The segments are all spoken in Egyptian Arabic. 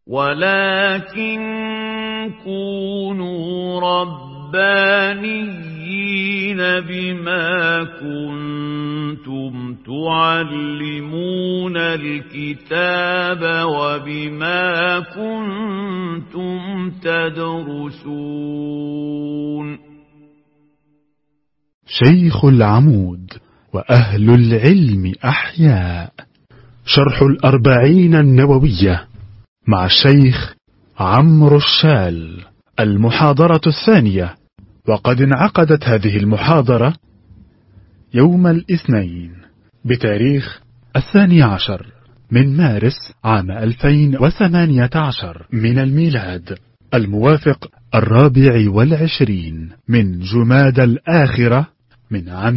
ولكن كونوا ربانيين بما كنتم تعلمون الكتاب وبما كنتم تدرسون شيخ العمود وأهل العلم أحياء شرح الأربعين النووية مع الشيخ عمرو الشال المحاضرة الثانية وقد انعقدت هذه المحاضرة يوم الاثنين بتاريخ الثاني عشر من مارس عام 2018 من الميلاد الموافق الرابع والعشرين من جماد الآخرة من عام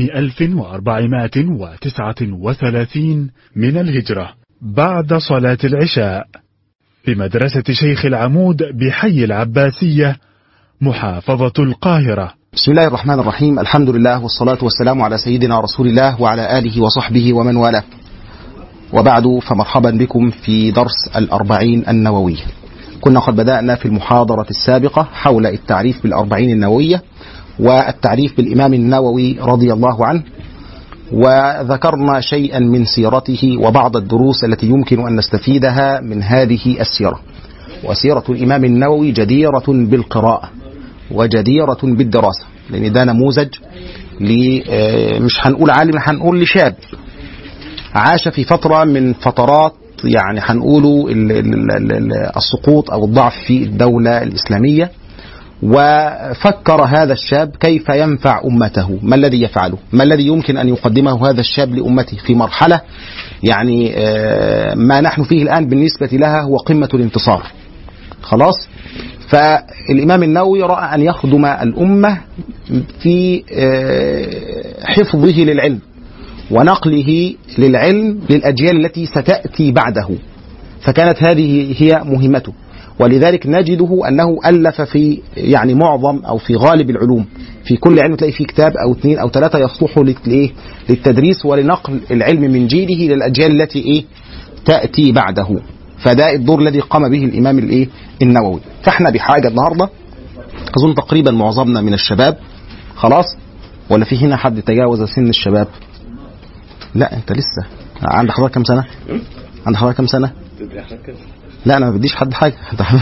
1439 من الهجرة بعد صلاة العشاء في مدرسة شيخ العمود بحي العباسية محافظة القاهرة بسم الله الرحمن الرحيم الحمد لله والصلاة والسلام على سيدنا رسول الله وعلى آله وصحبه ومن والاه وبعد فمرحبا بكم في درس الأربعين النووية كنا قد بدأنا في المحاضرة السابقة حول التعريف بالأربعين النووية والتعريف بالإمام النووي رضي الله عنه وذكرنا شيئا من سيرته وبعض الدروس التي يمكن أن نستفيدها من هذه السيرة وسيرة الإمام النووي جديرة بالقراءة وجديرة بالدراسة لأن ده نموذج مش هنقول عالم هنقول لشاب عاش في فترة من فترات يعني هنقوله السقوط أو الضعف في الدولة الإسلامية وفكر هذا الشاب كيف ينفع أمته ما الذي يفعله ما الذي يمكن أن يقدمه هذا الشاب لأمته في مرحلة يعني ما نحن فيه الآن بالنسبة لها هو قمة الانتصار خلاص فالإمام النووي رأى أن يخدم الأمة في حفظه للعلم ونقله للعلم للأجيال التي ستأتي بعده فكانت هذه هي مهمته ولذلك نجده انه الف في يعني معظم او في غالب العلوم في كل علم تلاقي فيه كتاب او اثنين او ثلاثه يصلحوا للايه للتدريس ولنقل العلم من جيله للاجيال التي ايه تاتي بعده فده الدور الذي قام به الامام الايه النووي فاحنا بحاجه النهارده اظن تقريبا معظمنا من الشباب خلاص ولا في هنا حد تجاوز سن الشباب لا انت لسه عند حضرتك كم سنه عند حضرتك كم سنه لا انا ما بديش حد حاجه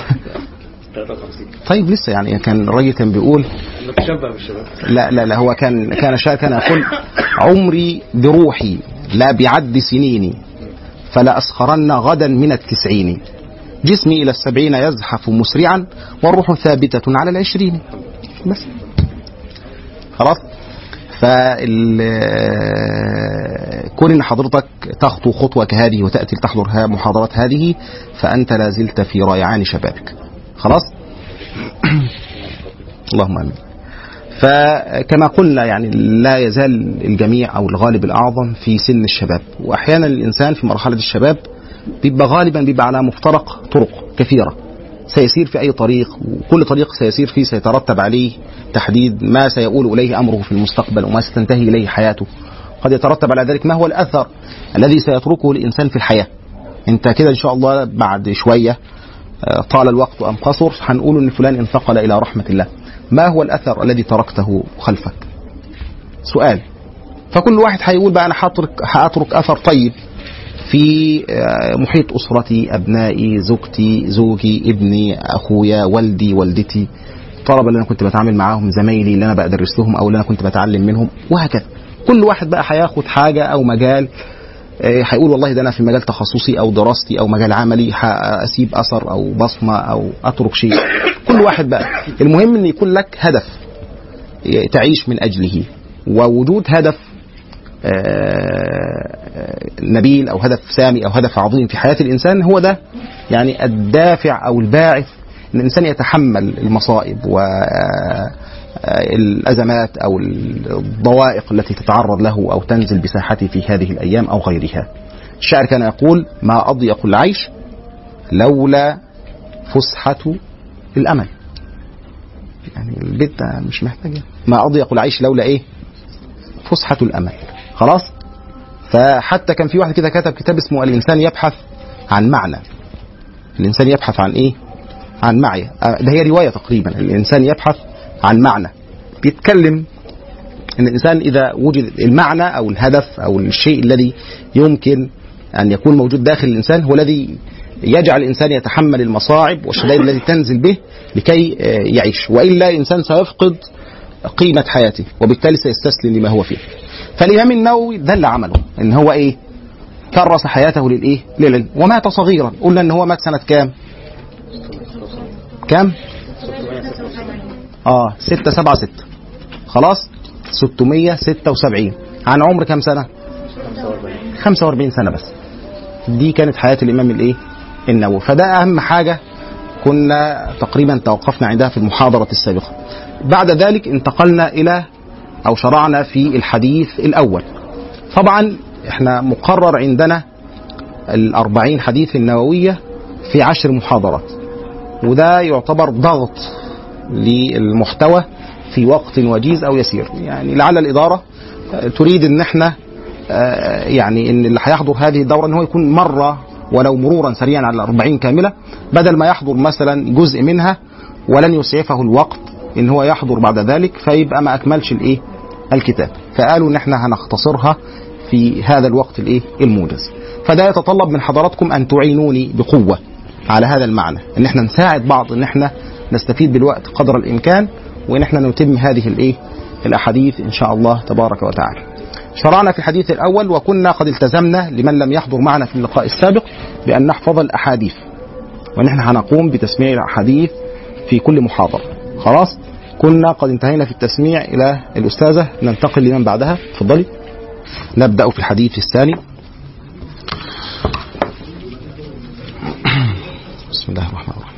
طيب لسه يعني كان الراجل كان بيقول لا لا لا هو كان كان شاء كان يقول عمري بروحي لا بعد سنيني فلا أسخرن غدا من التسعين جسمي إلى السبعين يزحف مسرعا والروح ثابتة على العشرين بس خلاص فال كون ان حضرتك تخطو خطوه كهذه وتاتي لتحضر محاضرات هذه فانت لا زلت في ريعان شبابك خلاص اللهم امين فكما قلنا يعني لا يزال الجميع او الغالب الاعظم في سن الشباب واحيانا الانسان في مرحله الشباب بيبقى غالبا بيبقى على مفترق طرق كثيره سيسير في أي طريق وكل طريق سيسير فيه سيترتب عليه تحديد ما سيؤول إليه أمره في المستقبل وما ستنتهي إليه حياته قد يترتب على ذلك ما هو الأثر الذي سيتركه الإنسان في الحياة أنت كده إن شاء الله بعد شوية طال الوقت أم قصر هنقول إن فلان انتقل إلى رحمة الله ما هو الأثر الذي تركته خلفك سؤال فكل واحد هيقول بقى أنا هترك هأترك أثر طيب في محيط أسرتي أبنائي زوجتي زوجي ابني أخويا والدي والدتي الطلبة اللي أنا كنت بتعامل معاهم زمايلي اللي أنا بدرس لهم أو اللي أنا كنت بتعلم منهم وهكذا كل واحد بقى هياخد حاجة أو مجال هيقول والله ده أنا في مجال تخصصي أو دراستي أو مجال عملي هأسيب أثر أو بصمة أو أترك شيء كل واحد بقى المهم أن يكون لك هدف تعيش من أجله ووجود هدف نبيل او هدف سامي او هدف عظيم في حياه الانسان هو ده يعني الدافع او الباعث ان الانسان يتحمل المصائب والازمات او الضوائق التي تتعرض له او تنزل بساحته في هذه الايام او غيرها. الشاعر كان يقول: ما اضيق العيش لولا فسحه الامل. يعني البيت ده مش محتاج ما اضيق العيش لولا ايه؟ فسحه الامل. خلاص فحتى كان في واحد كده كتب كتاب اسمه الانسان يبحث عن معنى الانسان يبحث عن ايه عن معي آه، ده هي روايه تقريبا الانسان يبحث عن معنى بيتكلم ان الانسان اذا وجد المعنى او الهدف او الشيء الذي يمكن ان يكون موجود داخل الانسان هو الذي يجعل الانسان يتحمل المصاعب والشدائد التي تنزل به لكي آه، يعيش والا الانسان سيفقد قيمه حياته وبالتالي سيستسلم لما هو فيه فالامام النووي دل عمله ان هو ايه كرس حياته للايه للعلم ومات صغيرا قلنا ان هو مات سنه كام كام اه 6 7 6 خلاص 676 عن عمر كام سنه 45 سنه بس دي كانت حياه الامام الايه النووي فده اهم حاجه كنا تقريبا توقفنا عندها في المحاضره السابقه بعد ذلك انتقلنا الى او شرعنا في الحديث الاول طبعا احنا مقرر عندنا الأربعين حديث النووية في عشر محاضرات وده يعتبر ضغط للمحتوى في وقت وجيز أو يسير يعني لعل الإدارة آه، تريد ان احنا آه، يعني ان اللي هيحضر هذه الدورة ان هو يكون مرة ولو مرورا سريعا على الأربعين كاملة بدل ما يحضر مثلا جزء منها ولن يسعفه الوقت ان هو يحضر بعد ذلك فيبقى ما اكملش الايه الكتاب فقالوا ان احنا هنختصرها في هذا الوقت الايه الموجز فده يتطلب من حضراتكم ان تعينوني بقوه على هذا المعنى ان احنا نساعد بعض ان احنا نستفيد بالوقت قدر الامكان وان احنا نتم هذه الايه الاحاديث ان شاء الله تبارك وتعالى شرعنا في الحديث الاول وكنا قد التزمنا لمن لم يحضر معنا في اللقاء السابق بان نحفظ الاحاديث وان احنا هنقوم بتسميع الاحاديث في كل محاضره خلاص كنا قد انتهينا في التسميع الى الاستاذه ننتقل لمن بعدها اتفضلي نبدا في الحديث الثاني بسم الله الرحمن الرحيم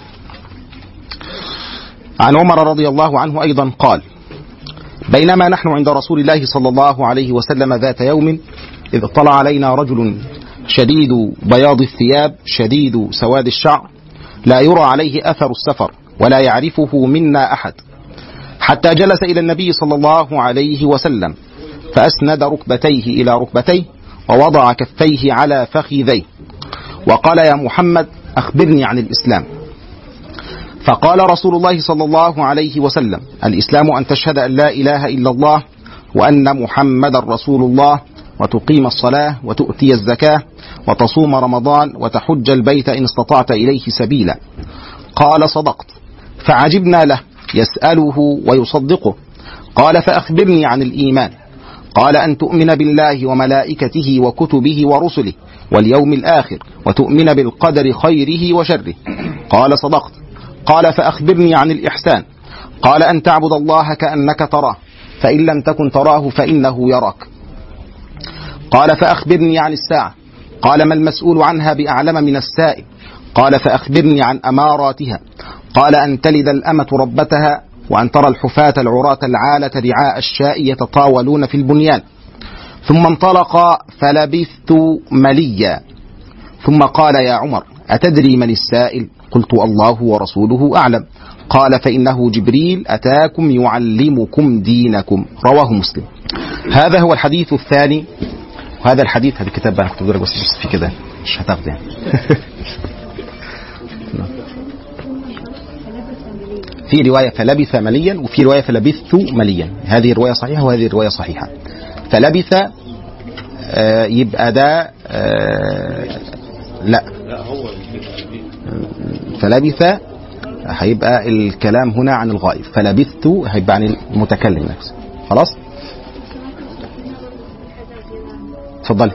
عن عمر رضي الله عنه ايضا قال بينما نحن عند رسول الله صلى الله عليه وسلم ذات يوم اذ طلع علينا رجل شديد بياض الثياب شديد سواد الشعر لا يرى عليه اثر السفر ولا يعرفه منا احد حتى جلس الى النبي صلى الله عليه وسلم فاسند ركبتيه الى ركبتيه ووضع كفيه على فخذيه وقال يا محمد اخبرني عن الاسلام فقال رسول الله صلى الله عليه وسلم الاسلام ان تشهد ان لا اله الا الله وان محمدا رسول الله وتقيم الصلاه وتؤتي الزكاه وتصوم رمضان وتحج البيت ان استطعت اليه سبيلا قال صدقت فعجبنا له يساله ويصدقه قال فاخبرني عن الايمان قال ان تؤمن بالله وملائكته وكتبه ورسله واليوم الاخر وتؤمن بالقدر خيره وشره قال صدقت قال فاخبرني عن الاحسان قال ان تعبد الله كانك تراه فان لم تكن تراه فانه يراك قال فاخبرني عن الساعه قال ما المسؤول عنها باعلم من السائل قال فاخبرني عن اماراتها قال ان تلد الامه ربتها وان ترى الحفاه العراه العاله رعاء الشاء يتطاولون في البنيان ثم انطلق فلبثت مليا ثم قال يا عمر أتدري من السائل قلت الله ورسوله أعلم قال فإنه جبريل أتاكم يعلمكم دينكم رواه مسلم هذا هو الحديث الثاني وهذا الحديث هذا الكتاب بقى كنت بس بس في كده مش هتاخده يعني في رواية فلبث مليا وفي رواية فلبثت مليا هذه رواية صحيحة وهذه رواية صحيحة فلبث آه يبقى ده آه لا فلبث هيبقى الكلام هنا عن الغائب فلبثت هيبقى عن المتكلم نفسه خلاص اتفضلي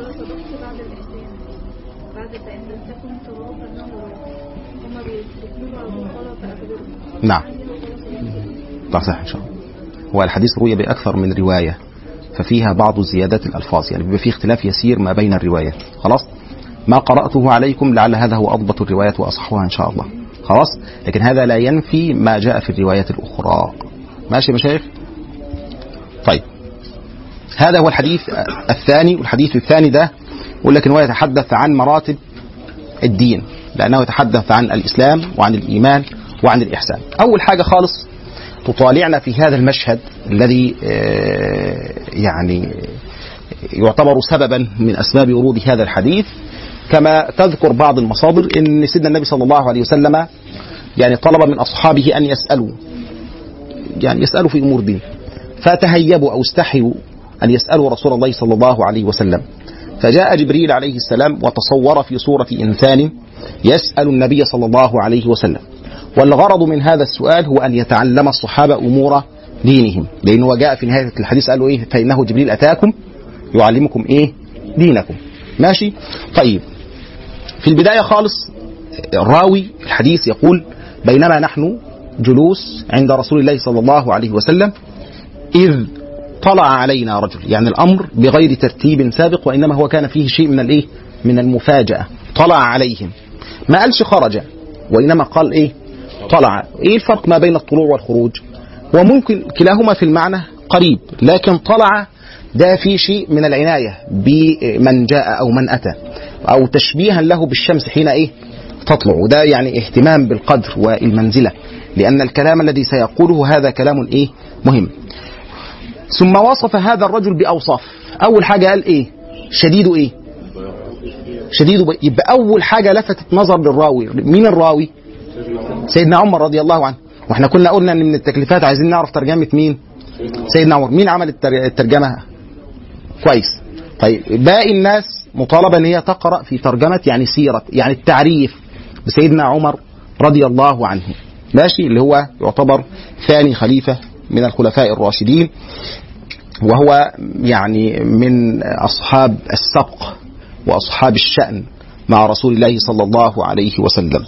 نعم طيب صح ان شاء الله هو الحديث روي باكثر من روايه ففيها بعض زيادات الالفاظ يعني بيبقى فيه اختلاف يسير ما بين الروايات خلاص ما قراته عليكم لعل هذا هو اضبط الروايات واصحها ان شاء الله خلاص لكن هذا لا ينفي ما جاء في الروايات الاخرى ماشي يا مشايخ طيب هذا هو الحديث الثاني والحديث الثاني ده يقول لك ان هو يتحدث عن مراتب الدين لانه يتحدث عن الاسلام وعن الايمان وعن الاحسان اول حاجه خالص تطالعنا في هذا المشهد الذي يعني يعتبر سببا من اسباب ورود هذا الحديث كما تذكر بعض المصادر ان سيدنا النبي صلى الله عليه وسلم يعني طلب من اصحابه ان يسالوا يعني يسالوا في امور دين فتهيبوا او استحيوا ان يسالوا رسول الله صلى الله عليه وسلم فجاء جبريل عليه السلام وتصور في صوره انسان يسال النبي صلى الله عليه وسلم والغرض من هذا السؤال هو ان يتعلم الصحابه امور دينهم لانه جاء في نهايه الحديث قال له ايه فانه جبريل اتاكم يعلمكم ايه دينكم ماشي طيب في البدايه خالص الراوي الحديث يقول بينما نحن جلوس عند رسول الله صلى الله عليه وسلم اذ طلع علينا رجل يعني الامر بغير ترتيب سابق وانما هو كان فيه شيء من الايه من المفاجاه طلع عليهم ما قالش خرج وانما قال ايه طلع ايه الفرق ما بين الطلوع والخروج وممكن كلاهما في المعنى قريب لكن طلع ده في شيء من العناية بمن جاء أو من أتى أو تشبيها له بالشمس حين إيه تطلع وده يعني اهتمام بالقدر والمنزلة لأن الكلام الذي سيقوله هذا كلام إيه مهم ثم وصف هذا الرجل بأوصاف أول حاجة قال إيه شديد إيه شديد ب... يبقى أول حاجة لفتت نظر للراوي مين الراوي سيدنا عمر رضي الله عنه واحنا كنا قلنا ان من التكليفات عايزين نعرف ترجمه مين سيدنا عمر مين عمل الترجمه كويس طيب باقي الناس مطالبه ان هي تقرا في ترجمه يعني سيره يعني التعريف بسيدنا عمر رضي الله عنه ماشي اللي هو يعتبر ثاني خليفه من الخلفاء الراشدين وهو يعني من اصحاب السبق واصحاب الشان مع رسول الله صلى الله عليه وسلم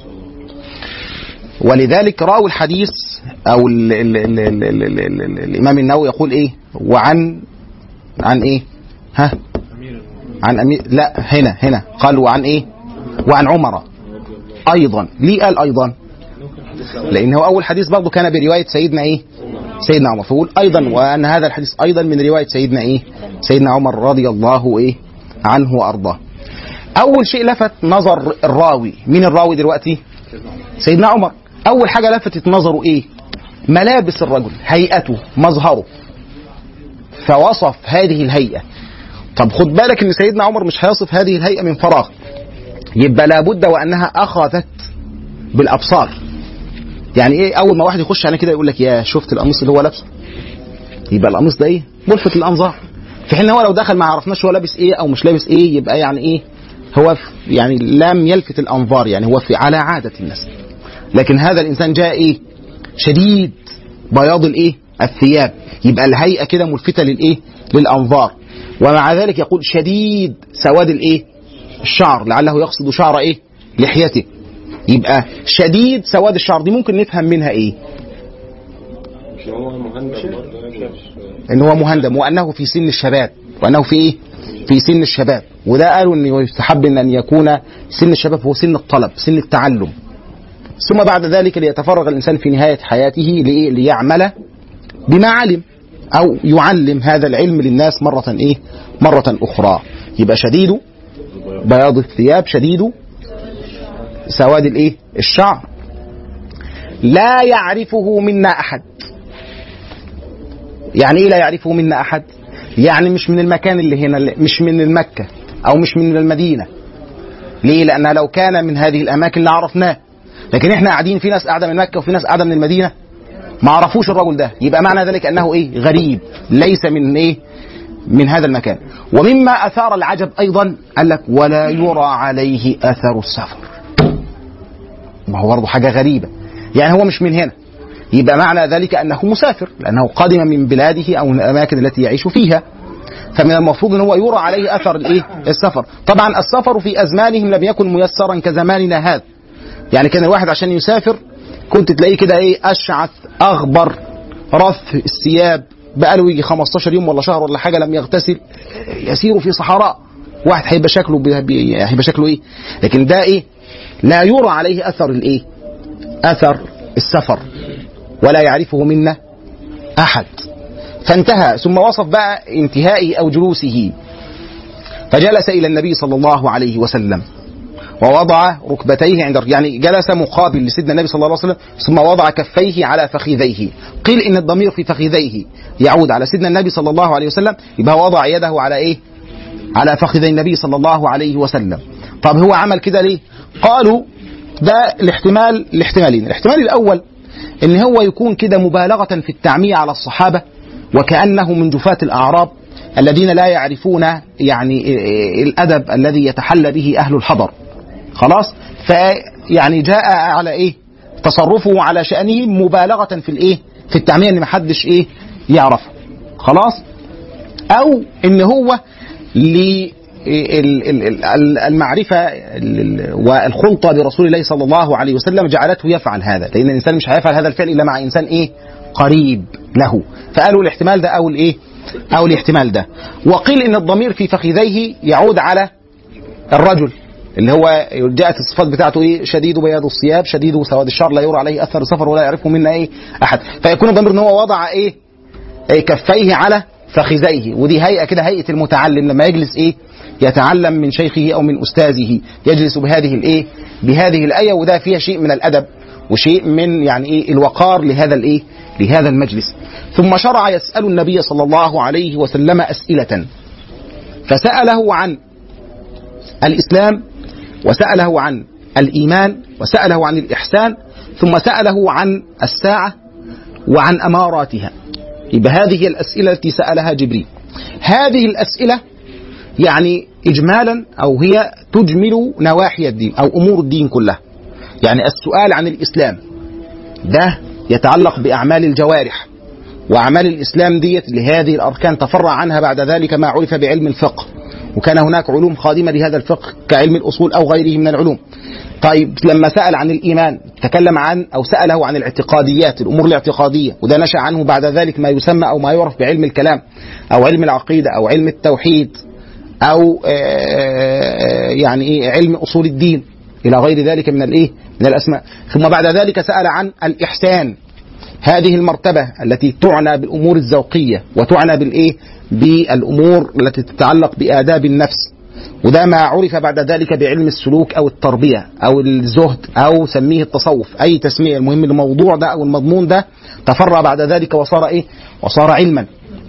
ولذلك راوي الحديث او ال ال ال ال ال ال ال ال الامام النووي يقول ايه وعن عن ايه ها عن امير لا هنا هنا قال وعن ايه وعن عمر ايضا ليه قال ايضا لان هو اول حديث برضه كان بروايه سيدنا ايه سيدنا عمر فيقول ايضا وان هذا الحديث ايضا من روايه سيدنا ايه سيدنا عمر رضي الله ايه عنه وارضاه اول شيء لفت نظر الراوي مين الراوي دلوقتي سيدنا عمر اول حاجه لفتت نظره ايه ملابس الرجل هيئته مظهره فوصف هذه الهيئه طب خد بالك ان سيدنا عمر مش هيصف هذه الهيئه من فراغ يبقى لابد وانها اخذت بالابصار يعني ايه اول ما واحد يخش عليه كده يقول لك يا شفت القميص اللي هو لابسه يبقى القميص ده ايه ملفت للانظار في حين هو لو دخل ما عرفناش هو لابس ايه او مش لابس ايه يبقى يعني ايه هو يعني لم يلفت الانظار يعني هو في على عاده الناس لكن هذا الانسان جاء ايه شديد بياض الايه الثياب يبقى الهيئه كده ملفته للايه للانظار ومع ذلك يقول شديد سواد الايه الشعر لعله يقصد شعر ايه لحيته يبقى شديد سواد الشعر دي ممكن نفهم منها ايه ان هو مهندم وانه في سن الشباب وانه في ايه في سن الشباب وده قالوا ان يستحب ان يكون سن الشباب هو سن الطلب سن التعلم ثم بعد ذلك ليتفرغ الانسان في نهايه حياته لإيه؟ ليعمل بما علم او يعلم هذا العلم للناس مره ايه مره اخرى يبقى شديد بياض الثياب شديد سواد الايه الشعر لا يعرفه منا احد يعني ايه لا يعرفه منا احد يعني مش من المكان اللي هنا مش من المكة او مش من المدينة ليه لان لو كان من هذه الاماكن لعرفناه لكن احنا قاعدين في ناس قاعده من مكه وفي ناس قاعده من المدينه ما عرفوش الرجل ده يبقى معنى ذلك انه ايه غريب ليس من ايه من هذا المكان ومما اثار العجب ايضا قال لك ولا يرى عليه اثر السفر ما هو برضه حاجه غريبه يعني هو مش من هنا يبقى معنى ذلك انه مسافر لانه قادم من بلاده او من الاماكن التي يعيش فيها فمن المفروض ان هو يرى عليه اثر الايه السفر طبعا السفر في ازمانهم لم يكن ميسرا كزماننا هذا يعني كان الواحد عشان يسافر كنت تلاقيه كده ايه اشعث اغبر رث الثياب بقاله يجي 15 يوم ولا شهر ولا حاجه لم يغتسل يسير في صحراء واحد هيبقى شكله هيبقى شكله ايه لكن ده ايه لا يرى عليه اثر الايه اثر السفر ولا يعرفه منا احد فانتهى ثم وصف بقى انتهائه او جلوسه فجلس الى النبي صلى الله عليه وسلم ووضع ركبتيه عند يعني جلس مقابل لسيدنا النبي صلى الله عليه وسلم ثم وضع كفيه على فخذيه قيل ان الضمير في فخذيه يعود على سيدنا النبي صلى الله عليه وسلم يبقى وضع يده على ايه على فخذي النبي صلى الله عليه وسلم طب هو عمل كده ليه قالوا ده الاحتمال الاحتمالين الاحتمال الاول ان هو يكون كده مبالغه في التعميه على الصحابه وكانه من جفاة الاعراب الذين لا يعرفون يعني الادب الذي يتحلى به اهل الحضر خلاص فيعني جاء على ايه تصرفه على شانه مبالغه في الايه في التعميه ان محدش ايه يعرفه خلاص او ان هو ل المعرفة والخلطة برسول الله صلى الله عليه وسلم جعلته يفعل هذا لأن الإنسان مش هيفعل هذا الفعل إلا مع إنسان إيه قريب له فقالوا الاحتمال ده أو الإيه أو الاحتمال ده وقيل إن الضمير في فخذيه يعود على الرجل اللي هو جاءت الصفات بتاعته ايه شديد بياض الثياب شديد سواد الشعر لا يرى عليه اثر سفر ولا يعرفه منا ايه احد فيكون الضمير ان هو وضع ايه, إيه كفيه على فخذيه ودي هيئه كده هيئه المتعلم لما يجلس ايه يتعلم من شيخه او من استاذه يجلس بهذه الايه بهذه الايه وده فيها شيء من الادب وشيء من يعني ايه الوقار لهذا الايه لهذا المجلس ثم شرع يسال النبي صلى الله عليه وسلم اسئله فساله عن الاسلام وساله عن الايمان وساله عن الاحسان ثم ساله عن الساعه وعن اماراتها يبقى هذه الاسئله التي سالها جبريل هذه الاسئله يعني اجمالا او هي تجمل نواحي الدين او امور الدين كلها يعني السؤال عن الاسلام ده يتعلق باعمال الجوارح واعمال الاسلام ديت لهذه الاركان تفرع عنها بعد ذلك ما عرف بعلم الفقه وكان هناك علوم خادمه لهذا الفقه كعلم الاصول او غيره من العلوم طيب لما سأل عن الإيمان تكلم عن أو سأله عن الاعتقاديات الأمور الاعتقادية وده نشأ عنه بعد ذلك ما يسمى أو ما يعرف بعلم الكلام أو علم العقيدة أو علم التوحيد أو يعني إيه علم أصول الدين إلى غير ذلك من الإيه من الأسماء ثم بعد ذلك سأل عن الإحسان هذه المرتبة التي تعنى بالأمور الذوقية وتعنى بالإيه بالأمور التي تتعلق بآداب النفس وده ما عرف بعد ذلك بعلم السلوك او التربيه او الزهد او سميه التصوف اي تسميه المهم الموضوع ده او المضمون ده تفرع بعد ذلك وصار ايه وصار علما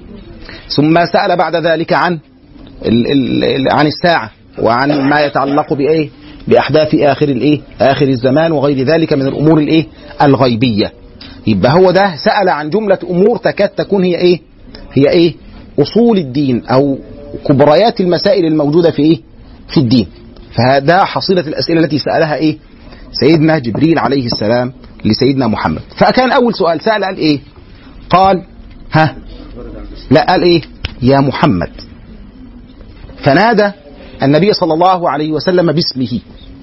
ثم سال بعد ذلك عن ال ال عن الساعه وعن ما يتعلق بايه باحداث اخر الايه اخر الزمان وغير ذلك من الامور الايه الغيبيه يبقى هو ده سال عن جمله امور تكاد تكون هي ايه هي ايه اصول الدين او كبريات المسائل الموجودة في إيه؟ في الدين فهذا حصيلة الأسئلة التي سألها إيه؟ سيدنا جبريل عليه السلام لسيدنا محمد فكان أول سؤال سأل قال إيه؟ قال ها لا قال إيه؟ يا محمد فنادى النبي صلى الله عليه وسلم باسمه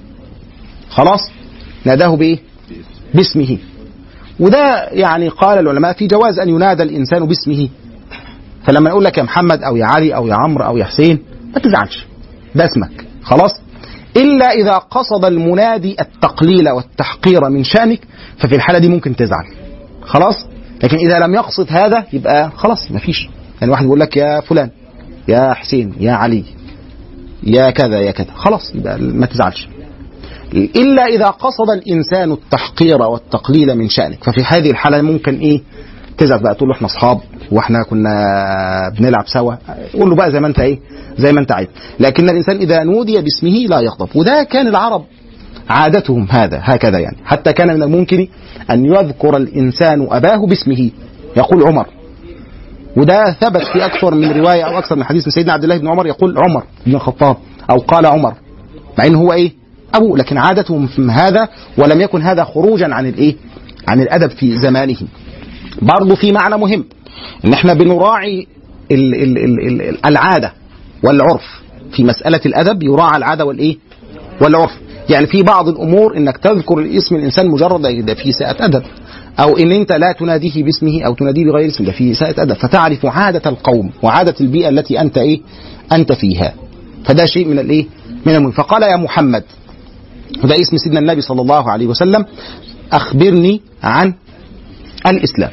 خلاص ناداه بإيه؟ باسمه وده يعني قال العلماء في جواز أن ينادى الإنسان باسمه فلما نقول لك يا محمد او يا علي او يا عمرو او يا حسين ما تزعلش ده اسمك خلاص الا اذا قصد المنادي التقليل والتحقير من شانك ففي الحاله دي ممكن تزعل خلاص لكن اذا لم يقصد هذا يبقى خلاص ما فيش يعني واحد يقول لك يا فلان يا حسين يا علي يا كذا يا كذا خلاص يبقى ما تزعلش الا اذا قصد الانسان التحقير والتقليل من شانك ففي هذه الحاله ممكن ايه تزعل بقى تقول له احنا اصحاب واحنا كنا بنلعب سوا قول له بقى زي ما انت ايه زي ما انت عايز لكن الانسان اذا نودي باسمه لا يغضب وده كان العرب عادتهم هذا هكذا يعني حتى كان من الممكن ان يذكر الانسان اباه باسمه يقول عمر وده ثبت في اكثر من روايه او اكثر من حديث من سيدنا عبد الله بن عمر يقول عمر بن الخطاب او قال عمر مع ان هو ايه ابوه لكن عادتهم هذا ولم يكن هذا خروجا عن الايه عن الادب في زمانه برضه في معنى مهم ان احنا بنراعي ال ال ال ال العاده والعرف في مساله الادب يراعى العاده والايه والعرف يعني في بعض الامور انك تذكر اسم الانسان مجرد ده في ساءة ادب او ان انت لا تناديه باسمه او تناديه بغير اسم ده في ساءة ادب فتعرف عاده القوم وعاده البيئه التي انت ايه انت فيها فده شيء من الايه من المهم فقال يا محمد وده اسم سيدنا النبي صلى الله عليه وسلم اخبرني عن الاسلام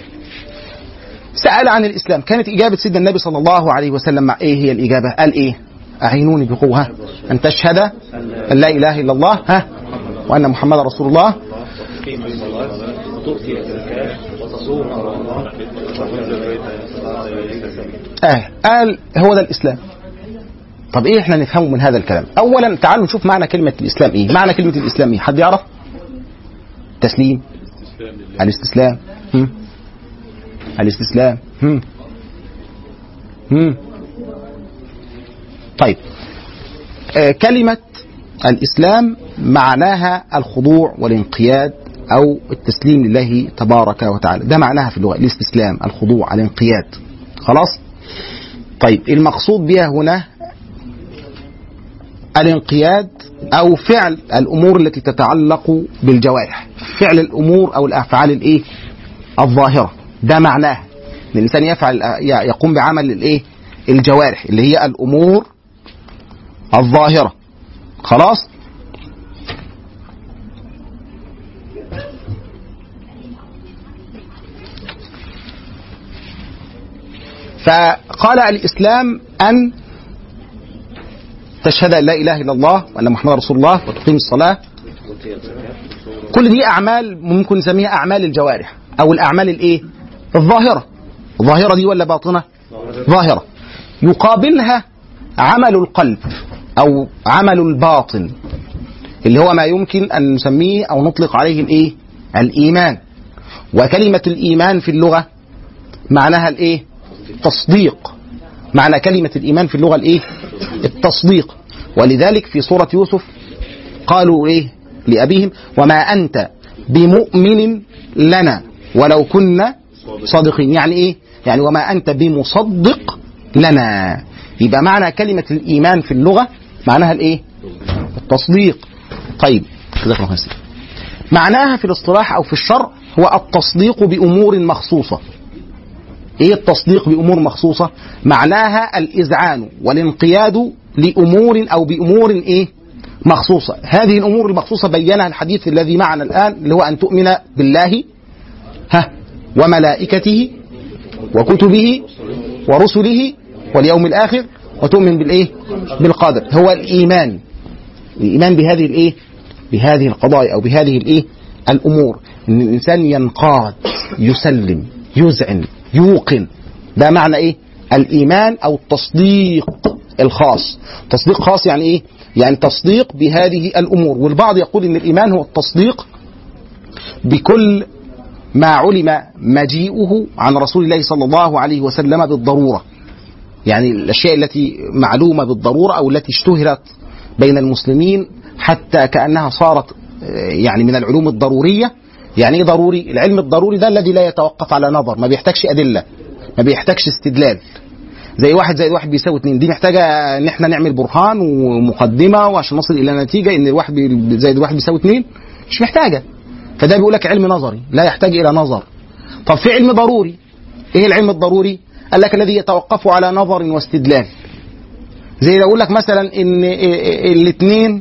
سأل عن الإسلام كانت إجابة سيدنا النبي صلى الله عليه وسلم مع إيه هي الإجابة قال إيه أعينوني بقوة أن تشهد أن لا إله إلا الله ها وأن محمد رسول الله آه قال هو ده الإسلام طب ايه احنا نفهمه من هذا الكلام اولا تعالوا نشوف معنى كلمه الاسلام ايه معنى كلمه الاسلام ايه حد يعرف تسليم الاستسلام هم؟ الاستسلام هم. هم. طيب آه كلمة الإسلام معناها الخضوع والانقياد أو التسليم لله تبارك وتعالى ده معناها في اللغة الاستسلام الخضوع الانقياد خلاص طيب المقصود بها هنا الانقياد أو فعل الأمور التي تتعلق بالجوارح فعل الأمور أو الأفعال الإيه الظاهرة ده معناه ان الانسان يفعل يقوم بعمل الايه الجوارح اللي هي الامور الظاهره خلاص فقال الاسلام ان تشهد ان لا اله الا الله وان محمد رسول الله وتقيم الصلاه كل دي اعمال ممكن نسميها اعمال الجوارح او الاعمال الايه الظاهره الظاهره دي ولا باطنه ظاهره يقابلها عمل القلب او عمل الباطن اللي هو ما يمكن ان نسميه او نطلق عليه الايه الايمان وكلمه الايمان في اللغه معناها الايه تصديق معنى كلمه الايمان في اللغه الايه التصديق ولذلك في سوره يوسف قالوا ايه لابيهم وما انت بمؤمن لنا ولو كنا صادقين يعني ايه يعني وما انت بمصدق لنا يبقى معنى كلمة الإيمان في اللغة معناها الإيه؟ التصديق طيب جزاك الله خير معناها في الاصطلاح أو في الشرع هو التصديق بأمور مخصوصة إيه التصديق بأمور مخصوصة؟ معناها الإذعان والانقياد لأمور أو بأمور إيه؟ مخصوصة هذه الأمور المخصوصة بينها الحديث الذي معنا الآن اللي هو أن تؤمن بالله ها وملائكته وكتبه ورسله واليوم الآخر وتؤمن بالإيه؟ بالقدر هو الإيمان الإيمان بهذه الإيه؟ بهذه القضايا أو بهذه الإيه؟ الأمور إن الإنسان ينقاد يسلم يذعن يوقن ده معنى إيه؟ الإيمان أو التصديق الخاص تصديق خاص يعني إيه؟ يعني تصديق بهذه الأمور والبعض يقول إن الإيمان هو التصديق بكل ما علم مجيئه عن رسول الله صلى الله عليه وسلم بالضروره يعني الاشياء التي معلومه بالضروره او التي اشتهرت بين المسلمين حتى كانها صارت يعني من العلوم الضروريه يعني ايه ضروري العلم الضروري ده الذي لا يتوقف على نظر ما بيحتاجش ادله ما بيحتاجش استدلال زي واحد زائد واحد بيساوي اتنين دي محتاجه ان احنا نعمل برهان ومقدمه وعشان نصل الى نتيجه ان الواحد زائد واحد بيساوي اتنين مش محتاجه فده بيقول لك علم نظري لا يحتاج الى نظر طب في علم ضروري ايه العلم الضروري قال لك الذي يتوقف على نظر واستدلال زي اقول لك مثلا ان الاثنين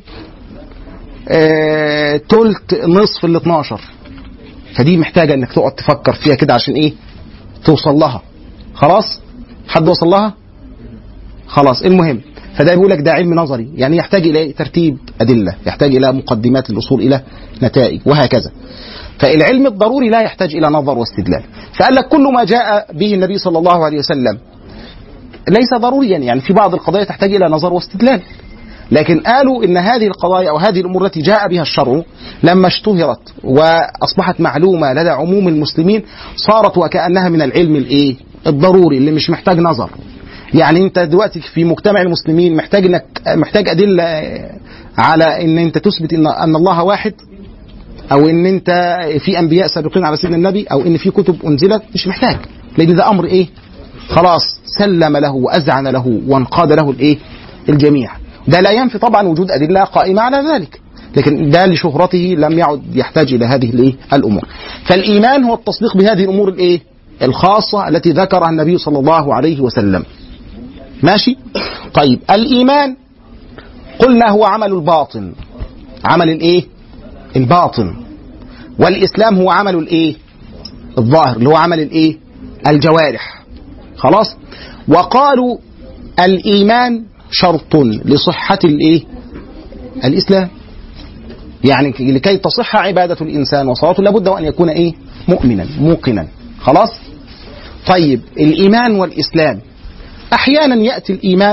تلت نصف ال 12 فدي محتاجه انك تقعد تفكر فيها كده عشان ايه توصل لها خلاص حد وصل لها خلاص المهم فده بيقول لك ده علم نظري يعني يحتاج الى ترتيب ادله يحتاج الى مقدمات للوصول الى نتائج وهكذا فالعلم الضروري لا يحتاج الى نظر واستدلال فقال لك كل ما جاء به النبي صلى الله عليه وسلم ليس ضروريا يعني في بعض القضايا تحتاج الى نظر واستدلال لكن قالوا ان هذه القضايا او هذه الامور التي جاء بها الشرع لما اشتهرت واصبحت معلومه لدى عموم المسلمين صارت وكانها من العلم الايه؟ الضروري اللي مش محتاج نظر. يعني انت دلوقتي في مجتمع المسلمين محتاج انك محتاج ادله على ان انت تثبت ان ان الله واحد او ان انت في انبياء سابقين على سيدنا النبي او ان في كتب انزلت مش محتاج لان ده امر ايه؟ خلاص سلم له واذعن له وانقاد له الايه؟ الجميع. ده لا ينفي طبعا وجود ادله قائمه على ذلك لكن ده لشهرته لم يعد يحتاج الى هذه الايه الامور فالايمان هو التصديق بهذه الامور الايه الخاصه التي ذكرها النبي صلى الله عليه وسلم ماشي طيب الايمان قلنا هو عمل الباطن عمل الايه الباطن والاسلام هو عمل الايه الظاهر اللي هو عمل الايه الجوارح خلاص وقالوا الايمان شرط لصحة الايه؟ الإسلام. يعني لكي تصح عبادة الإنسان وصلاته لابد وأن يكون إيه؟ مؤمنا موقنا. خلاص؟ طيب الإيمان والإسلام أحيانا يأتي الإيمان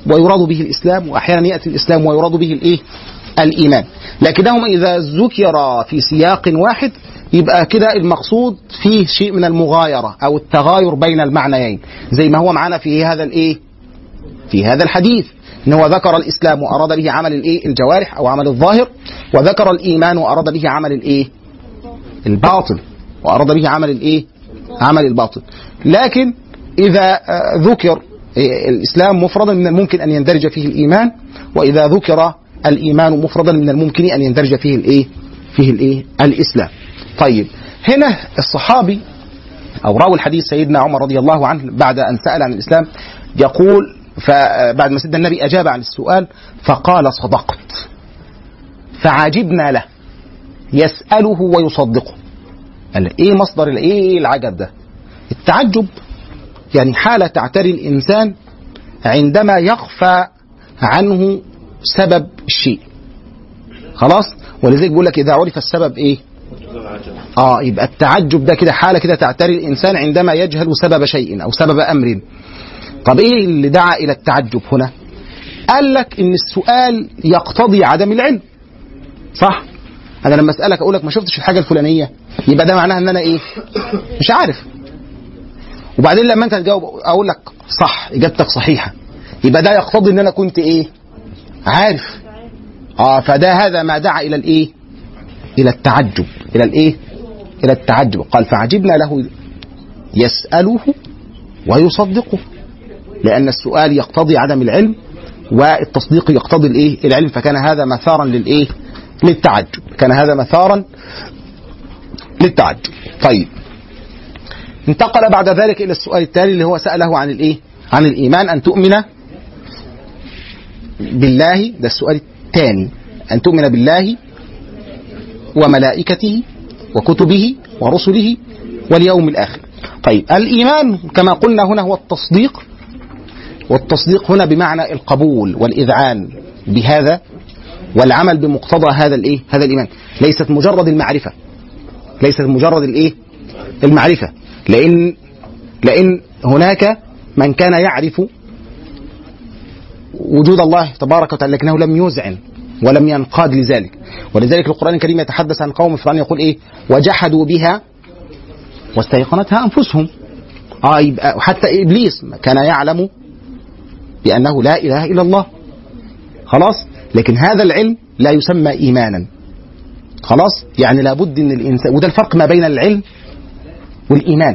ويراد به الإسلام وأحيانا يأتي الإسلام ويراد به الإيه الإيمان لكنهما إذا ذكر في سياق واحد يبقى كده المقصود فيه شيء من المغايرة أو التغاير بين المعنيين زي ما هو معنا في هذا الإيه في هذا الحديث ان هو ذكر الاسلام واراد به عمل الايه الجوارح او عمل الظاهر وذكر الايمان واراد به عمل الايه الباطل واراد به عمل الايه عمل الباطل لكن اذا آه، ذكر آه، الاسلام مفردا من الممكن ان يندرج فيه الايمان واذا ذكر الايمان مفردا من الممكن ان يندرج فيه الايه فيه الايه الاسلام طيب هنا الصحابي او راوي الحديث سيدنا عمر رضي الله عنه بعد ان سال عن الاسلام يقول فبعد ما سيدنا النبي اجاب عن السؤال فقال صدقت فعجبنا له يساله ويصدقه قال ايه مصدر ال- ايه العجب ده التعجب يعني حاله تعتري الانسان عندما يخفى عنه سبب الشيء خلاص ولذلك بيقول لك اذا عرف السبب ايه اه يبقى التعجب ده كده حاله كده تعتري الانسان عندما يجهل سبب شيء او سبب امر طب ايه اللي دعا الى التعجب هنا قال لك ان السؤال يقتضي عدم العلم صح انا لما اسالك اقول لك ما شفتش الحاجه الفلانيه يبقى ده معناها ان انا ايه مش عارف وبعدين لما انت تجاوب اقول لك صح اجابتك صحيحه يبقى ده يقتضي ان انا كنت ايه عارف اه فده هذا ما دعا الى الايه الى التعجب الى الايه الى التعجب قال فعجبنا له يساله ويصدقه لان السؤال يقتضي عدم العلم والتصديق يقتضي الايه العلم فكان هذا مثارا للايه للتعجب كان هذا مثارا للتعجب طيب انتقل بعد ذلك الى السؤال التالي اللي هو ساله عن الايه عن الايمان ان تؤمن بالله ده السؤال الثاني ان تؤمن بالله وملائكته وكتبه ورسله واليوم الاخر طيب الايمان كما قلنا هنا هو التصديق والتصديق هنا بمعنى القبول والاذعان بهذا والعمل بمقتضى هذا الايه هذا الايمان ليست مجرد المعرفه ليست مجرد الايه المعرفه لان لان هناك من كان يعرف وجود الله تبارك وتعالى لكنه لم يذعن ولم ينقاد لذلك ولذلك القرآن الكريم يتحدث عن قوم فرعون يقول إيه وجحدوا بها واستيقنتها أنفسهم آه يبقى حتى إبليس كان يعلم بأنه لا إله إلا الله خلاص لكن هذا العلم لا يسمى إيمانا خلاص يعني لابد ان الانسان وده الفرق ما بين العلم والايمان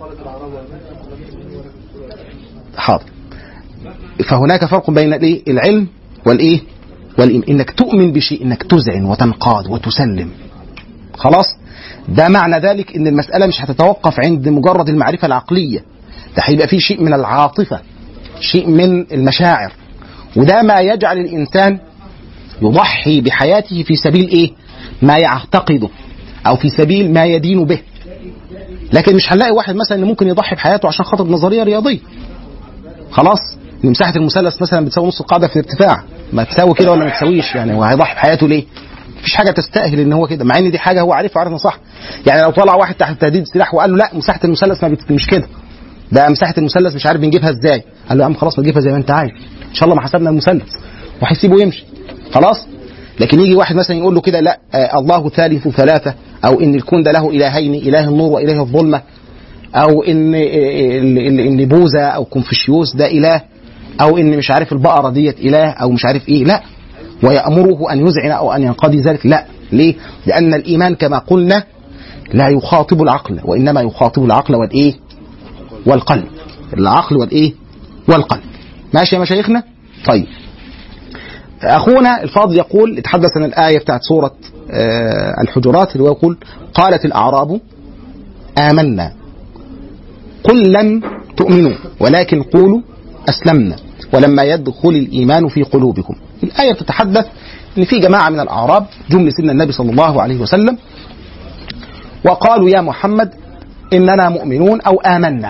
حاضر فهناك فرق بين الايه العلم والايه والايمان انك تؤمن بشيء انك تذعن وتنقاد وتسلم خلاص ده معنى ذلك ان المساله مش هتتوقف عند مجرد المعرفه العقليه ده هيبقى فيه شيء من العاطفه شيء من المشاعر وده ما يجعل الانسان يضحي بحياته في سبيل ايه ما يعتقده او في سبيل ما يدين به لكن مش هنلاقي واحد مثلا اللي ممكن يضحي بحياته عشان خاطر نظريه رياضيه خلاص ان مساحه المثلث مثلا بتساوي نص القاعده في الارتفاع ما تساوي كده ولا ما تساويش يعني هو هيضحي بحياته ليه مفيش حاجه تستاهل ان هو كده مع ان دي حاجه هو عارفها وعارفها صح يعني لو طلع واحد تحت تهديد سلاح وقال له لا مساحه المثلث ما بت... مش كده ده مساحه المثلث مش عارف بنجيبها ازاي قال له يا عم خلاص نجيبها زي ما انت عايز ان شاء الله ما حسبنا المثلث وهيسيبه يمشي خلاص لكن يجي واحد مثلا يقول له كده لا آه الله ثالث ثلاثه او ان الكون ده له الهين اله النور واله الظلمه او ان ان بوذا او كونفوشيوس ده اله او ان مش عارف البقره ديت اله او مش عارف ايه لا ويامره ان يذعن او ان ينقضي ذلك لا ليه؟ لان الايمان كما قلنا لا يخاطب العقل وانما يخاطب العقل والايه؟ والقلب العقل والايه؟ والقلب ماشي يا مشايخنا؟ طيب اخونا الفاضل يقول يتحدث عن الايه بتاعت سوره آه الحجرات اللي هو يقول قالت الاعراب امنا قل لم تؤمنوا ولكن قولوا اسلمنا ولما يدخل الايمان في قلوبكم الايه تتحدث ان في جماعه من الاعراب جم لسيدنا النبي صلى الله عليه وسلم وقالوا يا محمد اننا مؤمنون او امنا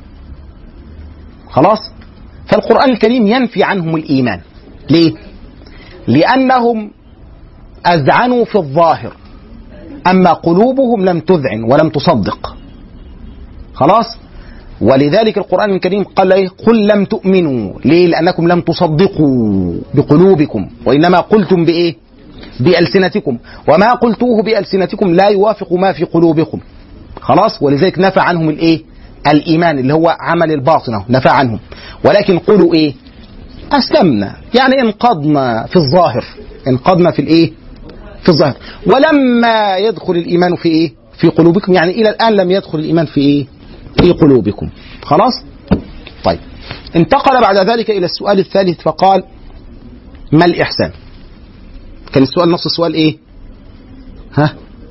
خلاص فالقران الكريم ينفي عنهم الايمان ليه لانهم اذعنوا في الظاهر اما قلوبهم لم تذعن ولم تصدق خلاص ولذلك القرآن الكريم قال إيه قل لم تؤمنوا ليه لأنكم لم تصدقوا بقلوبكم وإنما قلتم بإيه بألسنتكم وما قلتوه بألسنتكم لا يوافق ما في قلوبكم خلاص ولذلك نفى عنهم الإيه الإيمان اللي هو عمل الباطنة نفى عنهم ولكن قولوا إيه أسلمنا يعني انقضنا في الظاهر انقضنا في الإيه في الظاهر ولما يدخل الإيمان في إيه في قلوبكم يعني إلى الآن لم يدخل الإيمان في إيه في قلوبكم خلاص طيب انتقل بعد ذلك إلى السؤال الثالث فقال ما الإحسان كان السؤال نص السؤال إيه ها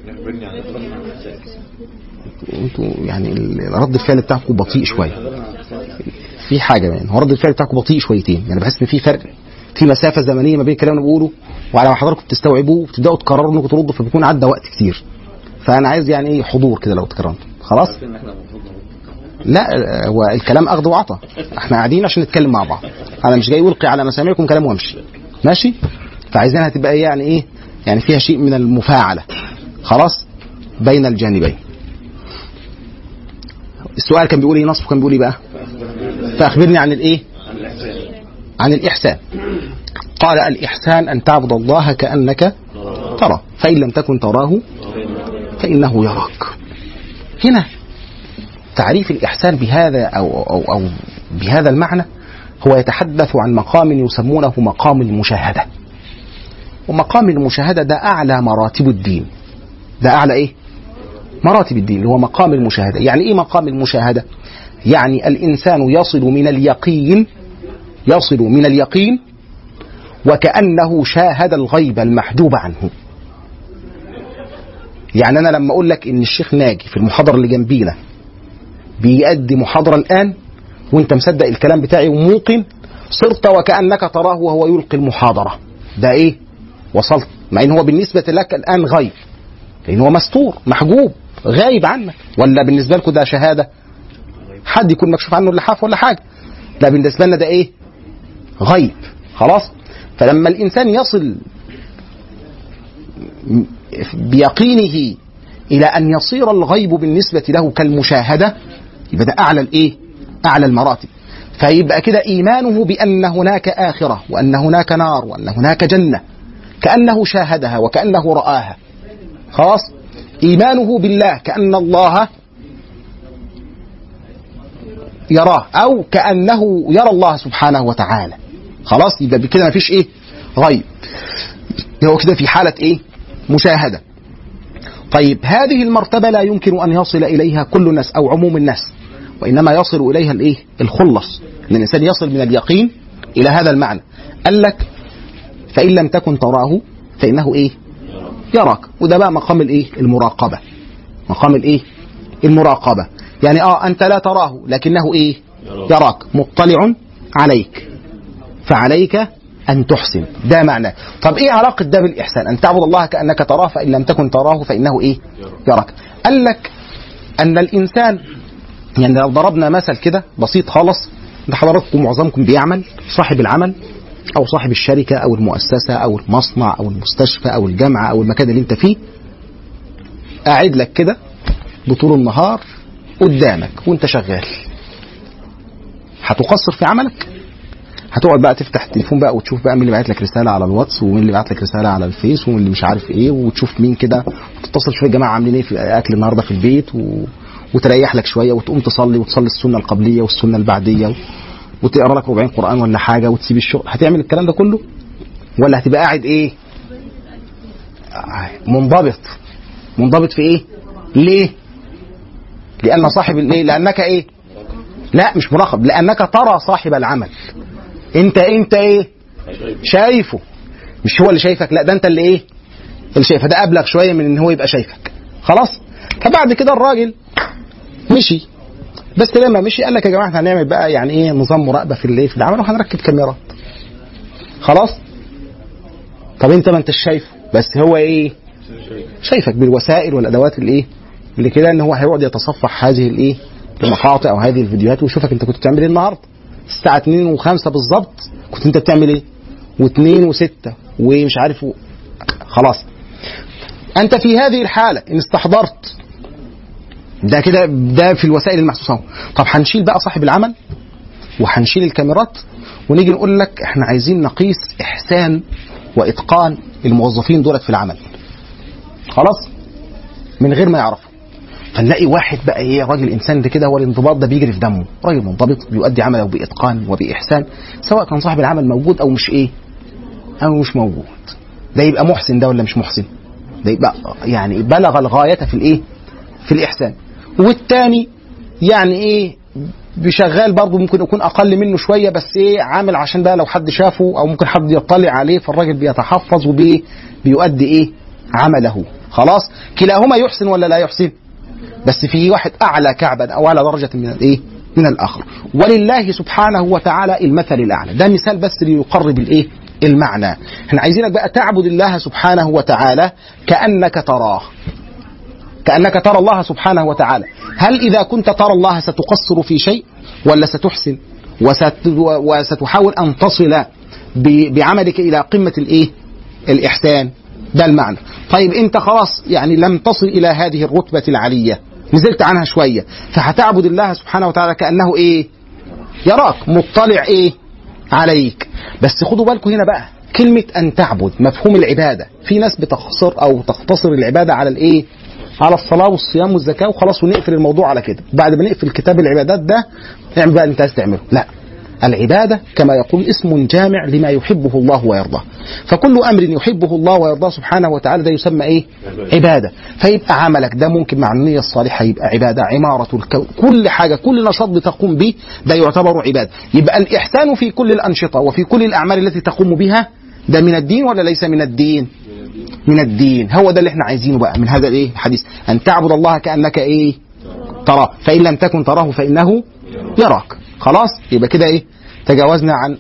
انتوا يعني رد الفعل بتاعكم بطيء شويه في حاجه يعني هو رد الفعل بتاعكم بطيء شويتين يعني بحس ان في فرق في مسافه زمنيه ما بين الكلام اللي بقوله وعلى ما حضراتكم تستوعبوه وتبداوا تقرروا انكم تردوا فبيكون عدى وقت كتير فانا عايز يعني ايه حضور كده لو تكرمت خلاص لا هو الكلام اخذ وعطى احنا قاعدين عشان نتكلم مع بعض انا مش جاي القي على مسامعكم كلام وامشي ماشي فعايزينها تبقى ايه يعني ايه يعني فيها شيء من المفاعله خلاص بين الجانبين السؤال كان بيقول ايه نصف كان بيقول ايه بقى فاخبرني عن الايه عن الاحسان قال الاحسان ان تعبد الله كانك ترى فان لم تكن تراه فانه يراك هنا تعريف الاحسان بهذا او او او بهذا المعنى هو يتحدث عن مقام يسمونه مقام المشاهده ومقام المشاهده ده اعلى مراتب الدين ده اعلى ايه مراتب الدين اللي هو مقام المشاهده يعني ايه مقام المشاهده يعني الانسان يصل من اليقين يصل من اليقين وكانه شاهد الغيب المحجوب عنه يعني انا لما اقول لك ان الشيخ ناجي في المحاضره اللي جنبينا بيأدي محاضره الان وانت مصدق الكلام بتاعي وموقن صرت وكانك تراه وهو يلقي المحاضره ده ايه وصلت مع ان هو بالنسبه لك الان غيب لان هو مستور محجوب غايب عنك ولا بالنسبه لكم ده شهاده حد يكون مكشوف عنه اللحاف ولا حاجه لا بالنسبه لنا ده ايه غيب خلاص فلما الانسان يصل بيقينه الى ان يصير الغيب بالنسبه له كالمشاهده يبقى ده اعلى الايه اعلى المراتب فيبقى كده ايمانه بان هناك اخره وان هناك نار وان هناك جنه كانه شاهدها وكانه راها خلاص ايمانه بالله كان الله يراه او كانه يرى الله سبحانه وتعالى خلاص يبقى بكده ما فيش ايه غيب هو كده في حاله ايه مشاهده طيب هذه المرتبه لا يمكن ان يصل اليها كل الناس او عموم الناس وانما يصل اليها الايه الخلص ان الانسان يصل من اليقين الى هذا المعنى قال لك فان لم تكن تراه فانه ايه يراك وده بقى مقام الايه المراقبه مقام الايه المراقبه يعني اه انت لا تراه لكنه ايه يراك مطلع عليك فعليك ان تحسن ده معناه طب ايه علاقه ده بالاحسان ان تعبد الله كانك تراه فان لم تكن تراه فانه ايه يراك قال لك ان الانسان يعني لو ضربنا مثل كده بسيط خالص ده حضراتكم معظمكم بيعمل صاحب العمل او صاحب الشركه او المؤسسه او المصنع او المستشفى او الجامعه او المكان اللي انت فيه قاعد لك كده بطول النهار قدامك وانت شغال هتقصر في عملك هتقعد بقى تفتح التليفون بقى وتشوف بقى مين اللي بعت لك رساله على الواتس ومين اللي بعت لك رساله على الفيس ومين اللي مش عارف ايه وتشوف مين كده وتتصل تشوف الجماعه عاملين ايه في اكل النهارده في البيت و... وتريح لك شويه وتقوم تصلي وتصلي السنه القبليه والسنه البعديه وتقرا لك ربعين قران ولا حاجه وتسيب الشغل هتعمل الكلام ده كله ولا هتبقى قاعد ايه منضبط منضبط في ايه ليه لان صاحب الايه لانك ايه لا مش مراقب لانك ترى صاحب العمل انت انت ايه شايفه مش هو اللي شايفك لا ده انت اللي ايه اللي شايفه ده ابلغ شويه من ان هو يبقى شايفك خلاص فبعد كده الراجل مشي بس لما مشي قال لك يا جماعه احنا هنعمل بقى يعني ايه نظام مراقبه في الايه في العمل وهنركب كاميرات خلاص طب انت ما انتش شايفه بس هو ايه شايفك بالوسائل والادوات الايه اللي كده ان هو هيقعد يتصفح هذه الايه المقاطع او هذه الفيديوهات ويشوفك انت كنت بتعمل ايه النهارده الساعه 2 و5 بالظبط كنت انت بتعمل ايه و2 و6 ومش عارف و... خلاص انت في هذه الحاله ان استحضرت ده كده ده في الوسائل المحسوسه اهو طب هنشيل بقى صاحب العمل وهنشيل الكاميرات ونيجي نقول لك احنا عايزين نقيس احسان واتقان الموظفين دولت في العمل خلاص من غير ما يعرفوا فنلاقي واحد بقى ايه راجل انسان ده كده هو الانضباط ده بيجري في دمه راجل منضبط بيؤدي عمله باتقان وباحسان سواء كان صاحب العمل موجود او مش ايه او مش موجود ده يبقى محسن ده ولا مش محسن ده يبقى يعني بلغ الغايه في الايه في الاحسان والتاني يعني ايه بشغال برضه ممكن يكون اقل منه شويه بس ايه عامل عشان ده لو حد شافه او ممكن حد يطلع عليه فالراجل بيتحفظ وبيه بيؤدي ايه عمله خلاص كلاهما يحسن ولا لا يحسن بس في واحد اعلى كعبا او اعلى درجه من الايه من الاخر ولله سبحانه وتعالى المثل الاعلى ده مثال بس ليقرب الايه المعنى احنا عايزينك بقى تعبد الله سبحانه وتعالى كانك تراه كانك ترى الله سبحانه وتعالى هل اذا كنت ترى الله ستقصر في شيء ولا ستحسن وست وستحاول ان تصل ب- بعملك الى قمه الايه الاحسان ده المعنى طيب انت خلاص يعني لم تصل الى هذه الرتبه العليه نزلت عنها شويه فهتعبد الله سبحانه وتعالى كانه ايه يراك مطلع ايه عليك بس خدوا بالكم هنا بقى كلمة أن تعبد مفهوم العبادة في ناس بتختصر أو تختصر العبادة على الإيه على الصلاة والصيام والزكاة وخلاص ونقفل الموضوع على كده بعد ما نقفل كتاب العبادات ده نعمل بقى اللي انت عايز تعمله لا العبادة كما يقول اسم جامع لما يحبه الله ويرضاه فكل أمر يحبه الله ويرضاه سبحانه وتعالى ده يسمى إيه عبادة فيبقى عملك ده ممكن مع النية الصالحة يبقى عبادة عمارة الكون كل حاجة كل نشاط بتقوم به ده يعتبر عبادة يبقى الإحسان في كل الأنشطة وفي كل الأعمال التي تقوم بها ده من الدين ولا ليس من الدين من الدين هو ده اللي احنا عايزينه بقى من هذا الايه الحديث ان تعبد الله كانك ايه تراه فان لم تكن تراه فانه يراك خلاص يبقى كده ايه تجاوزنا عن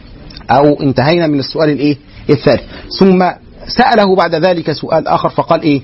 او انتهينا من السؤال الايه الثالث ثم ساله بعد ذلك سؤال اخر فقال ايه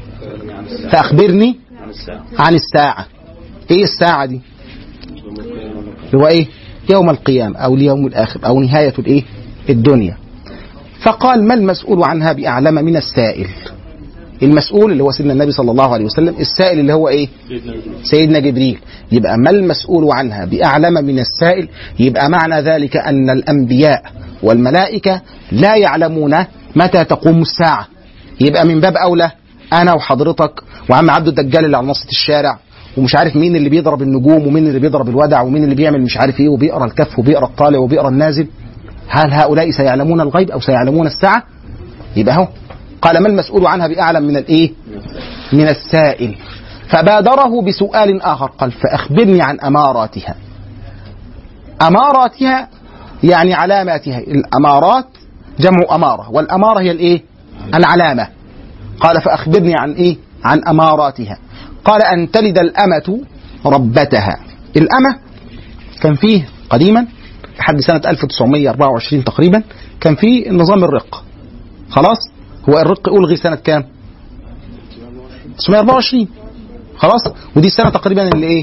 فاخبرني عن الساعه ايه الساعه دي اللي هو ايه يوم القيامه او اليوم الاخر او نهايه الايه الدنيا فقال ما المسؤول عنها بأعلم من السائل المسؤول اللي هو سيدنا النبي صلى الله عليه وسلم السائل اللي هو ايه سيدنا جبريل يبقى ما المسؤول عنها بأعلم من السائل يبقى معنى ذلك أن الأنبياء والملائكة لا يعلمون متى تقوم الساعة يبقى من باب أولى أنا وحضرتك وعم عبد الدجال اللي على نصة الشارع ومش عارف مين اللي بيضرب النجوم ومين اللي بيضرب الودع ومين اللي بيعمل مش عارف ايه وبيقرا الكف وبيقرا الطالع وبيقرا النازل هل هؤلاء سيعلمون الغيب او سيعلمون الساعه؟ يبقى هو قال ما المسؤول عنها باعلم من الايه؟ من السائل فبادره بسؤال اخر قال فاخبرني عن اماراتها. اماراتها يعني علاماتها، الامارات جمع اماره والاماره هي الايه؟ العلامه. قال فاخبرني عن ايه؟ عن اماراتها. قال ان تلد الامه ربتها. الامه كان فيه قديما لحد سنة 1924 تقريبا كان في نظام الرق خلاص هو الرق ألغي سنة كام 1924 خلاص ودي السنة تقريبا اللي ايه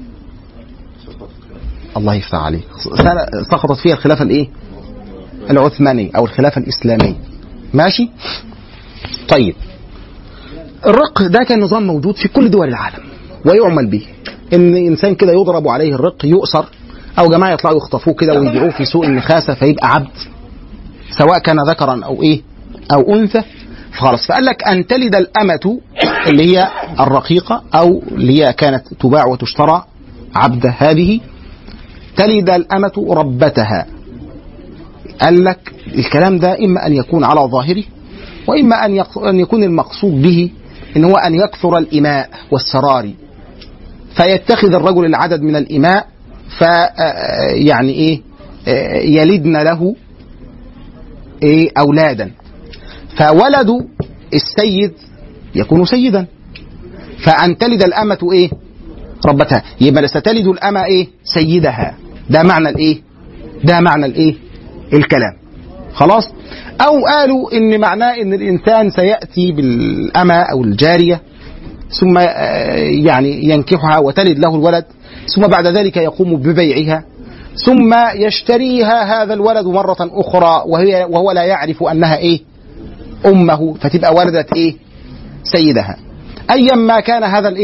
الله يفتح عليك سنة سقطت فيها الخلافة الايه العثمانية او الخلافة الاسلامية ماشي طيب الرق ده كان نظام موجود في كل دول العالم ويعمل به ان انسان كده يضرب عليه الرق يؤسر او جماعه يطلعوا يخطفوه كده ويبيعوه في سوق النخاسه فيبقى عبد سواء كان ذكرا او ايه او انثى خلاص فقال لك ان تلد الامه اللي هي الرقيقه او اللي هي كانت تباع وتشترى عبد هذه تلد الامه ربتها قال لك الكلام ده اما ان يكون على ظاهره واما ان ان يكون المقصود به ان هو ان يكثر الاماء والسراري فيتخذ الرجل العدد من الاماء ف يعني ايه يلدن له ايه اولادا فولد السيد يكون سيدا فان تلد الامه ايه ربتها يبقى ستلد الامه ايه سيدها ده معنى الايه ده معنى الايه الكلام خلاص او قالوا ان معناه ان الانسان سياتي بالامه او الجاريه ثم يعني ينكحها وتلد له الولد ثم بعد ذلك يقوم ببيعها ثم يشتريها هذا الولد مرة أخرى وهي وهو لا يعرف أنها إيه أمه فتبقى ولدت إيه سيدها أيا ما كان هذا الإيه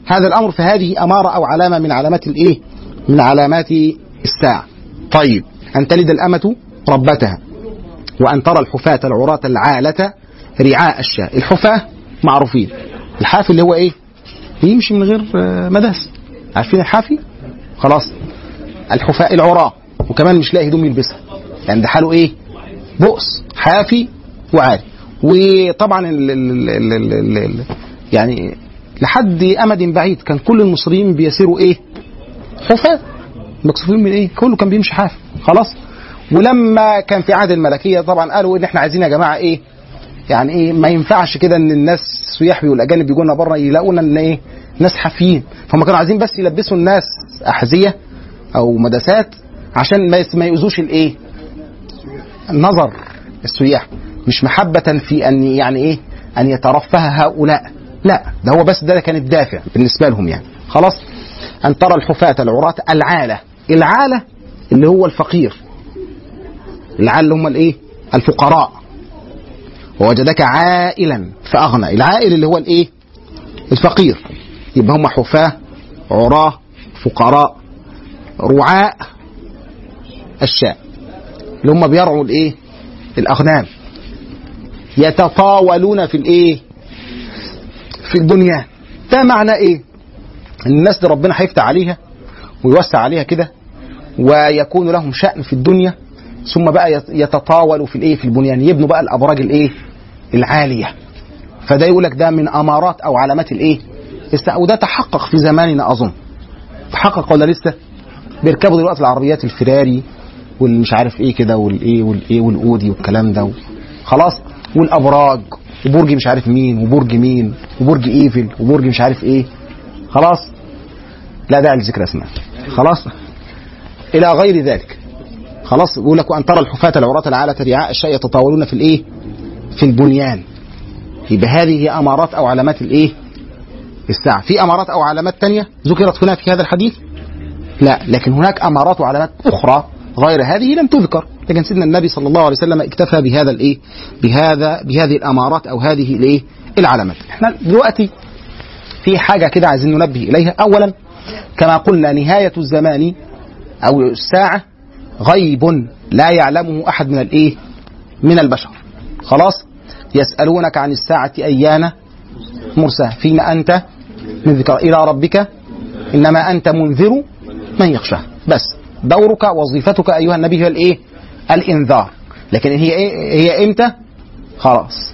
هذا الامر فهذه اماره او علامه من علامات الايه من علامات الساعه طيب ان تلد الامه ربتها وان ترى الحفاة العراة العالة رعاء الشاء الحفاة معروفين الحافي اللي هو ايه يمشي من غير آه، مداس عارفين الحافي خلاص الحفاء العراة وكمان مش لاقي هدوم يلبسها يعني ده حاله ايه بؤس حافي وعالي وطبعا ال ال ال ال ال ال يعني لحد امد بعيد كان كل المصريين بيسيروا ايه حفاة مكسوفين من ايه كله كان بيمشي حافي خلاص ولما كان في عهد الملكيه طبعا قالوا ان احنا عايزين يا جماعه ايه يعني ايه ما ينفعش كده ان الناس السياح والاجانب بيجوا لنا بره يلاقونا ان ايه ناس حافيين فهم كانوا عايزين بس يلبسوا الناس احذيه او مداسات عشان ما يس- ما يؤذوش الايه نظر السياح مش محبة في أن يعني إيه أن يترفه هؤلاء لا ده هو بس ده كان الدافع بالنسبة لهم يعني خلاص أن ترى الحفاة العراة العالة العالة اللي هو الفقير العالة اللي هم الإيه الفقراء ووجدك عائلا فأغنى العائل اللي هو الإيه الفقير يبقى هم حفاة عراة فقراء رعاء الشاء اللي هم بيرعوا الايه الاغنام يتطاولون في الايه في البنيان ده معنى ايه ان الناس دي ربنا هيفتح عليها ويوسع عليها كده ويكون لهم شأن في الدنيا ثم بقى يت- يتطاولوا في الايه في البنيان يبنوا بقى الابراج الايه العاليه فده يقول لك ده من امارات او علامات الايه است- وده تحقق في زماننا اظن تحقق ولا لسه بيركبوا دلوقتي العربيات الفراري والمش عارف ايه كده والايه والايه والاودي والكلام ده خلاص والابراج وبرج مش عارف مين وبرج مين وبرج ايفل وبرج مش عارف ايه خلاص لا داعي لذكر اسماء خلاص الى غير ذلك خلاص بيقول لك وان ترى الحفاة العراة العالة رعاء الشاء يتطاولون في الايه في البنيان يبقى هذه هي امارات او علامات الايه الساعة في امارات او علامات تانية ذكرت هنا في هذا الحديث لا لكن هناك امارات وعلامات اخرى غير هذه لم تذكر لكن سيدنا النبي صلى الله عليه وسلم اكتفى بهذا الايه بهذا بهذه الامارات او هذه الايه العلامات احنا دلوقتي في حاجه كده عايزين ننبه اليها اولا كما قلنا نهايه الزمان او الساعه غيب لا يعلمه احد من الايه من البشر خلاص يسالونك عن الساعه ايان مرساها فيما انت من ذكر الى ربك انما انت منذر من يخشاه بس دورك وظيفتك ايها النبي هي الايه الانذار لكن هي ايه هي امتى خلاص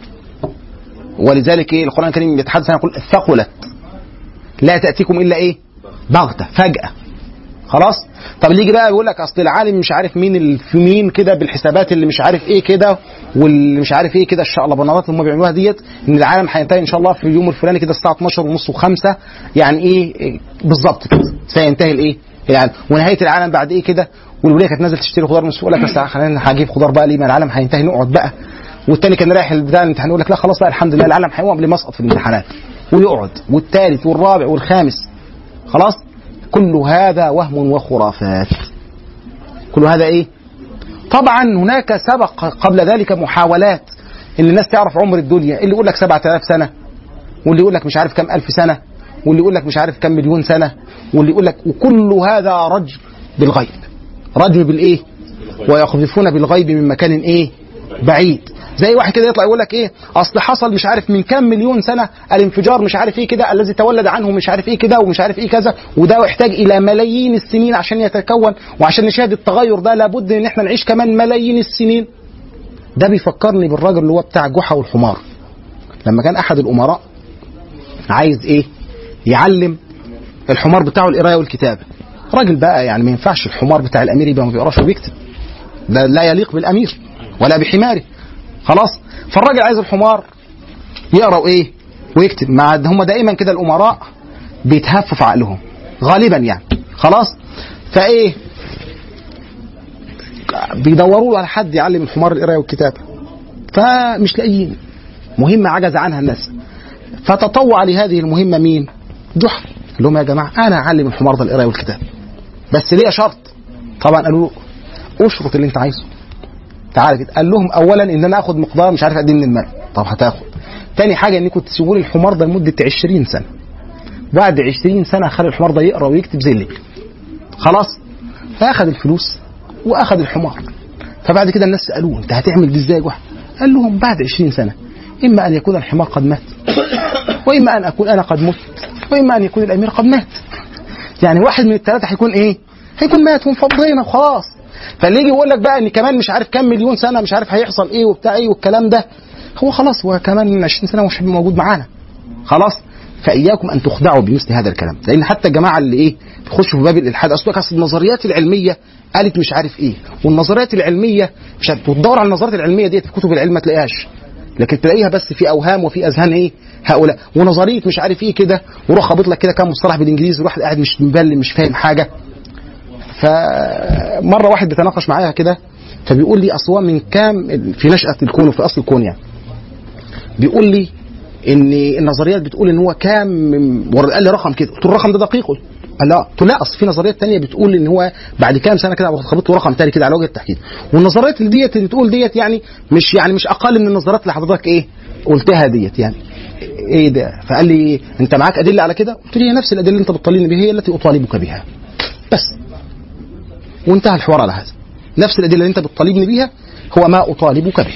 ولذلك ايه القران الكريم يتحدث عن يقول ثقلت لا تاتيكم الا ايه بغته فجاه خلاص طب اللي يجي بقى يقول لك اصل العالم مش عارف مين ال- في مين كده بالحسابات اللي مش عارف ايه كده واللي مش عارف ايه كده الشقلبنات اللي هم بيعملوها ديت ان العالم هينتهي ان شاء الله في اليوم الفلاني كده الساعه 12 ونص و5 يعني ايه إيه بالظبط كده سينتهي الايه العالم ونهايه العالم بعد ايه كده والوليه كانت نازله تشتري خضار من السوق يقول لك بس خلينا هجيب خضار بقى ليه ما العالم هينتهي نقعد بقى والتاني كان رايح بتاع الامتحان يقول لك لا خلاص بقى الحمد لله العالم هيقوم قبل ما اسقط في الامتحانات ويقعد والثالث والرابع والخامس خلاص كل هذا وهم وخرافات كل هذا ايه طبعا هناك سبق قبل ذلك محاولات ان الناس تعرف عمر الدنيا اللي يقول لك 7000 سنه واللي يقول لك مش عارف كم الف سنه واللي يقول لك مش عارف كم مليون سنه واللي يقول لك وكل هذا رجم بالغيب رجم بالايه ويقذفون بالغيب من مكان ايه بعيد زي واحد كده يطلع يقول لك ايه اصل حصل مش عارف من كام مليون سنه الانفجار مش عارف ايه كده الذي تولد عنه مش عارف ايه كده ومش عارف ايه كذا وده يحتاج الى ملايين السنين عشان يتكون وعشان نشاهد التغير ده لابد ان احنا نعيش كمان ملايين السنين ده بيفكرني بالراجل اللي هو بتاع جحا والحمار لما كان احد الامراء عايز ايه يعلم الحمار بتاعه القرايه والكتابه راجل بقى يعني ما ينفعش الحمار بتاع الامير يبقى ما بيقراش وبيكتب ده لا يليق بالامير ولا بحماره خلاص فالراجل عايز الحمار يقرا وايه ويكتب مع هم دائما كده الامراء بيتهفوا في عقلهم غالبا يعني خلاص فايه بيدوروا له على حد يعلم الحمار القرايه والكتابه فمش لاقيين مهمه عجز عنها الناس فتطوع لهذه المهمه مين؟ جحر قال لهم يا جماعه انا اعلم الحمار ده القرايه والكتابه بس ليه شرط طبعا قالوا له اشرط اللي انت عايزه تعالى كده قال لهم اولا ان انا اخد مقدار مش عارف قد ايه من المال طب هتاخد تاني حاجه انكم تسيبوا لي الحمار ده لمده 20 سنه بعد 20 سنه خلي الحمار ده يقرا ويكتب زي الليل خلاص فاخذ الفلوس واخذ الحمار فبعد كده الناس سالوه انت هتعمل دي ازاي يا جحا؟ قال لهم بعد 20 سنه اما ان يكون الحمار قد مات واما ان اكون انا قد مت واما ان يكون الامير قد مات يعني واحد من الثلاثه هيكون ايه؟ هيكون مات ومفضينا وخلاص فاللي يجي يقول لك بقى ان كمان مش عارف كام مليون سنه مش عارف هيحصل ايه وبتاع ايه والكلام ده هو خلاص هو كمان 20 سنه مش هيبقى موجود معانا خلاص فاياكم ان تخدعوا بمثل هذا الكلام لان حتى الجماعه اللي ايه بيخشوا في باب الالحاد اصل اصل النظريات العلميه قالت مش عارف ايه والنظريات العلميه مش عارف وتدور على النظريات العلميه ديت في كتب العلم ما تلاقيهاش لكن تلاقيها بس في اوهام وفي اذهان ايه هؤلاء ونظريه مش عارف ايه كده وروح خابط لك كده كام مصطلح بالانجليزي الواحد قاعد مش مبلم مش فاهم حاجه فمره واحد بيتناقش معايا كده فبيقول لي اصل هو من كام في نشاه الكون وفي اصل الكون يعني بيقول لي ان النظريات بتقول ان هو كام من- قال لي رقم كده قلت له الرقم ده دقيق قال لا قلت له لا اصل في نظريات تانية بتقول ان هو بعد كام سنه كده خبطت له رقم تاني كده على وجه التحديد والنظريات اللي ديت اللي بتقول ديت يعني مش يعني مش اقل من النظريات اللي حضرتك ايه قلتها ديت يعني ايه ده فقال لي انت معاك ادله على كده قلت له هي نفس الادله اللي انت بتطالبني بها هي التي اطالبك بها بس وانتهى الحوار على هذا نفس الادله اللي انت بتطالبني بيها هو ما اطالبك به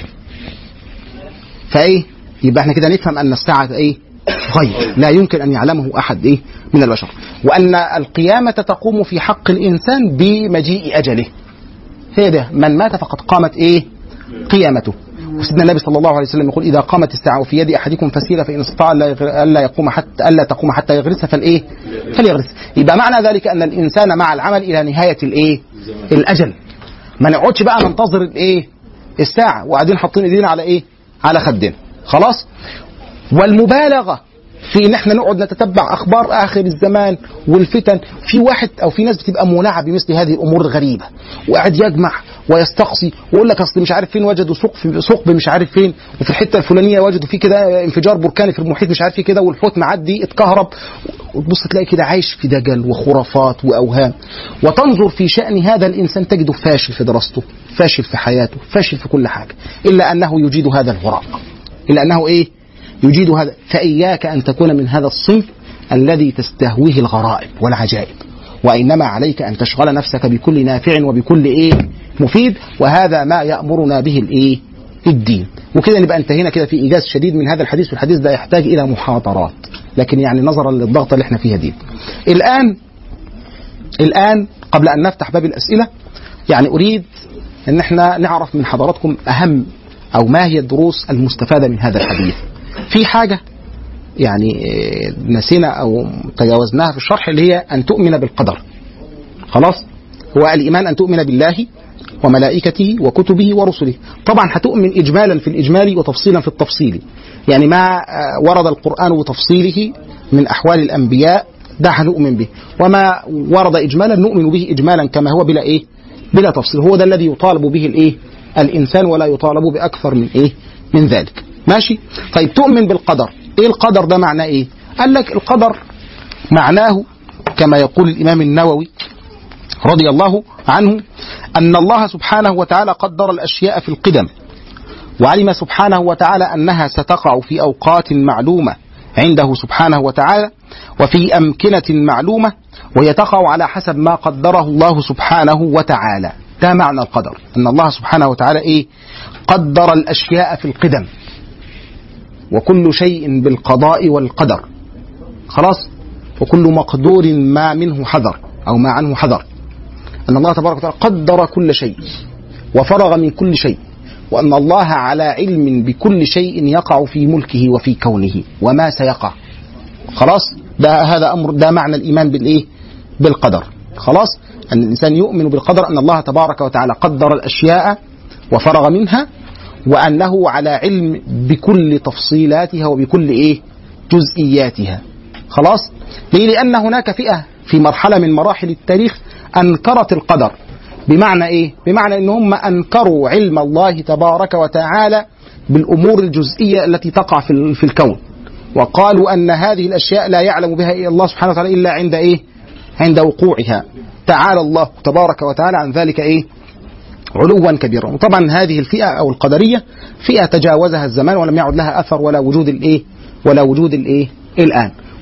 فايه يبقى احنا كده نفهم ان الساعه ايه غيب لا يمكن ان يعلمه احد ايه من البشر وان القيامه تقوم في حق الانسان بمجيء اجله هي ده من مات فقد قامت ايه قيامته وسيدنا النبي صلى الله عليه وسلم يقول اذا قامت الساعه وفي يد احدكم فسيله فان استطاع الا يغر- الا يقوم حتى الا تقوم حتى يغرسها فالايه؟ فليغرس يبقى معنى ذلك ان الانسان مع العمل الى نهايه الايه؟ الاجل ما نقعدش بقى ننتظر الايه؟ الساعه وقاعدين حاطين ايدينا على ايه؟ على خدنا خلاص؟ والمبالغه في ان احنا نقعد نتتبع اخبار اخر الزمان والفتن في واحد او في ناس بتبقى مولعه بمثل هذه الامور الغريبه وقاعد يجمع ويستقصي ويقول لك اصل مش عارف فين وجدوا ثقب ثقب مش عارف فين وفي الحته الفلانيه وجدوا فيه كده انفجار بركاني في المحيط مش عارف فيه كده والحوت معدي اتكهرب وتبص تلاقي كده عايش في دجل وخرافات واوهام وتنظر في شان هذا الانسان تجده فاشل في دراسته فاشل في حياته فاشل في كل حاجه الا انه يجيد هذا الهراء الا انه ايه يجيد هذا فإياك أن تكون من هذا الصنف الذي تستهويه الغرائب والعجائب وإنما عليك أن تشغل نفسك بكل نافع وبكل إيه مفيد وهذا ما يأمرنا به الإيه الدين وكده نبقى انتهينا كده في إيجاز شديد من هذا الحديث والحديث ده يحتاج إلى محاضرات لكن يعني نظرا للضغط اللي احنا فيها دي الآن الآن قبل أن نفتح باب الأسئلة يعني أريد أن احنا نعرف من حضراتكم أهم أو ما هي الدروس المستفادة من هذا الحديث في حاجة يعني آه، نسينا أو تجاوزناها في الشرح اللي هي أن تؤمن بالقدر خلاص هو الإيمان أن تؤمن بالله وملائكته وكتبه ورسله طبعا هتؤمن إجمالا في الإجمال وتفصيلا في التفصيل يعني ما آه، ورد القرآن بتفصيله من أحوال الأنبياء ده هنؤمن به وما ورد إجمالا نؤمن به إجمالا كما هو بلا إيه بلا تفصيل هو ده الذي يطالب به الإيه الإنسان ولا يطالب بأكثر من إيه من ذلك ماشي طيب تؤمن بالقدر ايه القدر ده معناه ايه قال لك القدر معناه كما يقول الامام النووي رضي الله عنه ان الله سبحانه وتعالى قدر الاشياء في القدم وعلم سبحانه وتعالى انها ستقع في اوقات معلومه عنده سبحانه وتعالى وفي امكنه معلومه وهي تقع على حسب ما قدره الله سبحانه وتعالى ده معنى القدر ان الله سبحانه وتعالى ايه قدر الاشياء في القدم وكل شيء بالقضاء والقدر خلاص وكل مقدور ما منه حذر او ما عنه حذر ان الله تبارك وتعالى قدر كل شيء وفرغ من كل شيء وان الله على علم بكل شيء يقع في ملكه وفي كونه وما سيقع خلاص ده هذا امر ده معنى الايمان بالايه بالقدر خلاص ان الانسان يؤمن بالقدر ان الله تبارك وتعالى قدر الاشياء وفرغ منها وانه على علم بكل تفصيلاتها وبكل ايه جزئياتها خلاص ليه لان هناك فئه في مرحله من مراحل التاريخ انكرت القدر بمعنى ايه بمعنى ان هم انكروا علم الله تبارك وتعالى بالامور الجزئيه التي تقع في في الكون وقالوا ان هذه الاشياء لا يعلم بها الا الله سبحانه وتعالى الا عند ايه عند وقوعها تعالى الله تبارك وتعالى عن ذلك ايه علوا كبيرا وطبعا هذه الفئة أو القدرية فئة تجاوزها الزمان ولم يعد لها أثر ولا وجود الإيه ولا وجود الإيه الآن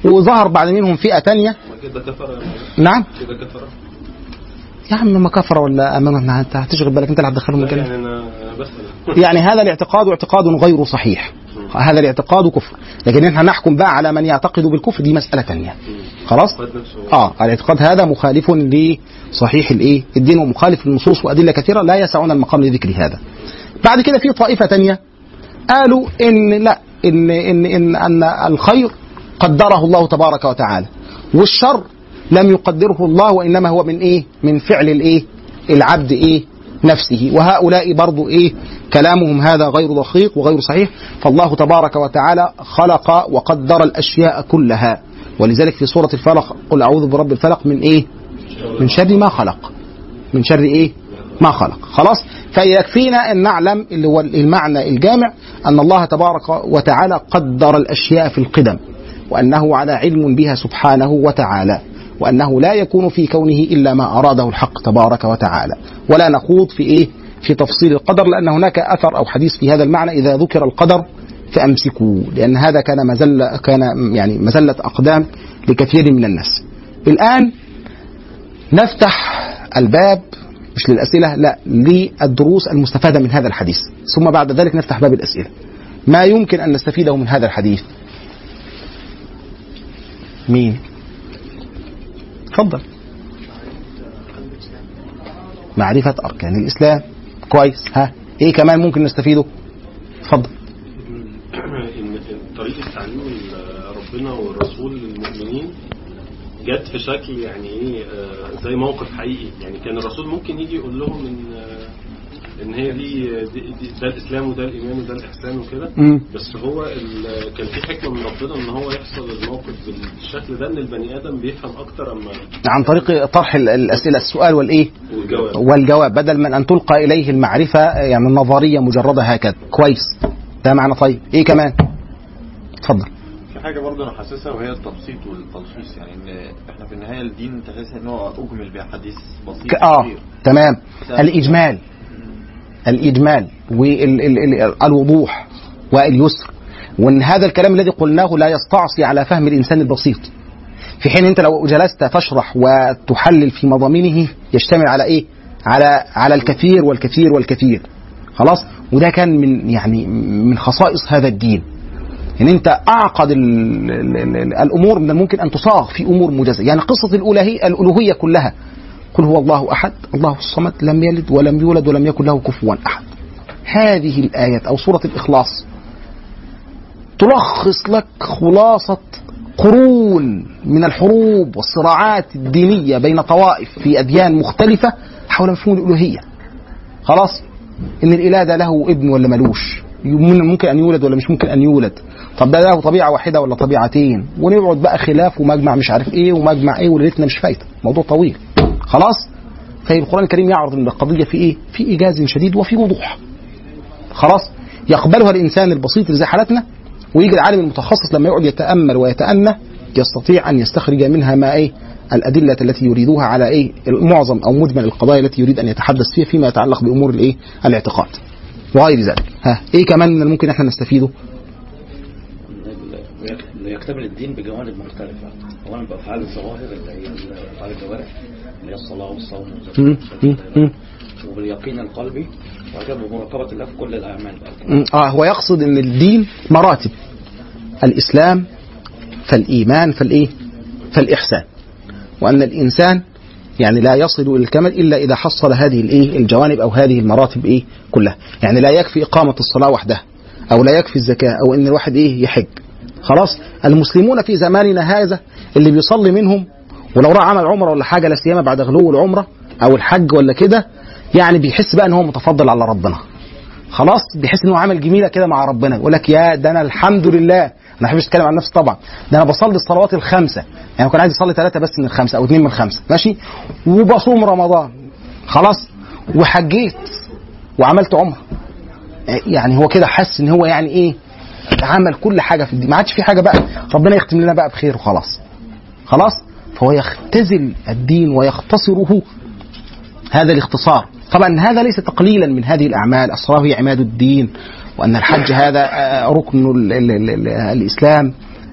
وظهر بعد منهم فئه تانية كده كفر نعم كده كفر يا عم ما كفر ولا امنوا انت هتشغل بالك انت اللي هتدخلهم الجنه يعني انا بسال يعني هذا الاعتقاد اعتقاد غير صحيح هذا الاعتقاد كفر لكن احنا نحكم بقى على من يعتقد بالكفر دي مسألة تانية خلاص الاعتقاد نفسه اه الاعتقاد هذا مخالف لصحيح الايه الدين ومخالف للنصوص وادله كثيره لا يسعون المقام لذكر هذا بعد كده في طائفه تانية قالوا ان لا ان ان ان ان الخير قدره الله تبارك وتعالى والشر لم يقدره الله وانما هو من ايه من فعل الايه العبد ايه نفسه وهؤلاء برضو ايه كلامهم هذا غير دقيق وغير صحيح فالله تبارك وتعالى خلق وقدر الاشياء كلها ولذلك في سوره الفلق قل اعوذ برب الفلق من ايه من شر ما خلق من شر ايه ما خلق خلاص فيكفينا ان نعلم اللي هو المعنى الجامع ان الله تبارك وتعالى قدر الاشياء في القدم وانه على علم بها سبحانه وتعالى وانه لا يكون في كونه الا ما اراده الحق تبارك وتعالى ولا نخوض في ايه في تفصيل القدر لان هناك اثر او حديث في هذا المعنى اذا ذكر القدر فامسكوا لان هذا كان مزله كان يعني مزله اقدام لكثير من الناس الان نفتح الباب مش للأسئلة لا للدروس المستفادة من هذا الحديث ثم بعد ذلك نفتح باب الأسئلة ما يمكن أن نستفيده من هذا الحديث مين تفضل معرفة أركان الإسلام كويس ها إيه كمان ممكن نستفيده تفضل ان طريقه تعليم ربنا والرسول للمؤمنين جت في شكل يعني ايه آه، زي موقف حقيقي يعني كان الرسول ممكن يجي يقول لهم ان آه، ان هي دي, دي, دي ده الاسلام وده الايمان وده الاحسان وكده مم. بس هو ال- كان في حكمه من ربنا ان هو يحصل الموقف بالشكل ده ان البني ادم بيفهم اكتر اما عن طريق طرح ال- الأسئلة السؤال والإيه والجواب والجواب بدل من أن تلقى إليه المعرفة يعني النظرية مجردة هكذا كويس ده معنى طيب إيه كمان اتفضل في حاجة برضه أنا حاسسها وهي التبسيط والتلخيص يعني إن إحنا في النهاية الدين تحس إن هو أجمل بأحاديث بسيطة ك- اه كتير. تمام الإجمال الإجمال والوضوح واليسر وأن هذا الكلام الذي قلناه لا يستعصي على فهم الإنسان البسيط في حين أنت لو جلست تشرح وتحلل في مضامينه يشتمل على إيه على على الكثير والكثير والكثير خلاص وده كان من يعني من خصائص هذا الدين ان انت اعقد ال ال ال الامور من الممكن ان تصاغ في امور موجزه يعني قصه الالوهيه الالوهيه كلها قل هو الله احد الله الصمد لم يلد ولم يولد ولم يكن له كفوا احد هذه الايات او سوره الاخلاص تلخص لك خلاصه قرون من الحروب والصراعات الدينيه بين طوائف في اديان مختلفه حول مفهوم الالوهيه خلاص ان الاله ده له ابن ولا ملوش يمكن- ممكن ان يولد ولا مش ممكن ان يولد طب ده له طبيعه واحده ولا طبيعتين ونقعد بقى خلاف ومجمع مش عارف ايه ومجمع ايه وليلتنا مش فايته موضوع طويل خلاص فالقران الكريم يعرض ان القضيه في ايه في ايجاز شديد وفي وضوح خلاص يقبلها الانسان البسيط اللي زي حالتنا ويجي العالم المتخصص لما يقعد يتامل ويتأنى يستطيع ان يستخرج منها ما ايه الادله التي يريدوها على ايه معظم او مجمل القضايا التي يريد ان يتحدث فيها فيما يتعلق بامور الايه الاعتقاد وغير ذلك ها ايه كمان من الممكن احنا نستفيده انه يكتمل الدين بجوانب مختلفة اولا بافعال الظواهر اللي هي افعال الجوارح اللي هي الصلاة والصوم مم، والزكاة مم، مم. وباليقين القلبي وكده بمراقبة الله في كل الاعمال بقى م، اه هو يقصد ان الدين مراتب الاسلام فالايمان فالايه فالاحسان وان الانسان يعني لا يصل الى الكمال الا اذا حصل هذه الايه الجوانب او هذه المراتب ايه كلها يعني لا يكفي اقامه الصلاه وحدها او لا يكفي الزكاه او ان الواحد ايه يحج خلاص المسلمون في زماننا هذا اللي بيصلي منهم ولو راح عمل عمره ولا حاجه لا سيما بعد غلو العمره او الحج ولا كده يعني بيحس بقى ان هو متفضل على ربنا خلاص بيحس ان هو عمل جميله كده مع ربنا يقول لك يا ده انا الحمد لله انا ما بحبش اتكلم عن نفسي طبعا ده انا بصلي الصلوات الخمسه يعني كان عايز اصلي ثلاثه بس من الخمسه او اثنين من الخمسه ماشي وبصوم رمضان خلاص وحجيت وعملت عمره يعني هو كده حس ان هو يعني ايه عمل كل حاجه في الدين ما عادش في حاجه بقى ربنا يختم لنا بقى بخير وخلاص خلاص فهو يختزل الدين ويختصره هذا الاختصار طبعا هذا ليس تقليلا من هذه الاعمال الصلاه هي عماد الدين وان الحج هذا آه، ركن ال ال ال ال الاسلام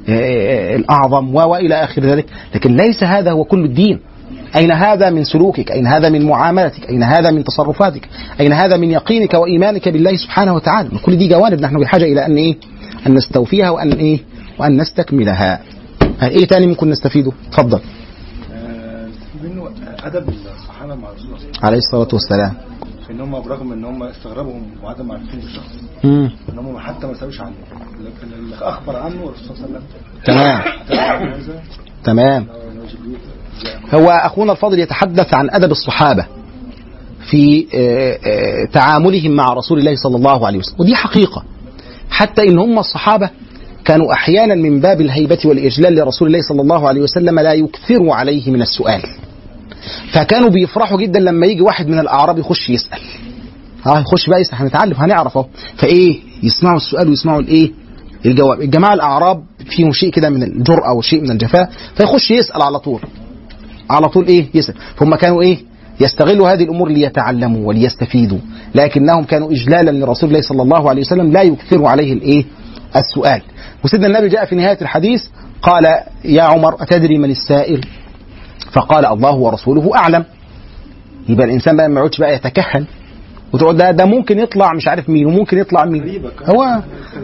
آه، الأعظم و- وإلى آخر ذلك لكن ليس هذا هو كل الدين أين هذا من سلوكك أين هذا من معاملتك أين هذا من تصرفاتك أين هذا من يقينك وإيمانك بالله سبحانه وتعالى كل دي جوانب نحن بحاجة إلى أن إيه أن نستوفيها وأن إيه وأن نستكملها آه، إيه تاني ممكن نستفيده تفضل آه، منه ادب الصحابه مع الرسول صلى الله عليه وسلم عليه الصلاة والسلام ان هم برغم ان هم استغربهم وعدم معرفتهم بالشخص مم. ان هم حتى ما سالوش عنه لكن اللي اخبر عنه الرسول صلى الله عليه وسلم تمام حتى هذا تمام أو إن جبريل جاء. هو أخونا الفاضل يتحدث عن أدب الصحابة في آه، آه، تعاملهم مع رسول الله صلى الله عليه وسلم ودي حقيقة حتى إن هم الصحابة كانوا أحيانا من باب الهيبة والإجلال لرسول الله صلى الله عليه وسلم لا يكثروا عليه من السؤال فكانوا بيفرحوا جدا لما يجي واحد من الأعراب يخش يسأل ها يخش بقى يسأل هنتعلم هنعرف اهو فإيه يسمعوا السؤال ويسمعوا الإيه الجواب الجماعة الأعراب فيهم شيء كده من الجرأة وشيء من الجفاء فيخش يسأل على طول على طول ايه يسأل فهم كانوا ايه يستغلوا هذه الامور ليتعلموا وليستفيدوا لكنهم كانوا اجلالا لرسول الله صلى الله عليه وسلم لا يكثروا عليه الايه السؤال وسيدنا النبي جاء في نهايه الحديث قال يا عمر اتدري من السائل فقال الله ورسوله اعلم يبقى الانسان بقى ما يقعدش بقى يتكهن وتقعد ده, ده ممكن يطلع مش عارف مين وممكن يطلع مين هو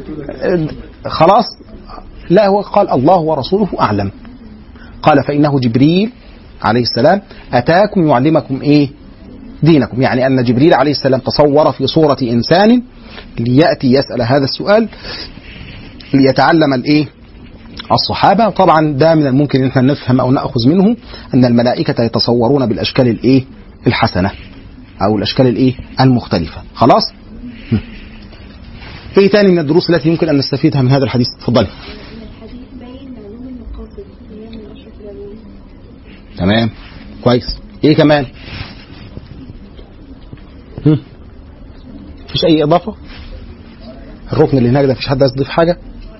خلاص لا هو قال الله ورسوله اعلم قال فإنه جبريل عليه السلام أتاكم يعلمكم إيه دينكم يعني أن جبريل عليه السلام تصور في صورة إنسان ليأتي يسأل هذا السؤال ليتعلم الإيه الصحابة طبعا ده من الممكن أن احنا نفهم أو نأخذ منه أن الملائكة يتصورون بالأشكال الإيه الحسنة أو الأشكال الإيه المختلفة خلاص هم. إيه تاني من الدروس التي يمكن أن نستفيدها من هذا الحديث تفضلي الحديث باين معلوم المقاصد اللي هي من أشرف العلوم تمام كويس ايه كمان هم؟ مفيش اي اضافه الركن اللي هناك ده مفيش حد عايز يضيف حاجه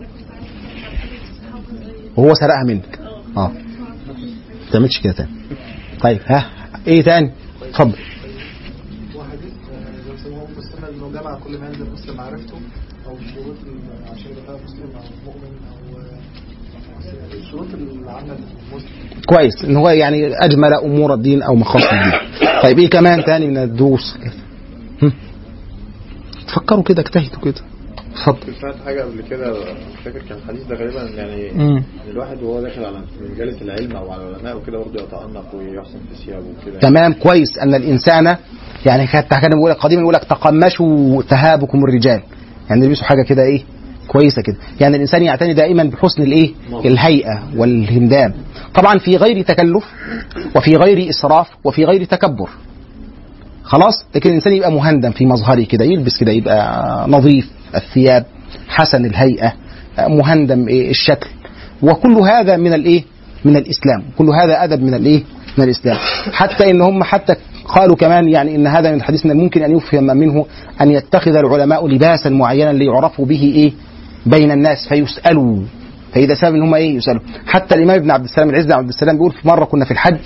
وهو سرقها منك اه ما تعملش كده تاني طيب ها ايه تاني اتفضل وحديث لو سموه مسلم انه جمع كل ما يلزم مسلم معرفته او شروط ال- عشان يبقى مسلم او مؤمن او آه، الشروط العامه للمسلم كويس ان هو يعني اجمل امور الدين او مخاص الدين طيب ايه كمان تاني من الدروس هم؟ تفكروا كده اجتهدوا كده اتفضل كنت سمعت حاجة قبل كده مش فاكر كان الحديث ده غالبا يعني مم. إن الواحد وهو داخل على مجالس العلم او على العلماء وكده برضه يتأنق ويحسن في ثيابه وكده تمام كويس ان الانسان يعني حتى كان بيقول لك قديما يقول لك تقمشوا تهابكم الرجال يعني يلبسوا حاجه كده ايه كويسه كده يعني الانسان يعتني دائما بحسن الايه الهيئه والهمدان طبعا في غير تكلف وفي غير اسراف وفي غير تكبر خلاص لكن الانسان يبقى مهندم في مظهره كده يلبس كده يبقى نظيف الثياب حسن الهيئه مهندم إيه الشكل وكل هذا من الايه من الاسلام كل هذا ادب من الايه من الاسلام حتى ان هم حتى قالوا كمان يعني ان هذا من الحديث من الممكن ان يفهم منه ان يتخذ العلماء لباسا معينا ليعرفوا به ايه بين الناس فيسالوا فاذا سبب ان هم ايه يسالوا حتى الامام ابن عبد السلام العز بن عبد السلام بيقول في مره كنا في الحج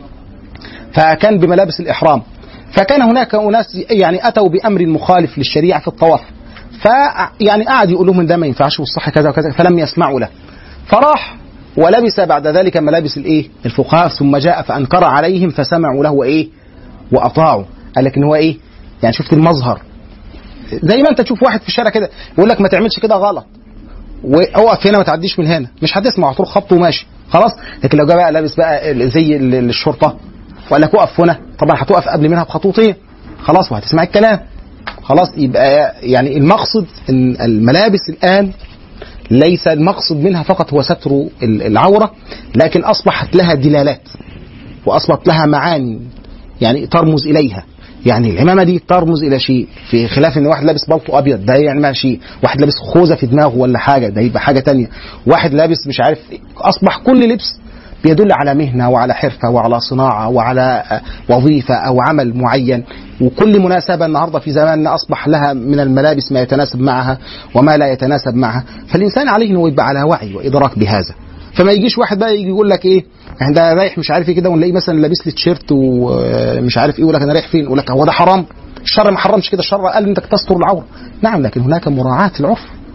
فكان بملابس الاحرام فكان هناك اناس يعني اتوا بامر مخالف للشريعه في الطواف فيعني قعد يقول لهم إن ده ما ينفعش والصح كذا وكذا فلم يسمعوا له فراح ولبس بعد ذلك ملابس الايه الفقهاء ثم جاء فانكر عليهم فسمعوا له ايه واطاعوا قال لك ان هو ايه يعني شفت المظهر زي ما انت تشوف واحد في الشارع كده يقول لك ما تعملش كده غلط واقف هنا ما تعديش من هنا مش هتسمع هتروح خبط وماشي خلاص لكن لو جه بقى لابس بقى ال- زي ال- الشرطه وقال لك وقف هنا طبعا هتقف قبل منها بخطوتين خلاص وهتسمع الكلام خلاص يبقى يعني المقصد ان الملابس الان ليس المقصد منها فقط هو ستر ال- العوره لكن اصبحت لها دلالات واصبحت لها معاني يعني ترمز اليها يعني العمامه دي ترمز الى شيء في خلاف ان واحد لابس بلطو ابيض ده يعني ما شيء واحد لابس خوذه في دماغه ولا حاجه ده يبقى حاجه تانية واحد لابس مش عارف إيه. اصبح كل لبس بيدل على مهنه وعلى حرفه وعلى صناعه وعلى آه، وظيفه او عمل معين وكل مناسبه النهارده في زماننا اصبح لها من الملابس ما يتناسب معها وما لا يتناسب معها فالانسان عليه انه يبقى على وعي وادراك بهذا فما يجيش واحد بقى يجي يقول لك ايه يعني ده رايح مش عارف ايه كده ونلاقيه مثلا لابس لي تيشيرت ومش عارف ايه يقول لك انا رايح فين يقول لك هو ده حرام الشر ما حرمش كده الشر قال انك تستر العوره نعم لكن هناك مراعاه العرف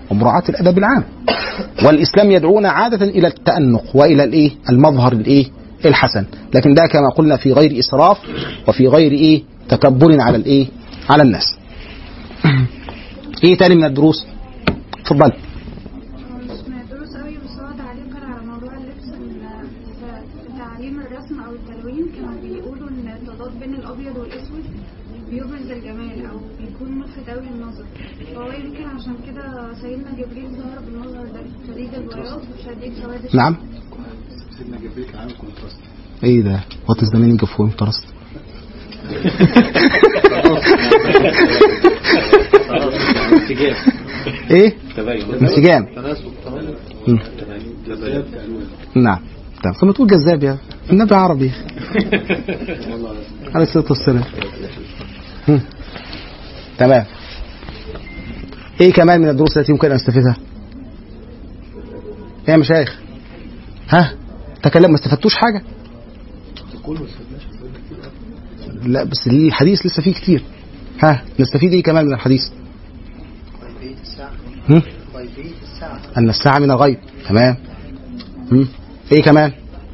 ومراعاة الأدب العام والإسلام يدعونا عادة إلى التأنق وإلى الإيه المظهر الإيه الحسن لكن ده كما قلنا في غير إسراف وفي غير إيه تكبر على الإيه على الناس إيه تاني من الدروس اتفضل مش من الدروس قوي بس هو تعليقا على موضوع اللبس ال- في تعليم الرسم او التلوين كانوا بيقولوا ان التضاد بين الابيض والاسود بيبرز الجمال او بيكون ملفت قوي للنظر فهو يمكن عشان كده سيدنا جبريل ظهر بالمظهر ده شديد البياض وشديد سواد الشمس. نعم سيدنا جبريل كان عامل كونتراست ايه ده وات از ذا مينينج اوف كونتراست انسجام ايه تباين انسجام تناسب تمام مم. جذاب نعم طب ثم تقول جذاب يا النبي عربي عليه الصلاه والسلام مم. تمام ايه كمان من الدروس التي يمكن ان نستفيدها يا مشايخ ها تكلم ما استفدتوش حاجه لا بس الحديث لسه فيه كتير ها نستفيد ايه كمان من الحديث غيبية الساعة هم؟ غيبية الساعة أن الساعة من الغيب تمام مم. إيه كمان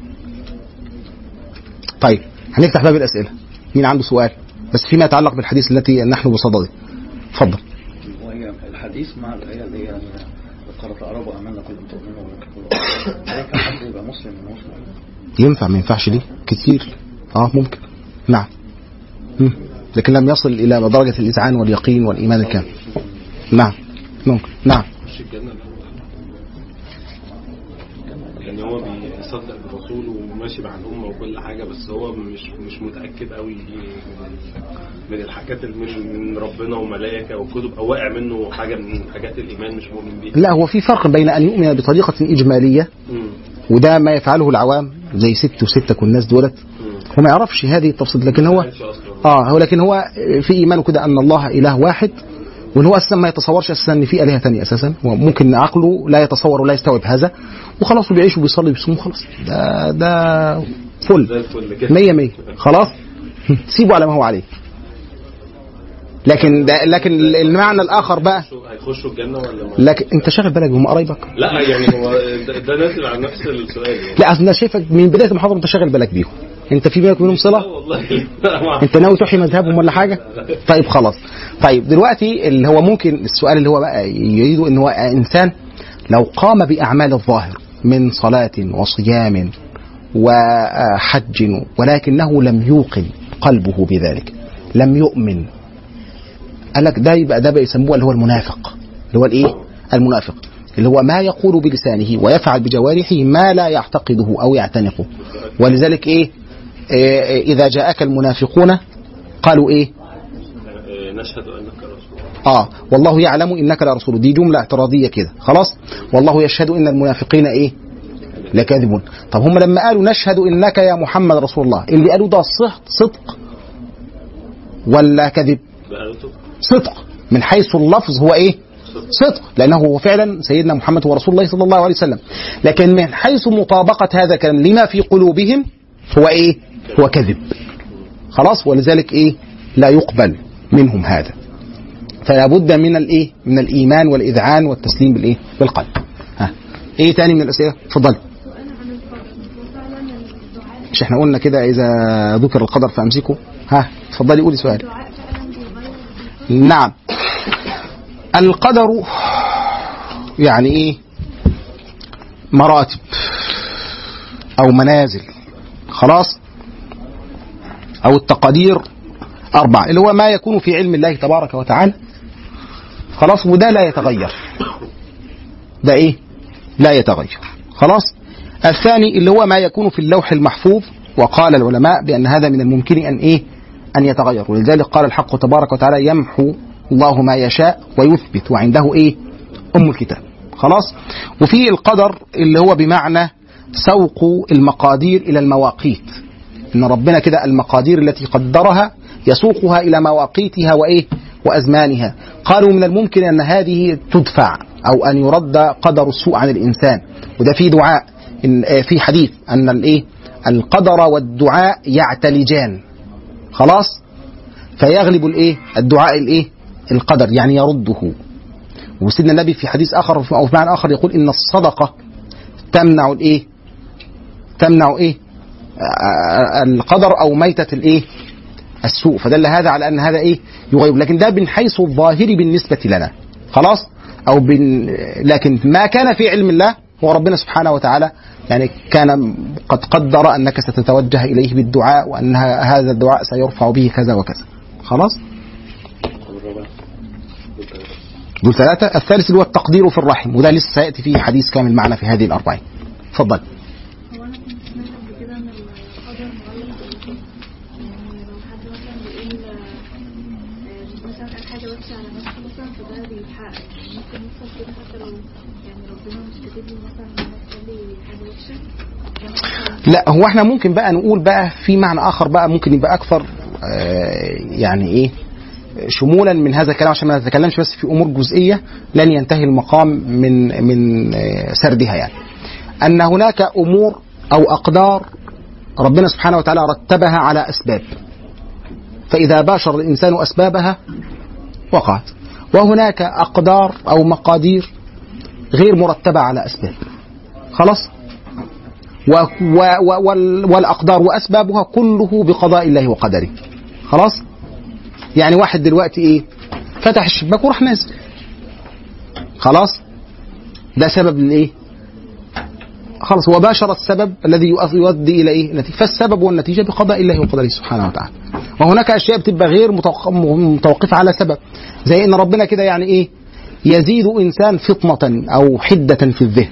طيب هنفتح باب الأسئلة مين عنده سؤال بس فيما يتعلق بالحديث التي نحن بصدده اتفضل وهي الحديث مع الآية اللي هي قالت العرب آمنا كل تؤمنوا ولا تكفروا هل كان حد يبقى مسلم من مسلم ينفع ما ينفعش ليه كتير اه ممكن نعم مم. لكن لم يصل إلى درجة الإذعان واليقين والإيمان الكامل نعم ممكن نعم يخش الجنة الأول يعني هو بيصدق بالرسول وماشي مع الأمة وكل حاجة بس هو مش مش متأكد قوي من من الحاجات اللي من من ربنا وملائكة وكتب أو واقع منه حاجة من حاجات الإيمان مش مؤمن بيها لا هو في فرق بين أن يؤمن بطريقة إجمالية مم. وده ما يفعله العوام زي ست وستك والناس دولت مم. هو ما يعرفش هذه التفصيل لكن هو ماشي أصلاً. اه هو لكن هو في ايمانه كده ان الله اله واحد وان هو اساسا ما يتصورش اساسا ان في الهه ثانيه اساسا هو ممكن عقله لا يتصور ولا يستوعب هذا وخلاص وبيعيش وبيصلي وبيصوم خلاص ده ده زي فل الفل كده مية مية خلاص سيبه على ما هو عليه لكن ده لكن المعنى الاخر بقى هيخشوا الجنة ولا ما لكن انت شاغل بالك بهم قرايبك لا يعني هو ده, ده نازل على نفس السؤال يعني لا اصل انا شايفك من بدايه المحاضره انت شاغل بالك بيهم انت في بينك وبينهم لا صله والله لا ما انت ناوي تحيي مذهبهم ولا حاجه طيب خلاص طيب دلوقتي اللي هو ممكن السؤال اللي هو بقى يريده ان هو انسان لو قام باعمال الظاهر من صلاه وصيام وحج ولكنه لم يوقن قلبه بذلك لم يؤمن قال لك ده يبقى ده بقى يسموه اللي هو المنافق اللي هو الايه المنافق اللي هو ما يقول بلسانه ويفعل بجوارحه ما لا يعتقده او يعتنقه ولذلك ايه إيه، إذا جاءك المنافقون قالوا إيه آه، نشهد أنك رسول آه والله يعلم إنك لرسول دي جملة اعتراضية كده خلاص والله يشهد إن المنافقين إيه لكاذبون طب هم لما قالوا نشهد إنك يا محمد رسول الله اللي قالوا ده صدق صدق ولا كذب بقالته صدق من حيث اللفظ هو ايه صدق لانه هو فعلا سيدنا محمد هو رسول الله صلى الله عليه وسلم لكن من حيث مطابقه هذا الكلام لما في قلوبهم هو ايه هو كذب خلاص ولذلك ايه لا يقبل منهم هذا فلا بد من الايه من الايمان والاذعان والتسليم بالايه بالقلب ها ايه تاني من الاسئله اتفضل سؤال عن القدر وفعلا الدعاء مش احنا قلنا كده اذا ذكر القدر فامسكوا ها اتفضلي قولي سؤال الدعاء فعلا بيغير نعم القدر يعني ايه مراتب او منازل خلاص او التقادير اربعه اللي هو ما يكون في علم الله تبارك وتعالى خلاص وده لا يتغير ده ايه لا يتغير خلاص الثاني اللي هو ما يكون في اللوح المحفوظ وقال العلماء بان هذا من الممكن ان ايه ان يتغير ولذلك قال الحق تبارك وتعالى يمحو الله ما يشاء ويثبت وعنده ايه ام الكتاب خلاص وفي القدر اللي هو بمعنى سوق المقادير الى المواقيت ان ربنا كده المقادير التي قدرها يسوقها الى مواقيتها وايه وازمانها قالوا من الممكن ان هذه تدفع او ان يرد قدر السوء عن الانسان وده في دعاء إن آه، في حديث ان الايه القدر والدعاء يعتلجان خلاص فيغلب الايه الدعاء الايه القدر يعني يرده وسيدنا النبي في حديث اخر او في معنى اخر يقول ان الصدقه تمنع الايه؟ تمنع ايه؟ آه، القدر او ميته الايه؟ السوء فدل هذا على ان هذا ايه؟ يغيب لكن ده من حيث الظاهر بالنسبه لنا خلاص؟ او بن لكن ما كان في علم الله هو ربنا سبحانه وتعالى يعني كان قد قدر انك ستتوجه اليه بالدعاء وان هذا الدعاء سيرفع به كذا وكذا خلاص؟ دول ثلاثة الثالث اللي هو التقدير في الرحم وده لسه سيأتي فيه حديث كامل معنا في هذه الأربعين اتفضل هو انا كنت سمعت قبل كده ان القدر معلق بالإيد. يعني لو حد مثلا بيقول آه، مثلا قال حاجه وحشه على نفسه مثلا فده بيتحقق يعني ممكن يحصل كده حتى لو يعني ربنا مش كاتب له مثلا ان هو يخلي حاجه وحشه ده مثلا لا هو احنا ممكن بقى نقول بقى في معنى آخر بقى ممكن يبقى أكثر آه، يعني إيه شمولا من هذا الكلام عشان ما نتكلمش بس في امور جزئيه لن ينتهي المقام من من آه، سردها يعني. ان هناك امور او اقدار ربنا سبحانه وتعالى رتبها على اسباب. فاذا باشر الانسان اسبابها وقعت. وهناك اقدار او مقادير غير مرتبه على اسباب. خلاص؟ و و و وال- والاقدار واسبابها كله بقضاء الله وقدره. خلاص؟ يعني واحد دلوقتي ايه فتح الشباك وراح نازل خلاص ده سبب للايه خلاص هو باشر السبب الذي يؤ- يؤدي الى ايه النتيجه فالسبب والنتيجه بقضاء الله وقدره سبحانه وتعالى وهناك اشياء بتبقى غير متوق- متوقفه على سبب زي ان ربنا كده يعني ايه يزيد انسان فطنه او حده في الذهن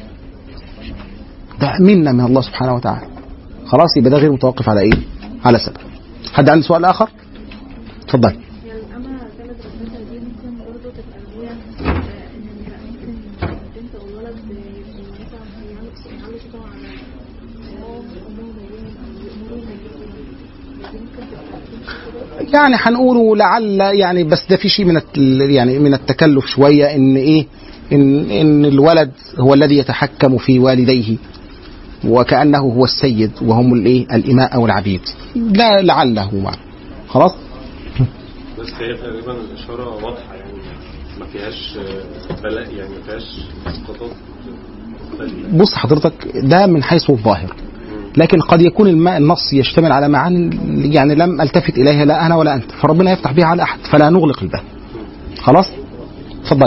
ده منا من الله سبحانه وتعالى خلاص يبقى ده غير متوقف على ايه على سبب حد عنده سؤال اخر اتفضل يعني الأمة ثلاث ركعات دي ممكن برضه تبقى هي آه، إن لا ممكن البنت أو الولد يبقوا مثلا يعلوا يعلوا صوتهم على أمهم أمهم وأبوهم أو يأمروا بالمعروف دي ممكن تبقى كده يعني هنقوله لعل يعني بس ده في شيء من الت- يعني من التكلف شويه ان ايه ان ان الولد هو الذي يتحكم في والديه وكانه هو السيد وهم الايه الاماء او العبيد لا لعله ما خلاص بس هي تقريبا الإشارة واضحة يعني ما فيهاش آه، بلاء يعني ما فيهاش اسقاطات مختلفة. بص حضرتك ده من حيث الظاهر لكن قد يكون الماء النص يشتمل على معاني يعني لم التفت اليها لا انا ولا انت فربنا يفتح بها على احد فلا نغلق الباب خلاص اتفضل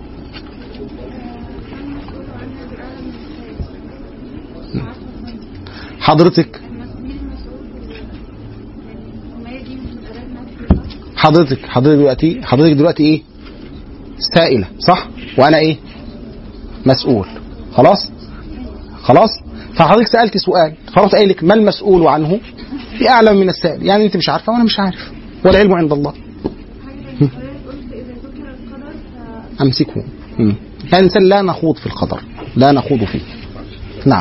حضرتك مين المسؤول وما هي دي مش مسألة نفس حضرتك حضرتك دلوقتي حضرتك دلوقتي ايه سائلة صح وانا ايه مسؤول خلاص خلاص فحضرتك سألت سؤال فرحت قايل لك ما المسؤول عنه بأعلم من السائل يعني انت مش عارفه وانا مش عارف والعلم عند الله حاجة زي حضرتك قلت إذا ذكر القدر ف امسكه مم. يعني الانسان لا نخوض في القدر لا نخوض فيه نعم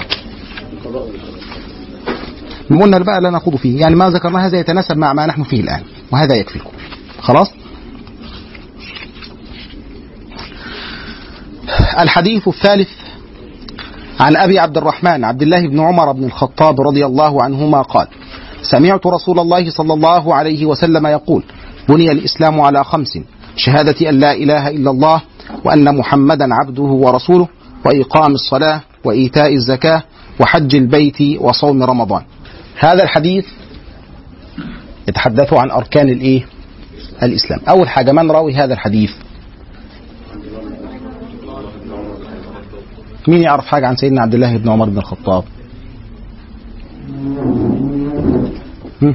قلنا بقى لا نخوض فيه يعني ما ذكرنا هذا يتناسب مع ما نحن فيه الآن وهذا يكفيكم خلاص الحديث الثالث عن أبي عبد الرحمن عبد الله بن عمر بن الخطاب رضي الله عنهما قال سمعت رسول الله صلى الله عليه وسلم يقول بني الإسلام على خمس شهادة أن لا إله إلا الله وأن محمدا عبده ورسوله وإقام الصلاة وإيتاء الزكاة وحج البيت وصوم رمضان هذا الحديث يتحدث عن أركان الإيه؟ الإسلام أول حاجة من راوي هذا الحديث مين يعرف حاجة عن سيدنا عبد الله بن عمر بن الخطاب هم؟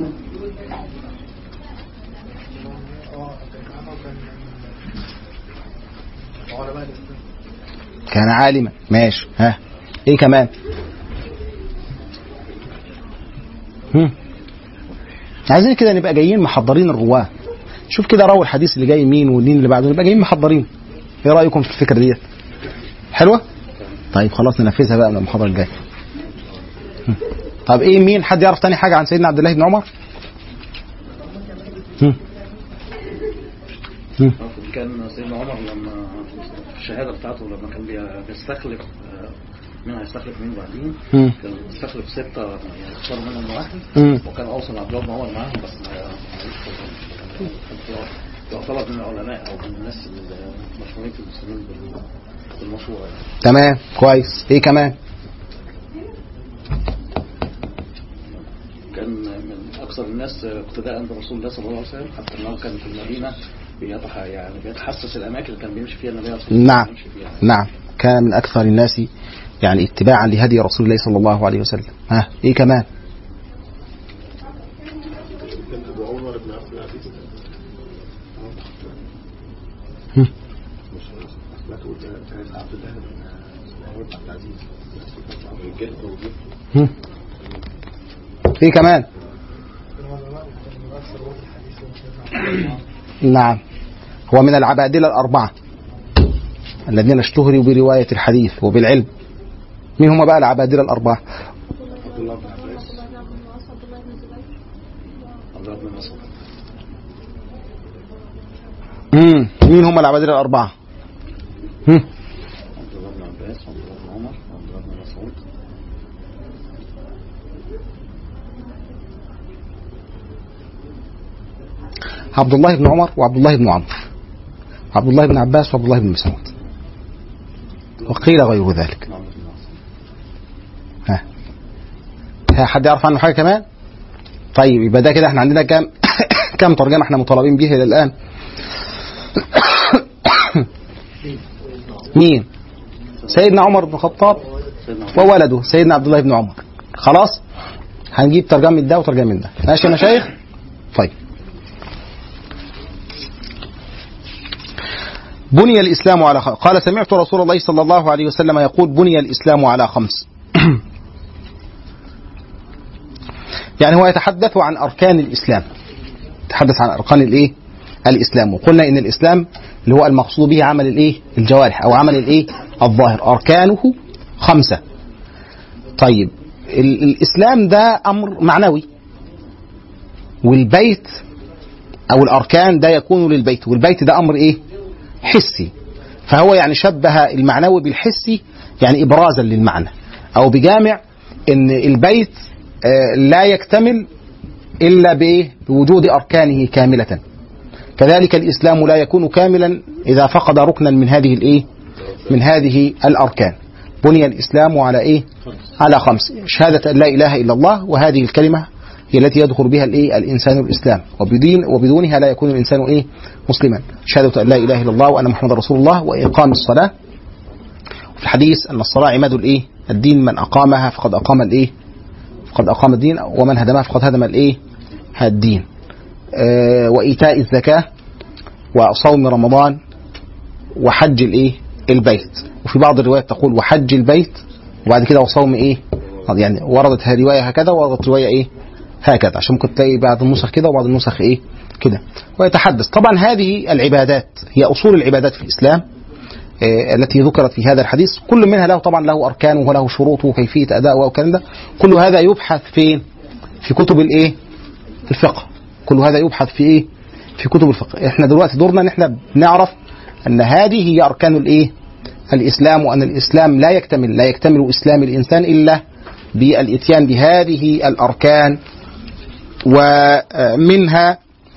علماء الإسلام كان عالما ماشي ها ايه كمان هم؟ عايزين كده نبقى جايين محضرين الرواه شوف كده راوي الحديث اللي جاي مين والمين اللي بعده نبقى جايين محضرين ايه رايكم في الفكره ديت حلوه طيب خلاص ننفذها بقى من المحاضره الجايه هم. طب ايه مين حد يعرف تاني حاجه عن سيدنا عبد الله بن عمر هم. هم. كان سيدنا عمر لما الشهاده بتاعته لما كان بي- بيستخلف آه، مين هيستخلف مين بعدين هم. كان بيستخلف سته يعني اختار منهم واحد هم. وكان اوصل عبد الله بن عمر معاهم بس ما ما- يعتبر من العلماء او من الناس المشهورين في المسلمين بال- بالمشروع يعني. تمام كويس ايه كمان كان من اكثر الناس اقتداء برسول الله صلى الله عليه وسلم حتى انه كان في المدينه بيتح يعني بيتحسس الاماكن اللي كان بيمشي فيها النبي صلى الله عليه وسلم نعم بيمشي فيها نعم كان من اكثر الناس يعني اتباعا لهدي رسول الله صلى الله عليه وسلم ها ايه كمان كان ابو عمر بن عبد العزيز هم. هم. ايه كمان نعم هو من العبادلة الأربعة الذين اشتهروا برواية الحديث وبالعلم مين هم بقى العبادلة الأربعة عبد الله بن عباس عبد الله بن مسعود مم. مين هم العبادلة الأربعة هم. عبد الله بن عباس عبد الله بن عمر عبد الله بن مسعود عبد الله بن عمر وعبد الله بن عمرو عبد الله بن عباس وعبد الله بن مسعود وقيل غير ذلك عمرو بن العاص ها ها حد يعرف عنه حاجة كمان طيب يبقى ده كده احنا عندنا كام كام ترجمة احنا مطالبين بيها إلى الآن مين سيدنا عمر بن الخطاب سيدنا عمر وولده سيدنا عبد الله بن عمر خلاص هنجيب ترجمة ده وترجمة ده ماشي يا مشايخ طيب بني الإسلام على خمس قال سمعت رسول الله صلى الله عليه وسلم يقول بني الإسلام على خمس يعني هو يتحدث عن أركان الإسلام يتحدث عن أركان الإيه الإسلام وقلنا إن الإسلام اللي هو المقصود به عمل الإيه الجوارح أو عمل الإيه الظاهر أركانه خمسة طيب ال- الإسلام ده أمر معنوي والبيت أو الأركان ده يكون للبيت والبيت ده أمر إيه حسي فهو يعني شبه المعنوي بالحسي يعني إبرازا للمعنى أو بجامع إن البيت آه، لا يكتمل إلا بإيه؟ بوجود أركانه كاملة كذلك الإسلام لا يكون كاملا إذا فقد ركنا من هذه الإيه من هذه الأركان بني الإسلام على إيه على خمس شهادة أن لا إله إلا الله وهذه الكلمة هي التي يدخل بها الإيه الإنسان الإسلام وبدين وبدونها لا يكون الإنسان إيه مسلما شهادة أن لا إله إلا الله وأن محمد رسول الله وإقام الصلاة في الحديث أن الصلاة عماد الإيه الدين من أقامها فقد أقام الإيه فقد أقام الدين ومن هدمها فقد هدم الإيه الدين آه وإيتاء الزكاة وصوم رمضان وحج الإيه البيت وفي بعض الروايات تقول وحج البيت وبعد كده وصوم إيه يعني وردت رواية هكذا وردت رواية إيه هكذا عشان ممكن تلاقي بعض النسخ كده وبعض النسخ إيه كده ويتحدث طبعا هذه العبادات هي أصول العبادات في الإسلام آه، التي ذكرت في هذا الحديث كل منها له طبعا له أركانه وله شروطه وكيفية أدائه والكلام ده كل هذا يبحث فين في كتب الإيه الفقه كل هذا يبحث في إيه في كتب الفقه احنا دلوقتي دورنا ان احنا بنعرف ان هذه هي اركان الايه الاسلام وان الاسلام لا يكتمل لا يكتمل اسلام الانسان الا بالاتيان بهذه الاركان ومنها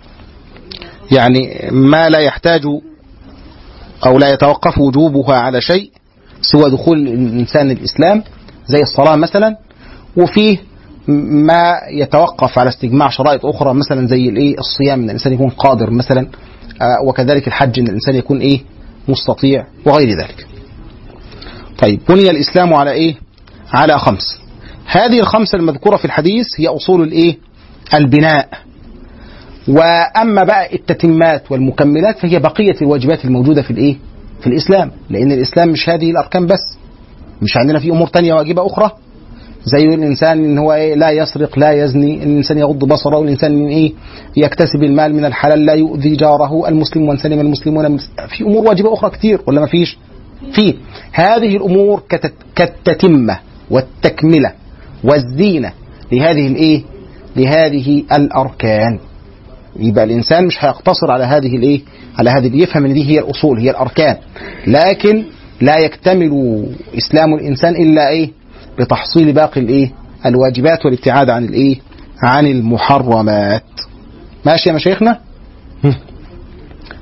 يعني ما لا يحتاج او لا يتوقف وجوبها على شيء سوى دخول الانسان الاسلام زي الصلاه مثلا وفيه ما يتوقف على استجماع شرائط اخرى مثلا زي الايه الصيام ان الانسان يكون قادر مثلا آه، وكذلك الحج ان الانسان يكون ايه مستطيع وغير ذلك. طيب بني الاسلام على ايه؟ على خمس. هذه الخمسه المذكوره في الحديث هي اصول الايه؟ البناء. واما بقى التتمات والمكملات فهي بقيه الواجبات الموجوده في الايه؟ في الاسلام، لان الاسلام مش هذه الاركان بس. مش عندنا في امور تانية واجبه اخرى زي الانسان ان هو ايه لا يسرق لا يزني الانسان يغض بصره والانسان إن ايه يكتسب المال من الحلال لا يؤذي جاره المسلم وان سلم المسلمون من- في امور واجبه اخرى كتير ولا ما فيش في هذه الامور كتت- كالتتمه والتكمله والزينه لهذه الايه لهذه الاركان يبقى الانسان مش هيقتصر على هذه الايه على هذه يفهم ان دي هي الاصول هي الاركان لكن لا يكتمل اسلام الانسان الا ايه بتحصيل باقي الايه الواجبات والابتعاد عن الايه عن المحرمات ماشي يا مشايخنا هم.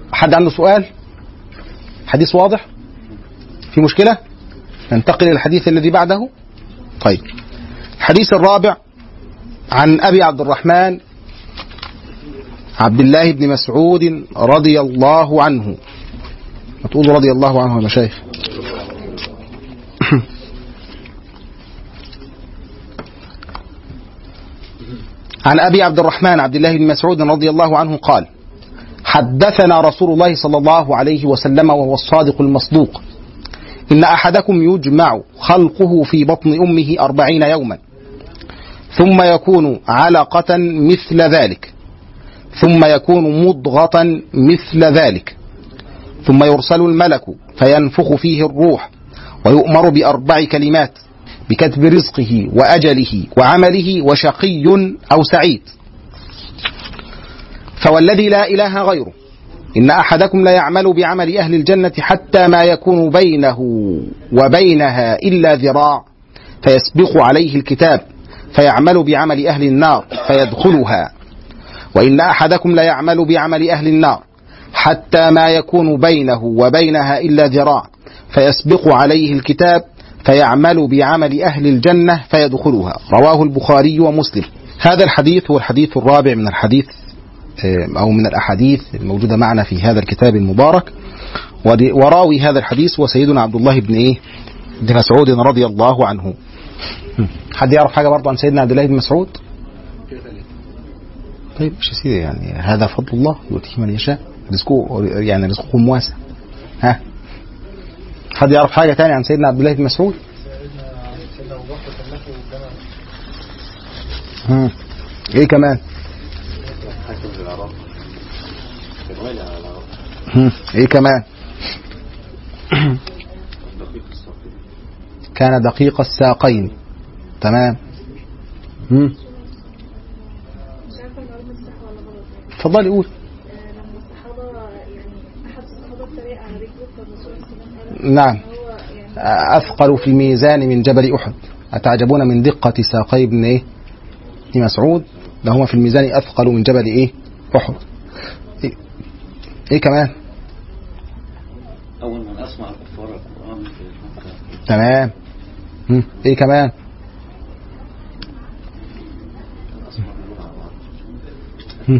حد عنده سؤال حديث واضح في مشكلة ننتقل إلى الحديث الذي بعده طيب الحديث الرابع عن أبي عبد الرحمن عبد الله بن مسعود رضي الله عنه ما تقولوا رضي الله عنه يا مشايخ عن ابي عبد الرحمن عبد الله بن مسعود رضي الله عنه قال حدثنا رسول الله صلى الله عليه وسلم وهو الصادق المصدوق ان احدكم يجمع خلقه في بطن امه اربعين يوما ثم يكون علقه مثل ذلك ثم يكون مضغه مثل ذلك ثم يرسل الملك فينفخ فيه الروح ويؤمر باربع كلمات بكتب رزقه واجله وعمله وشقي او سعيد فوالذي لا اله غيره ان احدكم لا يعمل بعمل اهل الجنه حتى ما يكون بينه وبينها الا ذراع فيسبق عليه الكتاب فيعمل بعمل اهل النار فيدخلها وان احدكم لا يعمل بعمل اهل النار حتى ما يكون بينه وبينها الا ذراع فيسبق عليه الكتاب فيعمل بعمل أهل الجنة فيدخلها رواه البخاري ومسلم هذا الحديث هو الحديث الرابع من الحديث أو من الأحاديث الموجودة معنا في هذا الكتاب المبارك وراوي هذا الحديث هو سيدنا عبد الله بن إيه بن مسعود رضي الله عنه حد يعرف حاجة برضه عن سيدنا عبد الله بن مسعود طيب مش يا سيدي يعني هذا فضل الله يؤتيه من يشاء رزقه يعني رزقكم واسع ها حد يعرف حاجة تاني عن سيدنا عبد الله بن مسعود؟ سيدنا ابو بكر كلفه بالجمل مم. ايه كمان؟ مم. ايه كمان؟ كان دقيق الساقين تمام مم. مش عارفه المعلومه دي صح ولا غلط يعني اتفضلي قول آه، لما الصحابه يعني احد الصحابه اتريق على رجله فالرسول صلى الله عليه وسلم قال نعم هو يعني أثقل في الميزان من جبل أحد أتعجبون من دقة ساقي ابن إيه؟ ابن مسعود لهما في الميزان أثقل من جبل إيه؟ أحد إيه, إيه كمان؟ أول من أسمع الكفار القرآن في مكة تمام مم. إيه كمان؟ مم.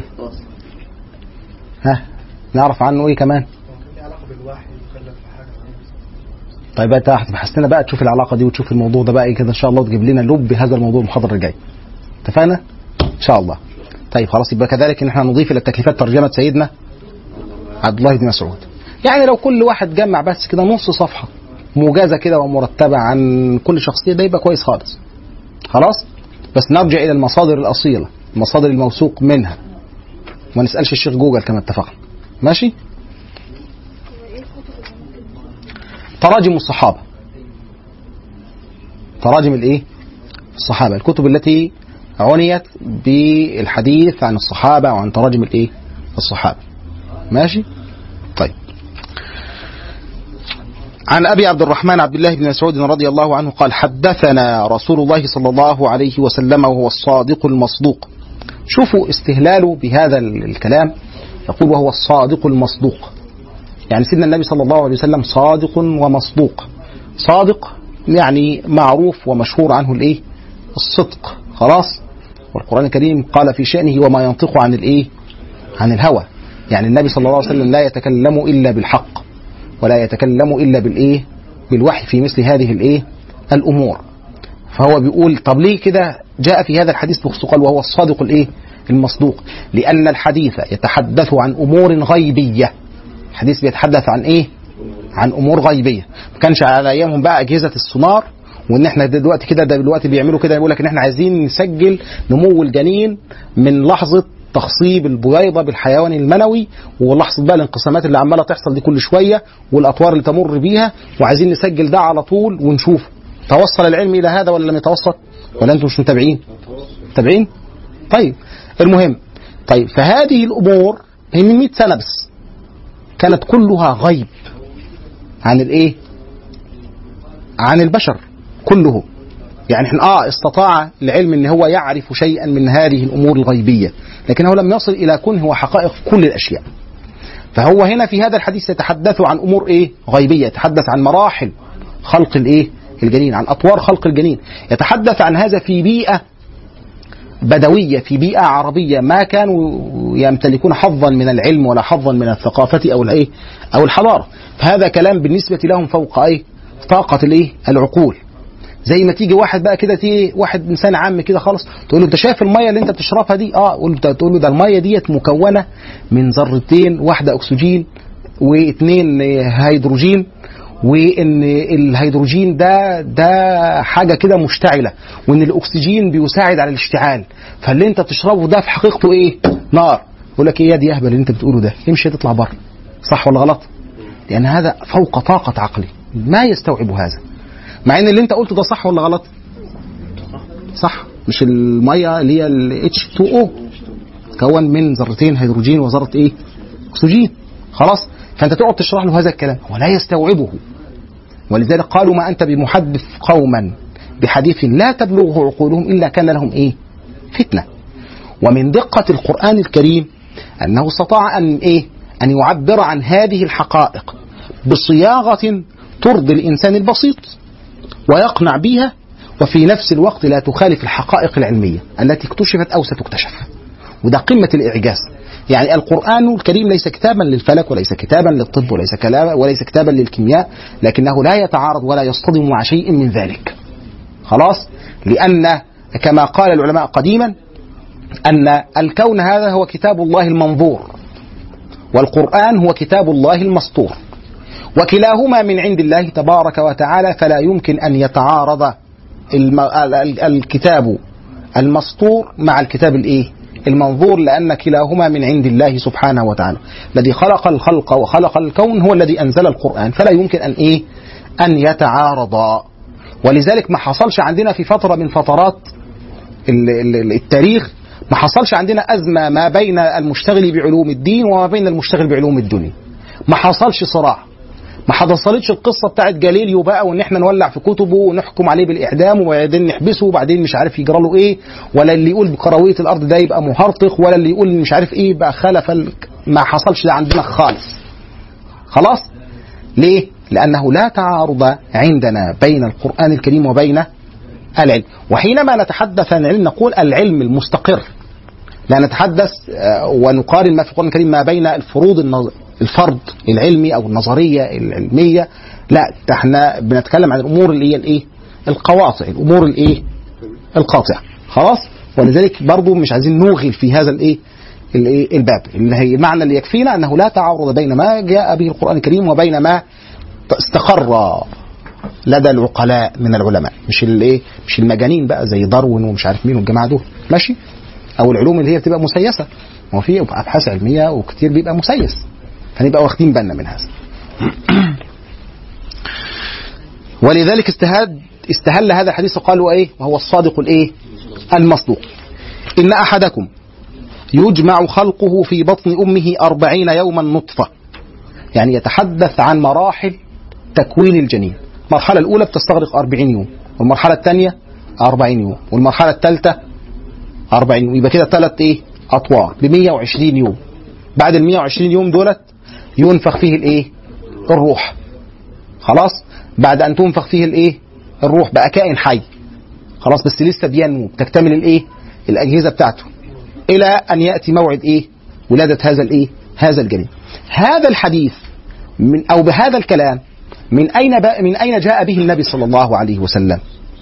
ها نعرف عنه إيه كمان؟ هو كان ليه علاقه بالوحي مكلف في حاجه طيب انت هتبحث لنا بقى تشوف العلاقه دي وتشوف الموضوع ده بقى ايه كده ان شاء الله وتجيب لنا لب هذا الموضوع المحاضره الجايه اتفقنا ان شاء الله طيب خلاص يبقى كذلك ان احنا نضيف الى التكليفات ترجمه سيدنا عبد الله بن مسعود يعني لو كل واحد جمع بس كده نص صفحه موجزه كده ومرتبه عن كل شخصيه ده يبقى كويس خالص خلاص بس نرجع الى المصادر الاصيله المصادر الموثوق منها وما نسالش الشيخ جوجل كما اتفقنا ماشي تراجم الصحابه تراجم الايه الصحابه الكتب التي عنيت بالحديث عن الصحابه وعن تراجم الايه الصحابه ماشي طيب عن ابي عبد الرحمن عبد الله بن مسعود رضي الله عنه قال حدثنا رسول الله صلى الله عليه وسلم وهو الصادق المصدوق شوفوا استهلاله بهذا الكلام يقول وهو الصادق المصدوق يعني سيدنا النبي صلى الله عليه وسلم صادق ومصدوق صادق يعني معروف ومشهور عنه الايه الصدق خلاص والقرآن الكريم قال في شأنه وما ينطق عن الايه عن الهوى يعني النبي صلى الله عليه وسلم لا يتكلم إلا بالحق ولا يتكلم إلا بالايه بالوحي في مثل هذه الايه الأمور فهو بيقول طب ليه كده جاء في هذا الحديث بخصوص قال وهو الصادق الايه المصدوق لأن الحديث يتحدث عن أمور غيبية الحديث بيتحدث عن ايه عن امور غيبيه ما كانش على ايامهم بقى اجهزه السونار وان احنا دلوقتي كده ده دلوقتي بيعملوا كده يقول لك ان احنا عايزين نسجل نمو الجنين من لحظه تخصيب البويضه بالحيوان المنوي ولحظه بقى الانقسامات اللي عماله تحصل دي كل شويه والاطوار اللي تمر بيها وعايزين نسجل ده على طول ونشوف توصل العلم الى هذا ولا لم يتوصل ولا انتم مش متابعين متابعين طيب المهم طيب فهذه الامور هي من 100 سنه بس كانت كلها غيب عن الايه عن البشر كله يعني احنا اه استطاع العلم ان هو يعرف شيئا من هذه الامور الغيبيه لكنه لم يصل الى كنه وحقائق كل الاشياء فهو هنا في هذا الحديث يتحدث عن امور ايه غيبيه يتحدث عن مراحل خلق الايه الجنين عن اطوار خلق الجنين يتحدث عن هذا في بيئه بدويه في بيئه عربيه ما كانوا يمتلكون حظا من العلم ولا حظا من الثقافه او الايه او الحضاره فهذا كلام بالنسبه لهم فوق ايه طاقه الايه العقول زي ما تيجي واحد بقى كده تيجي واحد انسان عام كده خالص تقول له انت شايف الميه اللي انت بتشربها دي اه قول له تقول له ده الميه ديت مكونه من ذرتين واحده اكسجين واثنين هيدروجين وان الهيدروجين ده ده حاجه كده مشتعله وان الاكسجين بيساعد على الاشتعال فاللي انت بتشربه ده في حقيقته ايه؟ نار يقول لك ايه يا دي اهبل اللي انت بتقوله ده امشي تطلع بره صح ولا غلط؟ لان هذا فوق طاقه عقلي ما يستوعب هذا مع ان اللي انت قلته ده صح ولا غلط؟ صح مش الميه اللي هي ال H2O تكون من ذرتين هيدروجين وذره ايه؟ اكسجين خلاص فانت تقعد تشرح له هذا الكلام هو لا يستوعبه ولذلك قالوا ما انت بمحدث قوما بحديث لا تبلغه عقولهم الا كان لهم ايه؟ فتنه ومن دقه القران الكريم انه استطاع ان ايه؟ ان يعبر عن هذه الحقائق بصياغه ترضي الانسان البسيط ويقنع بها وفي نفس الوقت لا تخالف الحقائق العلميه التي اكتشفت او ستكتشف وده قمه الاعجاز يعني القرآن الكريم ليس كتابا للفلك وليس كتابا للطب وليس كلام وليس كتابا للكيمياء لكنه لا يتعارض ولا يصطدم مع شيء من ذلك. خلاص؟ لأن كما قال العلماء قديما أن الكون هذا هو كتاب الله المنظور والقرآن هو كتاب الله المسطور وكلاهما من عند الله تبارك وتعالى فلا يمكن أن يتعارض الم... الكتاب المسطور مع الكتاب الايه؟ المنظور لأن كلاهما من عند الله سبحانه وتعالى الذي خلق الخلق وخلق الكون هو الذي أنزل القرآن فلا يمكن أن إيه أن يتعارضا ولذلك ما حصلش عندنا في فترة من فترات التاريخ ما حصلش عندنا أزمة ما بين المشتغل بعلوم الدين وما بين المشتغل بعلوم الدنيا ما حصلش صراع ما حصلتش القصه بتاعت جاليليو بقى وان احنا نولع في كتبه ونحكم عليه بالاعدام وبعدين نحبسه وبعدين مش عارف يجرى له ايه ولا اللي يقول بكرويه الارض ده يبقى مهرطق ولا اللي يقول مش عارف ايه يبقى خلف ال... ما حصلش ده عندنا خالص خلاص ليه لانه لا تعارض عندنا بين القران الكريم وبين العلم وحينما نتحدث عن العلم نقول العلم المستقر لا نتحدث ونقارن ما في القران الكريم ما بين الفروض النظر الفرض العلمي او النظريه العلميه لا ده احنا بنتكلم عن الامور اللي هي الايه القواطع الامور الايه القاطعه خلاص ولذلك برضو مش عايزين نوغل في هذا الايه الايه الباب اللي هي المعنى اللي يكفينا انه لا تعارض بين ما جاء به القران الكريم وبين ما استقر لدى العقلاء من العلماء مش الايه مش المجانين بقى زي داروين ومش عارف مين والجماعه دول ماشي او العلوم اللي هي بتبقى مسيسه هو في ابحاث علميه وكتير بيبقى مسيس فنبقى واخدين بالنا من هذا ولذلك استهاد استهل هذا الحديث وقالوا ايه وهو الصادق الايه المصدوق ان احدكم يجمع خلقه في بطن امه أربعين يوما نطفه يعني يتحدث عن مراحل تكوين الجنين المرحله الاولى بتستغرق 40 يوم والمرحله الثانيه 40 يوم والمرحله الثالثه 40 يوم يبقى كده ثلاث ايه اطوار ب 120 يوم بعد ال 120 يوم دولت ينفخ فيه الايه الروح خلاص بعد ان تنفخ فيه الايه الروح بقى كائن حي خلاص بس لسه بينمو بتكتمل الايه الاجهزه بتاعته الى ان ياتي موعد ايه ولاده هذا الايه هذا الجنين هذا الحديث من او بهذا الكلام من اين بقى من اين جاء به النبي صلى الله عليه وسلم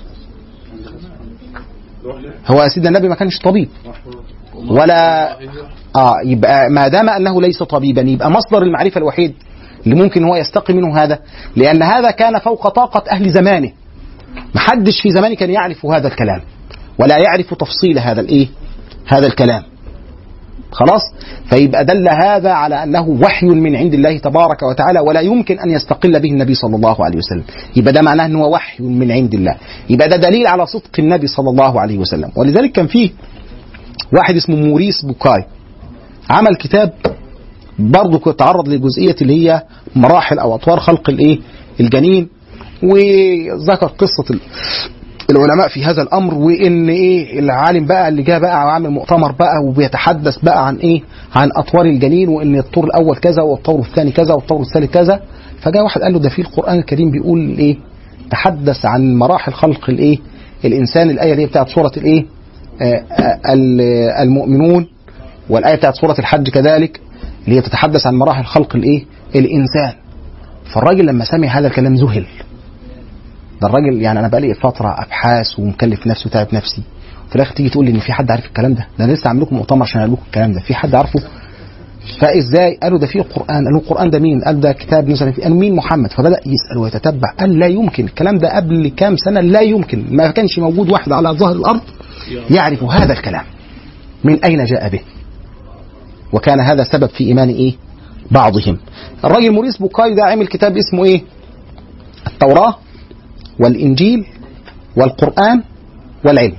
هو سيدنا النبي ما كانش طبيب ولا اه يبقى ما دام انه ليس طبيبا يبقى مصدر المعرفه الوحيد اللي ممكن هو يستقي منه هذا لان هذا كان فوق طاقه اهل زمانه محدش في زمانه كان يعرف هذا الكلام ولا يعرف تفصيل هذا الايه هذا الكلام خلاص فيبقى دل هذا على انه وحي من عند الله تبارك وتعالى ولا يمكن ان يستقل به النبي صلى الله عليه وسلم يبقى ده معناه انه وحي من عند الله يبقى ده دليل على صدق النبي صلى الله عليه وسلم ولذلك كان فيه واحد اسمه موريس بوكاي عمل كتاب برضه تعرض للجزئيه اللي هي مراحل او اطوار خلق الايه الجنين وذكر قصه العلماء في هذا الامر وان ايه العالم بقى اللي جه بقى وعامل مؤتمر بقى وبيتحدث بقى عن ايه عن اطوار الجنين وان الطور الاول كذا والطور الثاني كذا والطور الثالث كذا فجاء واحد قال له ده في القران الكريم بيقول ايه تحدث عن مراحل خلق الايه الانسان الايه اللي هي بتاعت سوره الايه آه، آه، ال- المؤمنون والايه بتاعت سوره الحج كذلك اللي هي بتتحدث عن مراحل خلق الايه الانسان فالراجل لما سمع هذا الكلام ذهل ده الراجل يعني انا بقالي فتره ابحاث ومكلف نفسي وتعب نفسي في الاخر تيجي تقول لي ان في حد عارف الكلام ده ده انا لسه عامل لكم مؤتمر عشان اقول لكم الكلام ده في حد عارفه فازاي قالوا ده في القران قالوا القران ده مين قال ده كتاب نزل فيه قالوا مين محمد فبدا يسال ويتتبع قال لا يمكن الكلام ده قبل كام سنه لا يمكن ما كانش موجود واحد على ظهر الارض يعرف هذا الكلام من اين جاء به وكان هذا سبب في ايمان ايه بعضهم الراجل موريس بوكاي ده عمل كتاب اسمه ايه التوراه والإنجيل والقرآن والعلم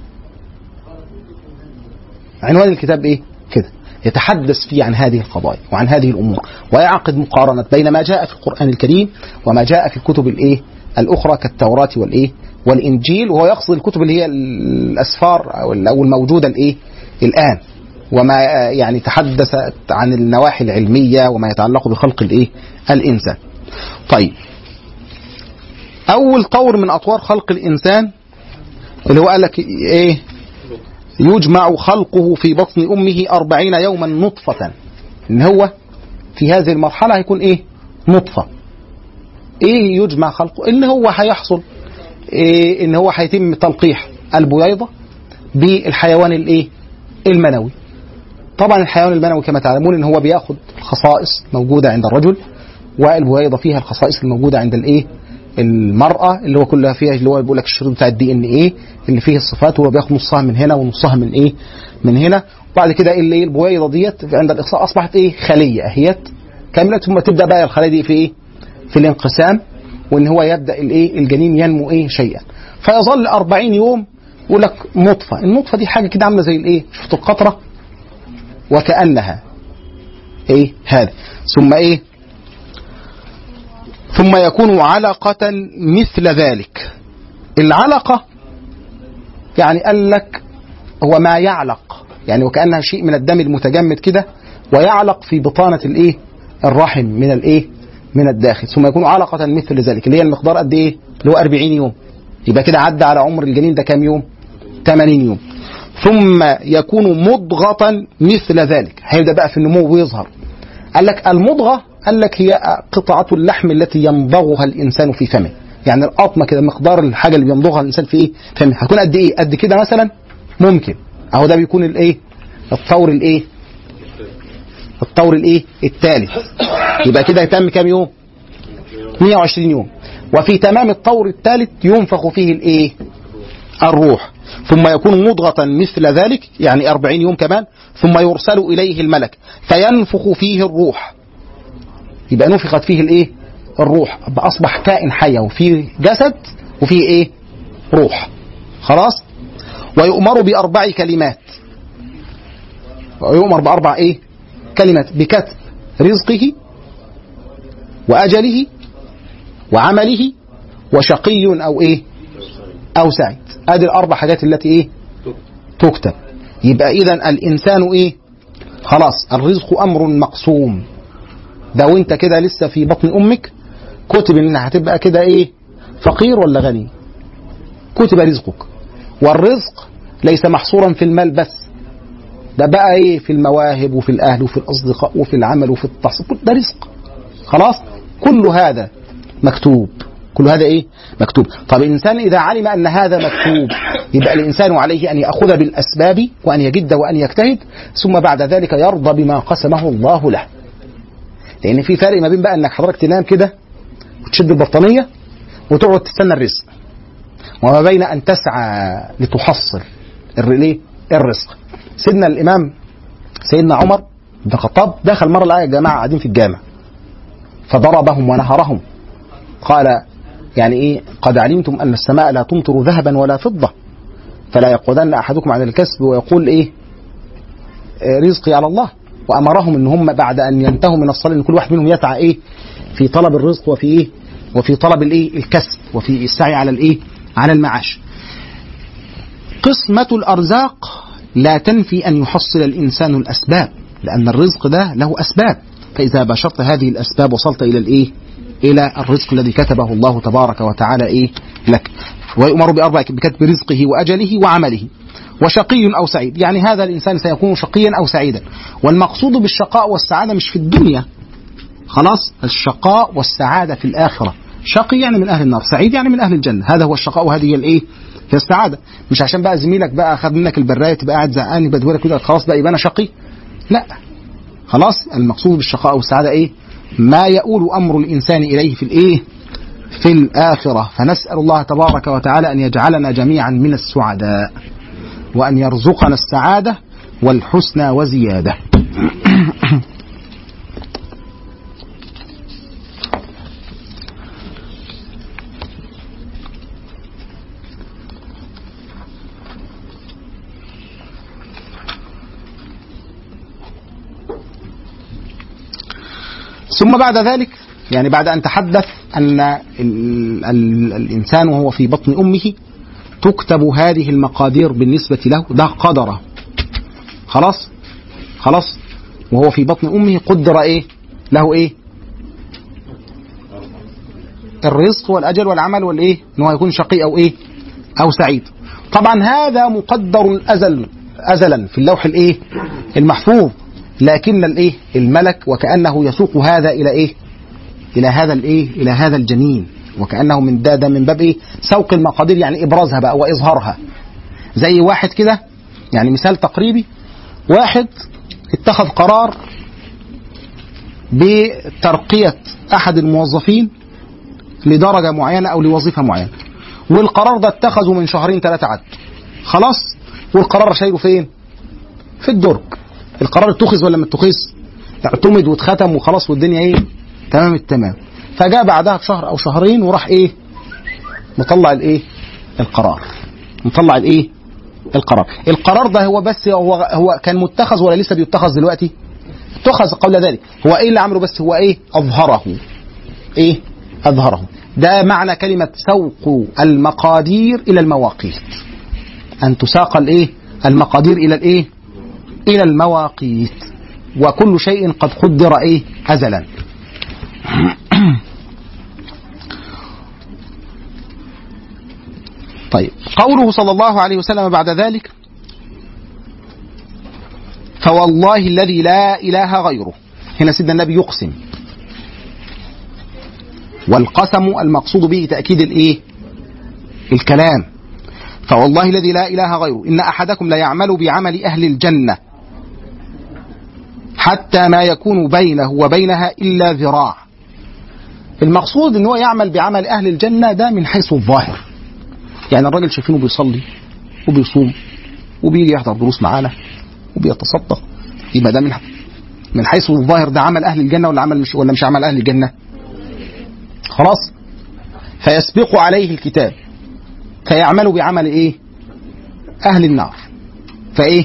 عنوان الكتاب إيه؟ كده يتحدث فيه عن هذه القضايا وعن هذه الأمور ويعقد مقارنة بين ما جاء في القرآن الكريم وما جاء في الكتب الإيه؟ الأخرى كالتوراة والإيه؟ والإنجيل وهو يقصد الكتب اللي هي الأسفار أو أو الموجودة الإيه؟ الآن وما يعني تحدث عن النواحي العلمية وما يتعلق بخلق الإيه؟ الإنسان. طيب أول طور من أطوار خلق الإنسان اللي هو قال لك إيه يجمع خلقه في بطن أمه أربعين يوما نطفة إن هو في هذه المرحلة هيكون إيه نطفة إيه يجمع خلقه إن هو هيحصل إيه إن هو هيتم تلقيح البويضة بالحيوان الإيه المنوي طبعا الحيوان المنوي كما تعلمون إن هو بياخد خصائص موجودة عند الرجل والبويضة فيها الخصائص الموجودة عند الإيه المرأة اللي هو كلها فيها اللي هو بيقول لك الشريط بتاع الدي ان ايه اللي فيه الصفات وهو بياخد نصها من هنا ونصها من ايه؟ من هنا وبعد كده اللي ايه البويضه ديت عند الاقصاء اصبحت ايه؟ خليه اهيت كامله ثم تبدا بقى الخليه دي في ايه؟ في الانقسام وان هو يبدا الايه؟ الجنين ينمو ايه؟ شيئا فيظل 40 يوم يقول لك نطفه، النطفه دي حاجه كده عامله زي الايه؟ شفت القطره؟ وكانها ايه؟ هذا ثم ايه؟ ثم يكون علقة مثل ذلك العلقة يعني قال لك هو ما يعلق يعني وكأنها شيء من الدم المتجمد كده ويعلق في بطانة الايه الرحم من الايه من الداخل ثم يكون علقة مثل ذلك اللي هي المقدار قد ايه اللي هو 40 يوم يبقى كده عدى على عمر الجنين ده كام يوم 80 يوم ثم يكون مضغة مثل ذلك هيبدأ بقى في النمو ويظهر قال لك المضغة قال لك هي قطعة اللحم التي يمضغها الإنسان في فمه يعني القطمة كده مقدار الحاجة اللي بيمضغها الإنسان في إيه فمه هتكون قد إيه قد كده مثلا ممكن أهو ده بيكون الإيه الطور الإيه الطور الإيه الثالث يبقى كده يتم كام يوم 120 يوم وفي تمام الطور الثالث ينفخ فيه الإيه الروح ثم يكون مضغة مثل ذلك يعني أربعين يوم كمان ثم يرسل إليه الملك فينفخ فيه الروح يبقى نفخت فيه الايه الروح أصبح كائن حي وفيه جسد وفيه ايه روح خلاص ويؤمر بأربع كلمات ويؤمر بأربع ايه كلمات بكتب رزقه وأجله وعمله وشقي أو ايه أو سعيد هذه الأربع حاجات التي ايه تكتب يبقى إذا الإنسان ايه خلاص الرزق أمر مقسوم ده وانت كده لسه في بطن امك كتب ان هتبقى كده ايه فقير ولا غني كتب رزقك والرزق ليس محصورا في المال بس ده بقى ايه في المواهب وفي الاهل وفي الاصدقاء وفي العمل وفي التحصيل ده رزق خلاص كل هذا مكتوب كل هذا ايه مكتوب طب الانسان اذا علم ان هذا مكتوب يبقى الانسان عليه ان ياخذ بالاسباب وان يجد وان يجتهد ثم بعد ذلك يرضى بما قسمه الله له لان في فرق ما بين بقى انك حضرتك تنام كده وتشد البطانيه وتقعد تستنى الرزق وما بين ان تسعى لتحصل الرليه الرزق سيدنا الامام سيدنا عمر بن الخطاب دخل مره لقى جماعه قاعدين في الجامع فضربهم ونهرهم قال يعني ايه قد علمتم ان السماء لا تمطر ذهبا ولا فضه فلا يقعدن احدكم على الكسب ويقول ايه رزقي على الله وامرهم ان هم بعد ان ينتهوا من الصلاه ان كل واحد منهم يسعى ايه في طلب الرزق وفي ايه وفي طلب الايه الكسب وفي السعي على الايه على المعاش قسمة الأرزاق لا تنفي أن يحصل الإنسان الأسباب لأن الرزق ده له أسباب فإذا باشرت هذه الأسباب وصلت إلى الإيه؟ إلى الرزق الذي كتبه الله تبارك وتعالى إيه لك ويؤمر بأربع بكتب رزقه وأجله وعمله وشقي أو سعيد يعني هذا الإنسان سيكون شقيا أو سعيدا والمقصود بالشقاء والسعادة مش في الدنيا خلاص الشقاء والسعادة في الآخرة شقي يعني من أهل النار سعيد يعني من أهل الجنة هذا هو الشقاء وهذه هي الإيه هي السعادة مش عشان بقى زميلك بقى خد منك البراية تبقى قاعد زهقان يبقى تقول لك كده خلاص بقى يبقى أنا شقي لا خلاص المقصود بالشقاء والسعادة إيه ما يؤول أمر الإنسان إليه في الإيه في الآخرة فنسأل الله تبارك وتعالى أن يجعلنا جميعا من السعداء وأن يرزقنا السعادة والحسنى وزيادة ثم بعد ذلك يعني بعد أن تحدث أن ال ال الإنسان وهو في بطن أمه تكتب هذه المقادير بالنسبة له ده قدره خلاص خلاص وهو في بطن أمه قدر إيه له إيه الرزق والأجل والعمل والإيه إن هو يكون شقي أو إيه أو سعيد طبعا هذا مقدر أزل أزلا في اللوح الإيه المحفوظ لكن الإيه الملك وكأنه يسوق هذا إلى إيه إلى هذا الإيه إلى هذا الجنين وكأنه من ده, ده من باب إيه سوق المقادير يعني إبرازها بقى وإظهارها زي واحد كده يعني مثال تقريبي واحد اتخذ قرار بترقية أحد الموظفين لدرجة معينة أو لوظيفة معينة والقرار ده اتخذه من شهرين ثلاثة عد خلاص والقرار شايله فين في الدرج القرار اتخذ ولا ما اتخذ اعتمد واتختم وخلاص والدنيا ايه تمام التمام فجاء بعدها بشهر او شهرين وراح ايه مطلع الايه القرار مطلع الايه القرار القرار ده هو بس هو هو كان متخذ ولا لسه بيتخذ دلوقتي اتخذ قبل ذلك هو ايه اللي عمله بس هو ايه اظهره ايه اظهره ده معنى كلمة سوق المقادير إلى المواقيت أن تساق الإيه المقادير إلى الإيه إلى المواقيت وكل شيء قد قدر إيه أزلا طيب قوله صلى الله عليه وسلم بعد ذلك فوالله الذي لا إله غيره هنا سيدنا النبي يقسم والقسم المقصود به تأكيد الإيه الكلام فوالله الذي لا إله غيره إن أحدكم لا يعمل بعمل أهل الجنة حتى ما يكون بينه وبينها إلا ذراع المقصود ان هو يعمل بعمل اهل الجنه ده من حيث الظاهر يعني الراجل شايفينه بيصلي وبيصوم وبيجي يحضر دروس معانا وبيتصدق يبقى ده من من حيث الظاهر ده عمل اهل الجنه ولا عمل مش ولا مش عمل اهل الجنه خلاص فيسبق عليه الكتاب فيعمل بعمل ايه اهل النار فايه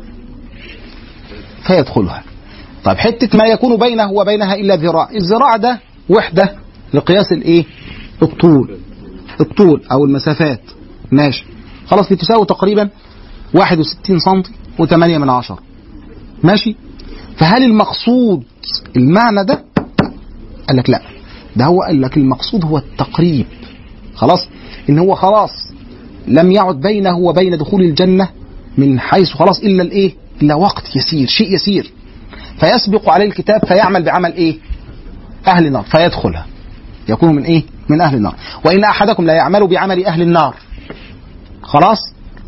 فيدخلها طيب حته ما يكون بينه وبينها الا ذراع الذراع ده وحده لقياس الايه الطول الطول او المسافات ماشي خلاص بتساوي تقريبا 61 سم و8 من عشرة ماشي فهل المقصود المعنى ده قال لك لا ده هو قال لك المقصود هو التقريب خلاص ان هو خلاص لم يعد بينه وبين دخول الجنة من حيث خلاص الا الايه الا وقت يسير شيء يسير فيسبق عليه الكتاب فيعمل بعمل ايه اهل النار فيدخلها يكون من ايه من اهل النار وان احدكم لا يعمل بعمل اهل النار خلاص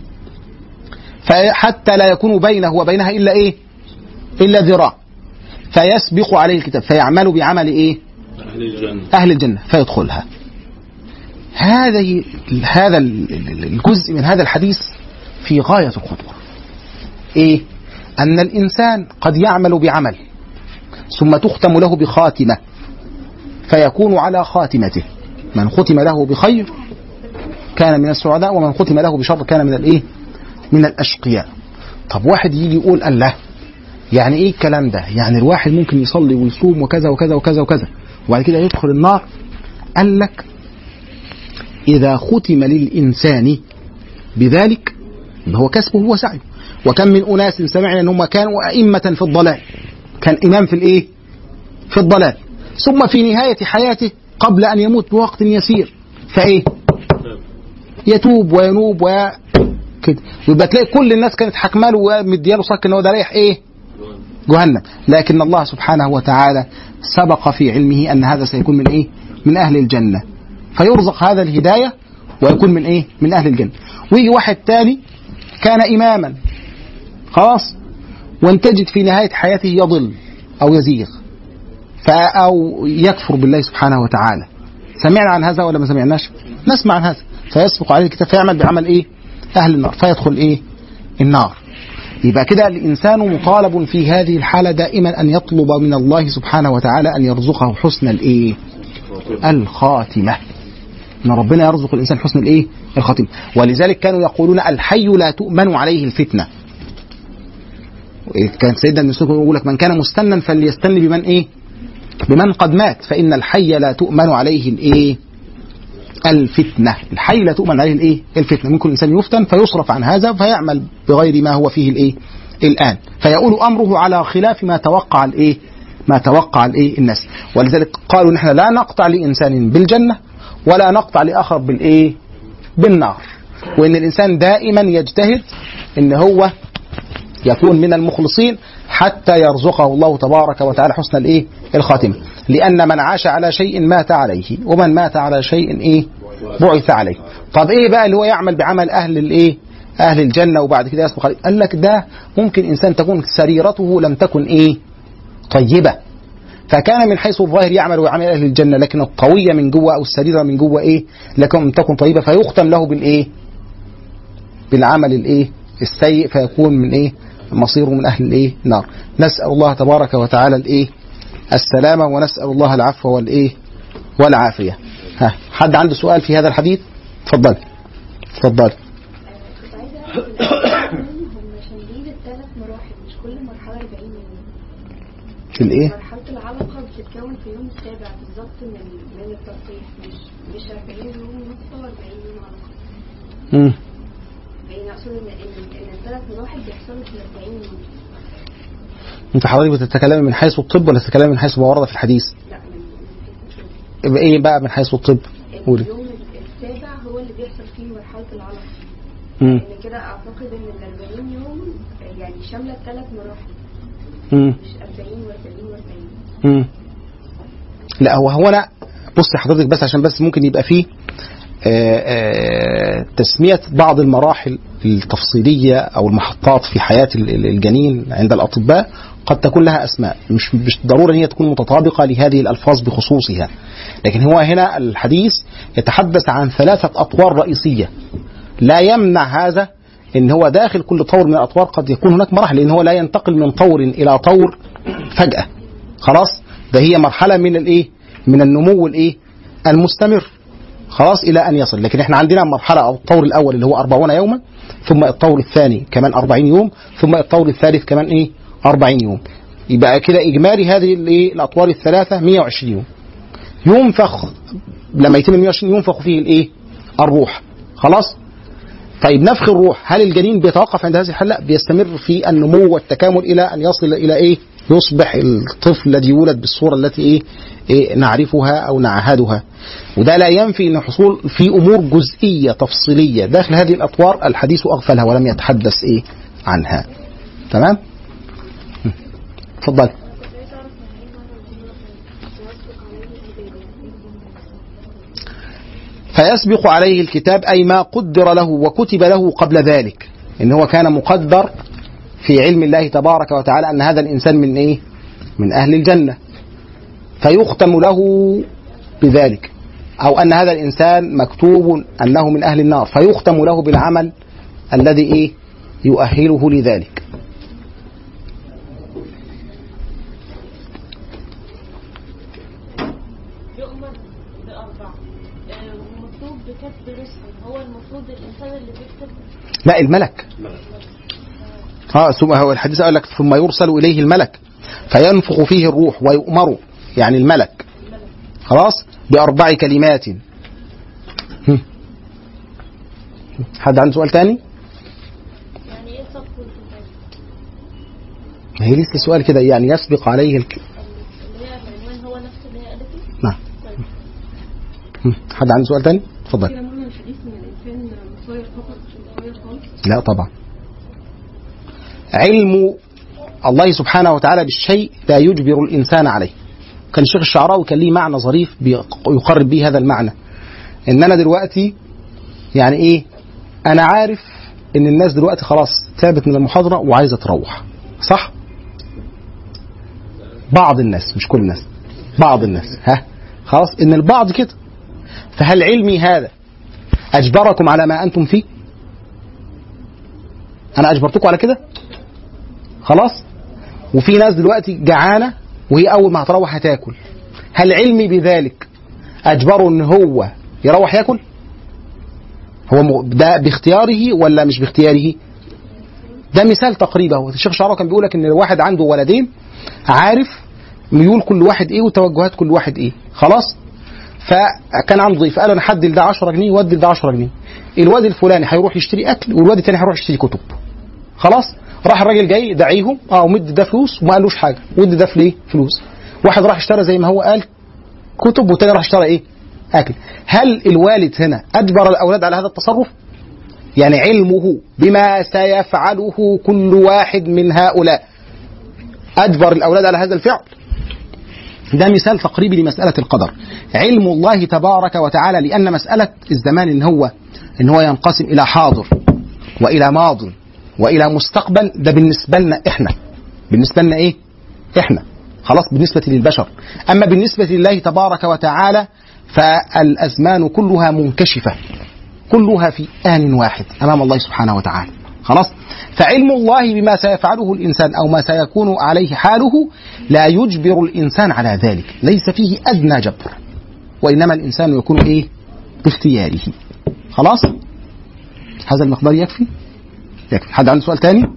حتى لا يكون بينه وبينها الا ايه الا ذراع فيسبق عليه الكتاب فيعمل بعمل ايه أهل الجنة اهل الجنه فيدخلها هذه هذا الجزء من هذا الحديث في غايه الخطوره ايه ان الانسان قد يعمل بعمل ثم تختم له بخاتمه فيكون على خاتمته من ختم له بخير كان من السعداء ومن ختم له بشر كان من الايه من الاشقياء طب واحد يجي يقول الله يعني ايه الكلام ده يعني الواحد ممكن يصلي ويصوم وكذا وكذا وكذا وكذا وبعد كده يدخل النار قال لك اذا ختم للانسان بذلك يبقى هو كسبه هو سعيه وكم من أناس سمعنا أنهم كانوا أئمة في الضلال كان إمام في الإيه في الضلال ثم في نهاية حياته قبل أن يموت بوقت يسير فإيه يتوب وينوب و كده ويبقى تلاقي كل الناس كانت حكماله ومدياله صك ان هو ده رايح ايه؟ جهنم لكن الله سبحانه وتعالى سبق في علمه ان هذا سيكون من ايه؟ من اهل الجنه فيرزق هذا الهدايه ويكون من ايه؟ من اهل الجنه ويجي واحد تاني كان اماما خلاص وانتجد في نهايه حياته يضل او يزيغ فا- او يكفر بالله سبحانه وتعالى سمعنا عن هذا ولا ما سمعناش؟ نسمع عن هذا فيسبق عليه الكتاب فيعمل بعمل ايه؟ اهل النار فيدخل ايه؟ النار يبقى كده الانسان مطالب في هذه الحاله دائما ان يطلب من الله سبحانه وتعالى ان يرزقه حسن الايه؟ الخاتمه. ان ربنا يرزق الانسان حسن الايه؟ الخاتمه، ولذلك كانوا يقولون الحي لا تؤمن عليه الفتنه. كان سيدنا ابن مسعود يقول لك من كان مستنا فليستن بمن ايه؟ بمن قد مات فان الحي لا تؤمن عليه الايه؟ الفتنه، الحي لا تؤمن عليه الايه؟ الفتنه، ممكن الانسان يفتن فيصرف عن هذا فيعمل بغير ما هو فيه الايه؟ الان، فيؤول امره على خلاف ما توقع الايه؟ ما توقع الايه؟ الناس، ولذلك قالوا نحن لا نقطع لانسان بالجنه ولا نقطع لاخر بالايه؟ بالنار. وان الانسان دائما يجتهد ان هو يكون من المخلصين حتى يرزقه الله تبارك وتعالى حسن الايه؟ الخاتمه، لان من عاش على شيء مات عليه، ومن مات على شيء ايه؟ بعث عليه. طب ايه بقى اللي هو يعمل بعمل اهل الايه؟ اهل الجنه وبعد كده يسبق عليه؟ قال لك ده ممكن انسان تكون سريرته لم تكن ايه؟ طيبه. فكان من حيث الظاهر يعمل ويعمل اهل الجنه لكن الطويه من جوه او السريره من جوه ايه؟ لكن لم تكن طيبه فيختم له بالايه؟ بالعمل الايه؟ السيء فيكون من ايه؟ مصيره من اهل الايه؟ النار. نسال الله تبارك وتعالى الايه؟ السلامه ونسال الله العفو والايه؟ والعافيه. ها حد عنده سؤال في هذا الحديث؟ اتفضل. اتفضل. كنت عايزة أعرف هم شاملين الثلاث مراحل مش كل مرحلة 40 يوم في الايه؟ مرحلة العلقة بتتكون في يوم السابع بالظبط من من التلقيح مش مش 40 يوم نطفة و40 يوم علقة مم. يعني أقصد إن إن إن الثلاث مراحل بيحصلوا في 40 يوم انت حضرتك بتتكلمي من حيث الطب ولا بتتكلمي من حيث ما ورد في الحديث؟ لا من من حيث الطب. يبقى ايه بقى من حيث الطب؟ قولي. اليوم السابع هو اللي بيحصل فيه مرحلة العلقة مم. إن كده أعتقد إن ال 40 يوم يعني شاملة الثلاث مراحل مم. مش 40 و40 و40 مم. لا هو هو انا بص حضرتك بس عشان بس ممكن يبقى فيه آه، آه، تسمية بعض المراحل التفصيلية أو المحطات في حياة ال- ال- الجنين عند الأطباء قد تكون لها أسماء مش مش ضروري أن هي تكون متطابقة لهذه الألفاظ بخصوصها لكن هو هنا الحديث يتحدث عن ثلاثة أطوار رئيسية لا يمنع هذا ان هو داخل كل طور من الاطوار قد يكون هناك مراحل لان هو لا ينتقل من طور الى طور فجاه خلاص ده هي مرحله من الايه من النمو الايه المستمر خلاص الى ان يصل لكن احنا عندنا مرحله او الطور الاول اللي هو 40 يوما ثم الطور الثاني كمان 40 يوم ثم الطور الثالث كمان ايه 40 يوم يبقى كده اجمالي هذه الايه الاطوار الثلاثه 120 يوم ينفخ لما يتم ال 120 ينفخ فيه الايه الروح خلاص طيب نفخ الروح هل الجنين بيتوقف عند هذه الحاله؟ لا بيستمر في النمو والتكامل الى ان يصل الى ايه؟ يصبح الطفل الذي يولد بالصوره التي ايه, إيه نعرفها او نعهدها. وده لا ينفي ان حصول في امور جزئيه تفصيليه داخل هذه الاطوار الحديث اغفلها ولم يتحدث ايه عنها. تمام؟ م. اتفضل. فيسبق عليه الكتاب أي ما قدر له وكتب له قبل ذلك إن هو كان مقدر في علم الله تبارك وتعالى أن هذا الإنسان من إيه من أهل الجنة فيختم له بذلك أو أن هذا الإنسان مكتوب أنه من أهل النار فيختم له بالعمل الذي إيه يؤهله لذلك يؤمر بأربعة آه، ومطلوب بكتب رزق هو المفروض الإنسان اللي بيكتب لا الملك اه ثم هو الحديث قال لك ثم يرسل اليه الملك فينفخ فيه الروح ويؤمر يعني الملك خلاص باربع كلمات هم. حد عنده سؤال تاني ما هي لسه سؤال كده يعني يسبق عليه الك... اللي هي العنوان هو نفس اللي هي قالته نعم طيب هم. حد عنده سؤال تاني اتفضل كده معنى الحديث ان الانسان مصير فقط مش مصير خالص لا طبعا علم الله سبحانه وتعالى بالشيء لا يجبر الإنسان عليه كان الشيخ الشعراوي كان ليه معنى ظريف بيق- يقرب به هذا المعنى ان انا دلوقتي يعني ايه انا عارف ان الناس دلوقتي خلاص تعبت من المحاضرة وعايزة تروح صح بعض الناس مش كل الناس بعض الناس ها خلاص ان البعض كده فهل علمي هذا اجبركم على ما انتم فيه انا اجبرتكم على كده خلاص وفي ناس دلوقتي جعانه وهي اول ما هتروح هتاكل هل علمي بذلك اجبره ان هو يروح ياكل هو م- ده باختياره ولا مش باختياره ده مثال تقريبا هو الشيخ شعراوي كان بيقول لك ان الواحد عنده ولدين عارف ميول كل واحد ايه وتوجهات كل واحد ايه خلاص فكان عنده ضيف قال انا حدد ده 10 جنيه وادي ده 10 جنيه الواد الفلاني هيروح يشتري اكل والواد الثاني هيروح يشتري كتب خلاص راح الراجل جاي دعيهم اه ومد ده فلوس وما قالوش حاجه ودي ده في ليه فلوس واحد راح اشترى زي ما هو قال كتب والتاني راح اشترى ايه اكل هل الوالد هنا اجبر الاولاد على هذا التصرف يعني علمه بما سيفعله كل واحد من هؤلاء اجبر الاولاد على هذا الفعل ده مثال تقريبي لمسألة القدر علم الله تبارك وتعالى لأن مسألة الزمان إن هو إن هو ينقسم إلى حاضر وإلى ماض وإلى مستقبل ده بالنسبة لنا إحنا بالنسبة لنا إيه؟ إحنا خلاص بالنسبة للبشر أما بالنسبة لله تبارك وتعالى فالأزمان كلها منكشفة كلها في آن واحد أمام الله سبحانه وتعالى خلاص فعلم الله بما سيفعله الإنسان أو ما سيكون عليه حاله لا يجبر الإنسان على ذلك ليس فيه أدنى جبر وإنما الإنسان يكون إيه باختياره خلاص هذا المقدار يكفي يكفي حد عنده سؤال تاني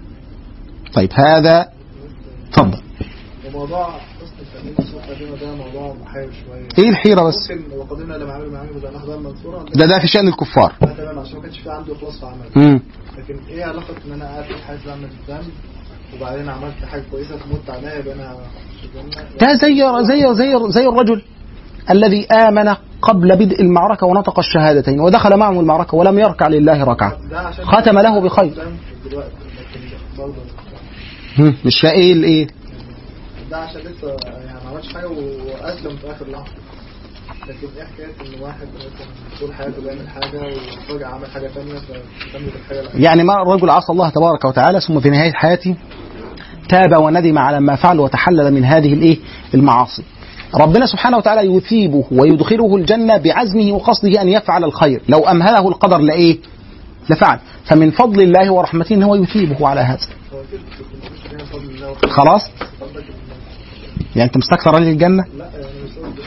طيب هذا تفضل وموضوع حسن التأمين والصحة القديمة ده موضوع محير شوية ايه الحيرة بس ممكن وقدمنا لما عملوا معامل بدأ ناخدها المنصورة ده ده في شأن الكفار لا تمام عشان ما كانش في عنده إخلاص في عمله مم. لكن ايه علاقة ان انا قاعد في حياتي بعمل ذنب وبعدين عملت حاجة كويسة فمت عليها يبقى انا في الجنة ده زي زي زي زي الرجل الذي آمن قبل بدء المعركة ونطق الشهادتين ودخل معهم المعركة ولم يركع لله ركعة ده عشان ختم له بخير ذنب دلوقتي لكن برضه هم، مش ايه الايه ده عشان لسه يعني ما عملش حاجة وأسلم في آخر لحظة لكن ايه حكاية ان واحد مثلا طول حياته بيعمل حاجة وفجأة عمل حاجة تانية فتكمل الحاجة الأولى. يعني ما الرجل عصى الله تبارك وتعالى ثم في نهاية حياته تاب وندم على ما فعل وتحلل من هذه الايه المعاصي ربنا سبحانه وتعالى يثيبه ويدخله الجنة بعزمه وقصده أن يفعل الخير لو أمهله القدر لإيه لفعل فمن فضل الله ورحمته إن هو يثيبه على هذا هو كده مش فيها فضل الله وخير. خلاص فضلك إن- يعني أنت مستكثر عليه الجنة لا يعني مش قصدي.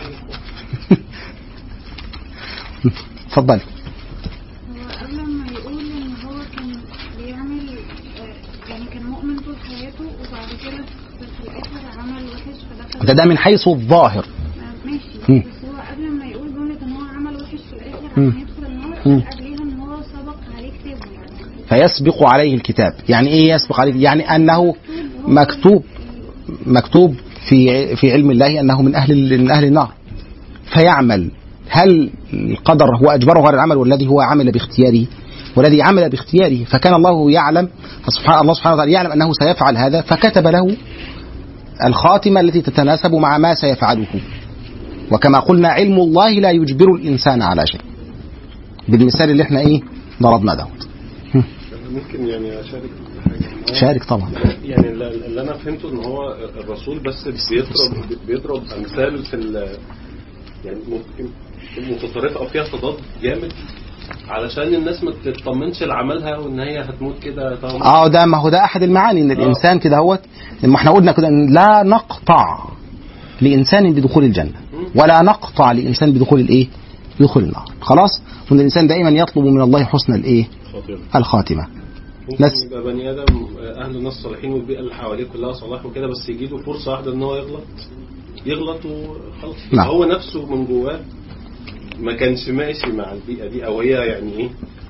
اتفضل هو قبل ما يقول ان هو كان بيعمل آه، يعني كان مؤمن طول حياته وبعد كده في في الاخر عمل وحش فدخل ده ده من حيث الظاهر آه، ماشي مم. بس هو قبل ما يقول جملة ان هو عمل وحش في الاخر مم. عشان يدخل النار مم. قبليها ان هو سبق عليه كتابه يعني فيسبق عليه الكتاب يعني ايه يسبق عليه يعني انه مكتوب مكتوب في في علم الله انه من اهل من اهل النار فيعمل هل القدر هو اجبره على العمل والذي هو عمل باختياره والذي عمل باختياره فكان الله يعلم فسبحان الله سبحانه وتعالى يعلم انه سيفعل هذا فكتب له الخاتمه التي تتناسب مع ما سيفعله وكما قلنا علم الله لا يجبر الانسان على شيء بالمثال اللي احنا ايه ضربنا ده ممكن يعني اشارك في حاجه إن هو- شارك طبعا يعني اللي اللي انا فهمته ان هو الرسول بس بيضرب بيضرب امثال في ال- يعني ممكن متطرفه او فيها تضاد جامد علشان الناس ما تطمنش لعملها وان هي هتموت كده طبعا اه ده ما هو ده احد المعاني ان الانسان كده هوت ما احنا قلنا كده ان لا نقطع لانسان بدخول الجنه ولا نقطع لانسان بدخول الايه؟ بدخول النار خلاص؟ وان الانسان دائما يطلب من الله حسن الايه؟ خطير. الخاتمه ممكن ناس- يبقى بني ادم اهل الناس صالحين والبيئه اللي حواليه كلها صلاح وكده بس يجي له فرصه واحده ان هو يغلط يغلط وخلاص نعم. هو نفسه من جواه ما كانش ماشي مع البيئه دي او هي يعني ايه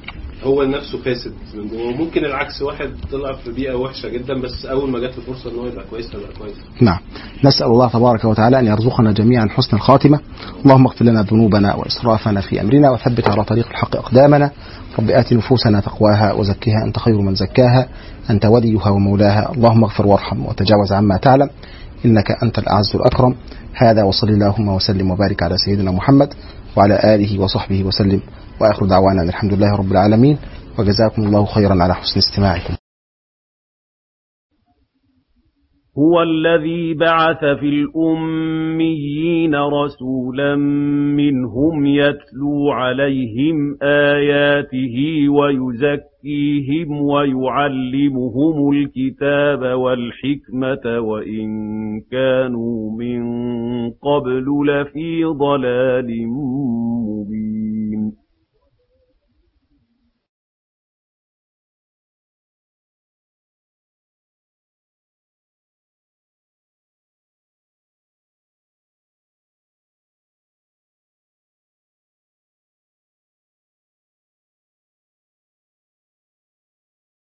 هو نفسه فاسد من جوه وممكن العكس واحد طلع في بيئه وحشه جدا بس اول ما جات له فرصه ان هو يبقى كويس فبقى كويس نعم نسأل الله تبارك وتعالى أن يرزقنا جميعا حسن الخاتمة اللهم اغفر لنا ذنوبنا وإسرافنا في أمرنا وثبت على طريق الحق أقدامنا رب آت نفوسنا تقواها وزكها أنت خير من زكاها أنت وليها ومولاها اللهم اغفر وارحم وتجاوز عما تعلم إنك أنت الأعز الأكرم هذا وصل اللهم وسلم وبارك على سيدنا محمد وعلى آله وصحبه وسلم وآخر دعوانا أن الحمد لله رب العالمين وجزاكم الله خيرا على حسن استماعكم هو الذي بعث في الأميين رسولا منهم يتلو عليهم آياته ويزكيهم ويعلمهم الكتاب والحكمة وإن كانوا من قبل لفي ضلال مبين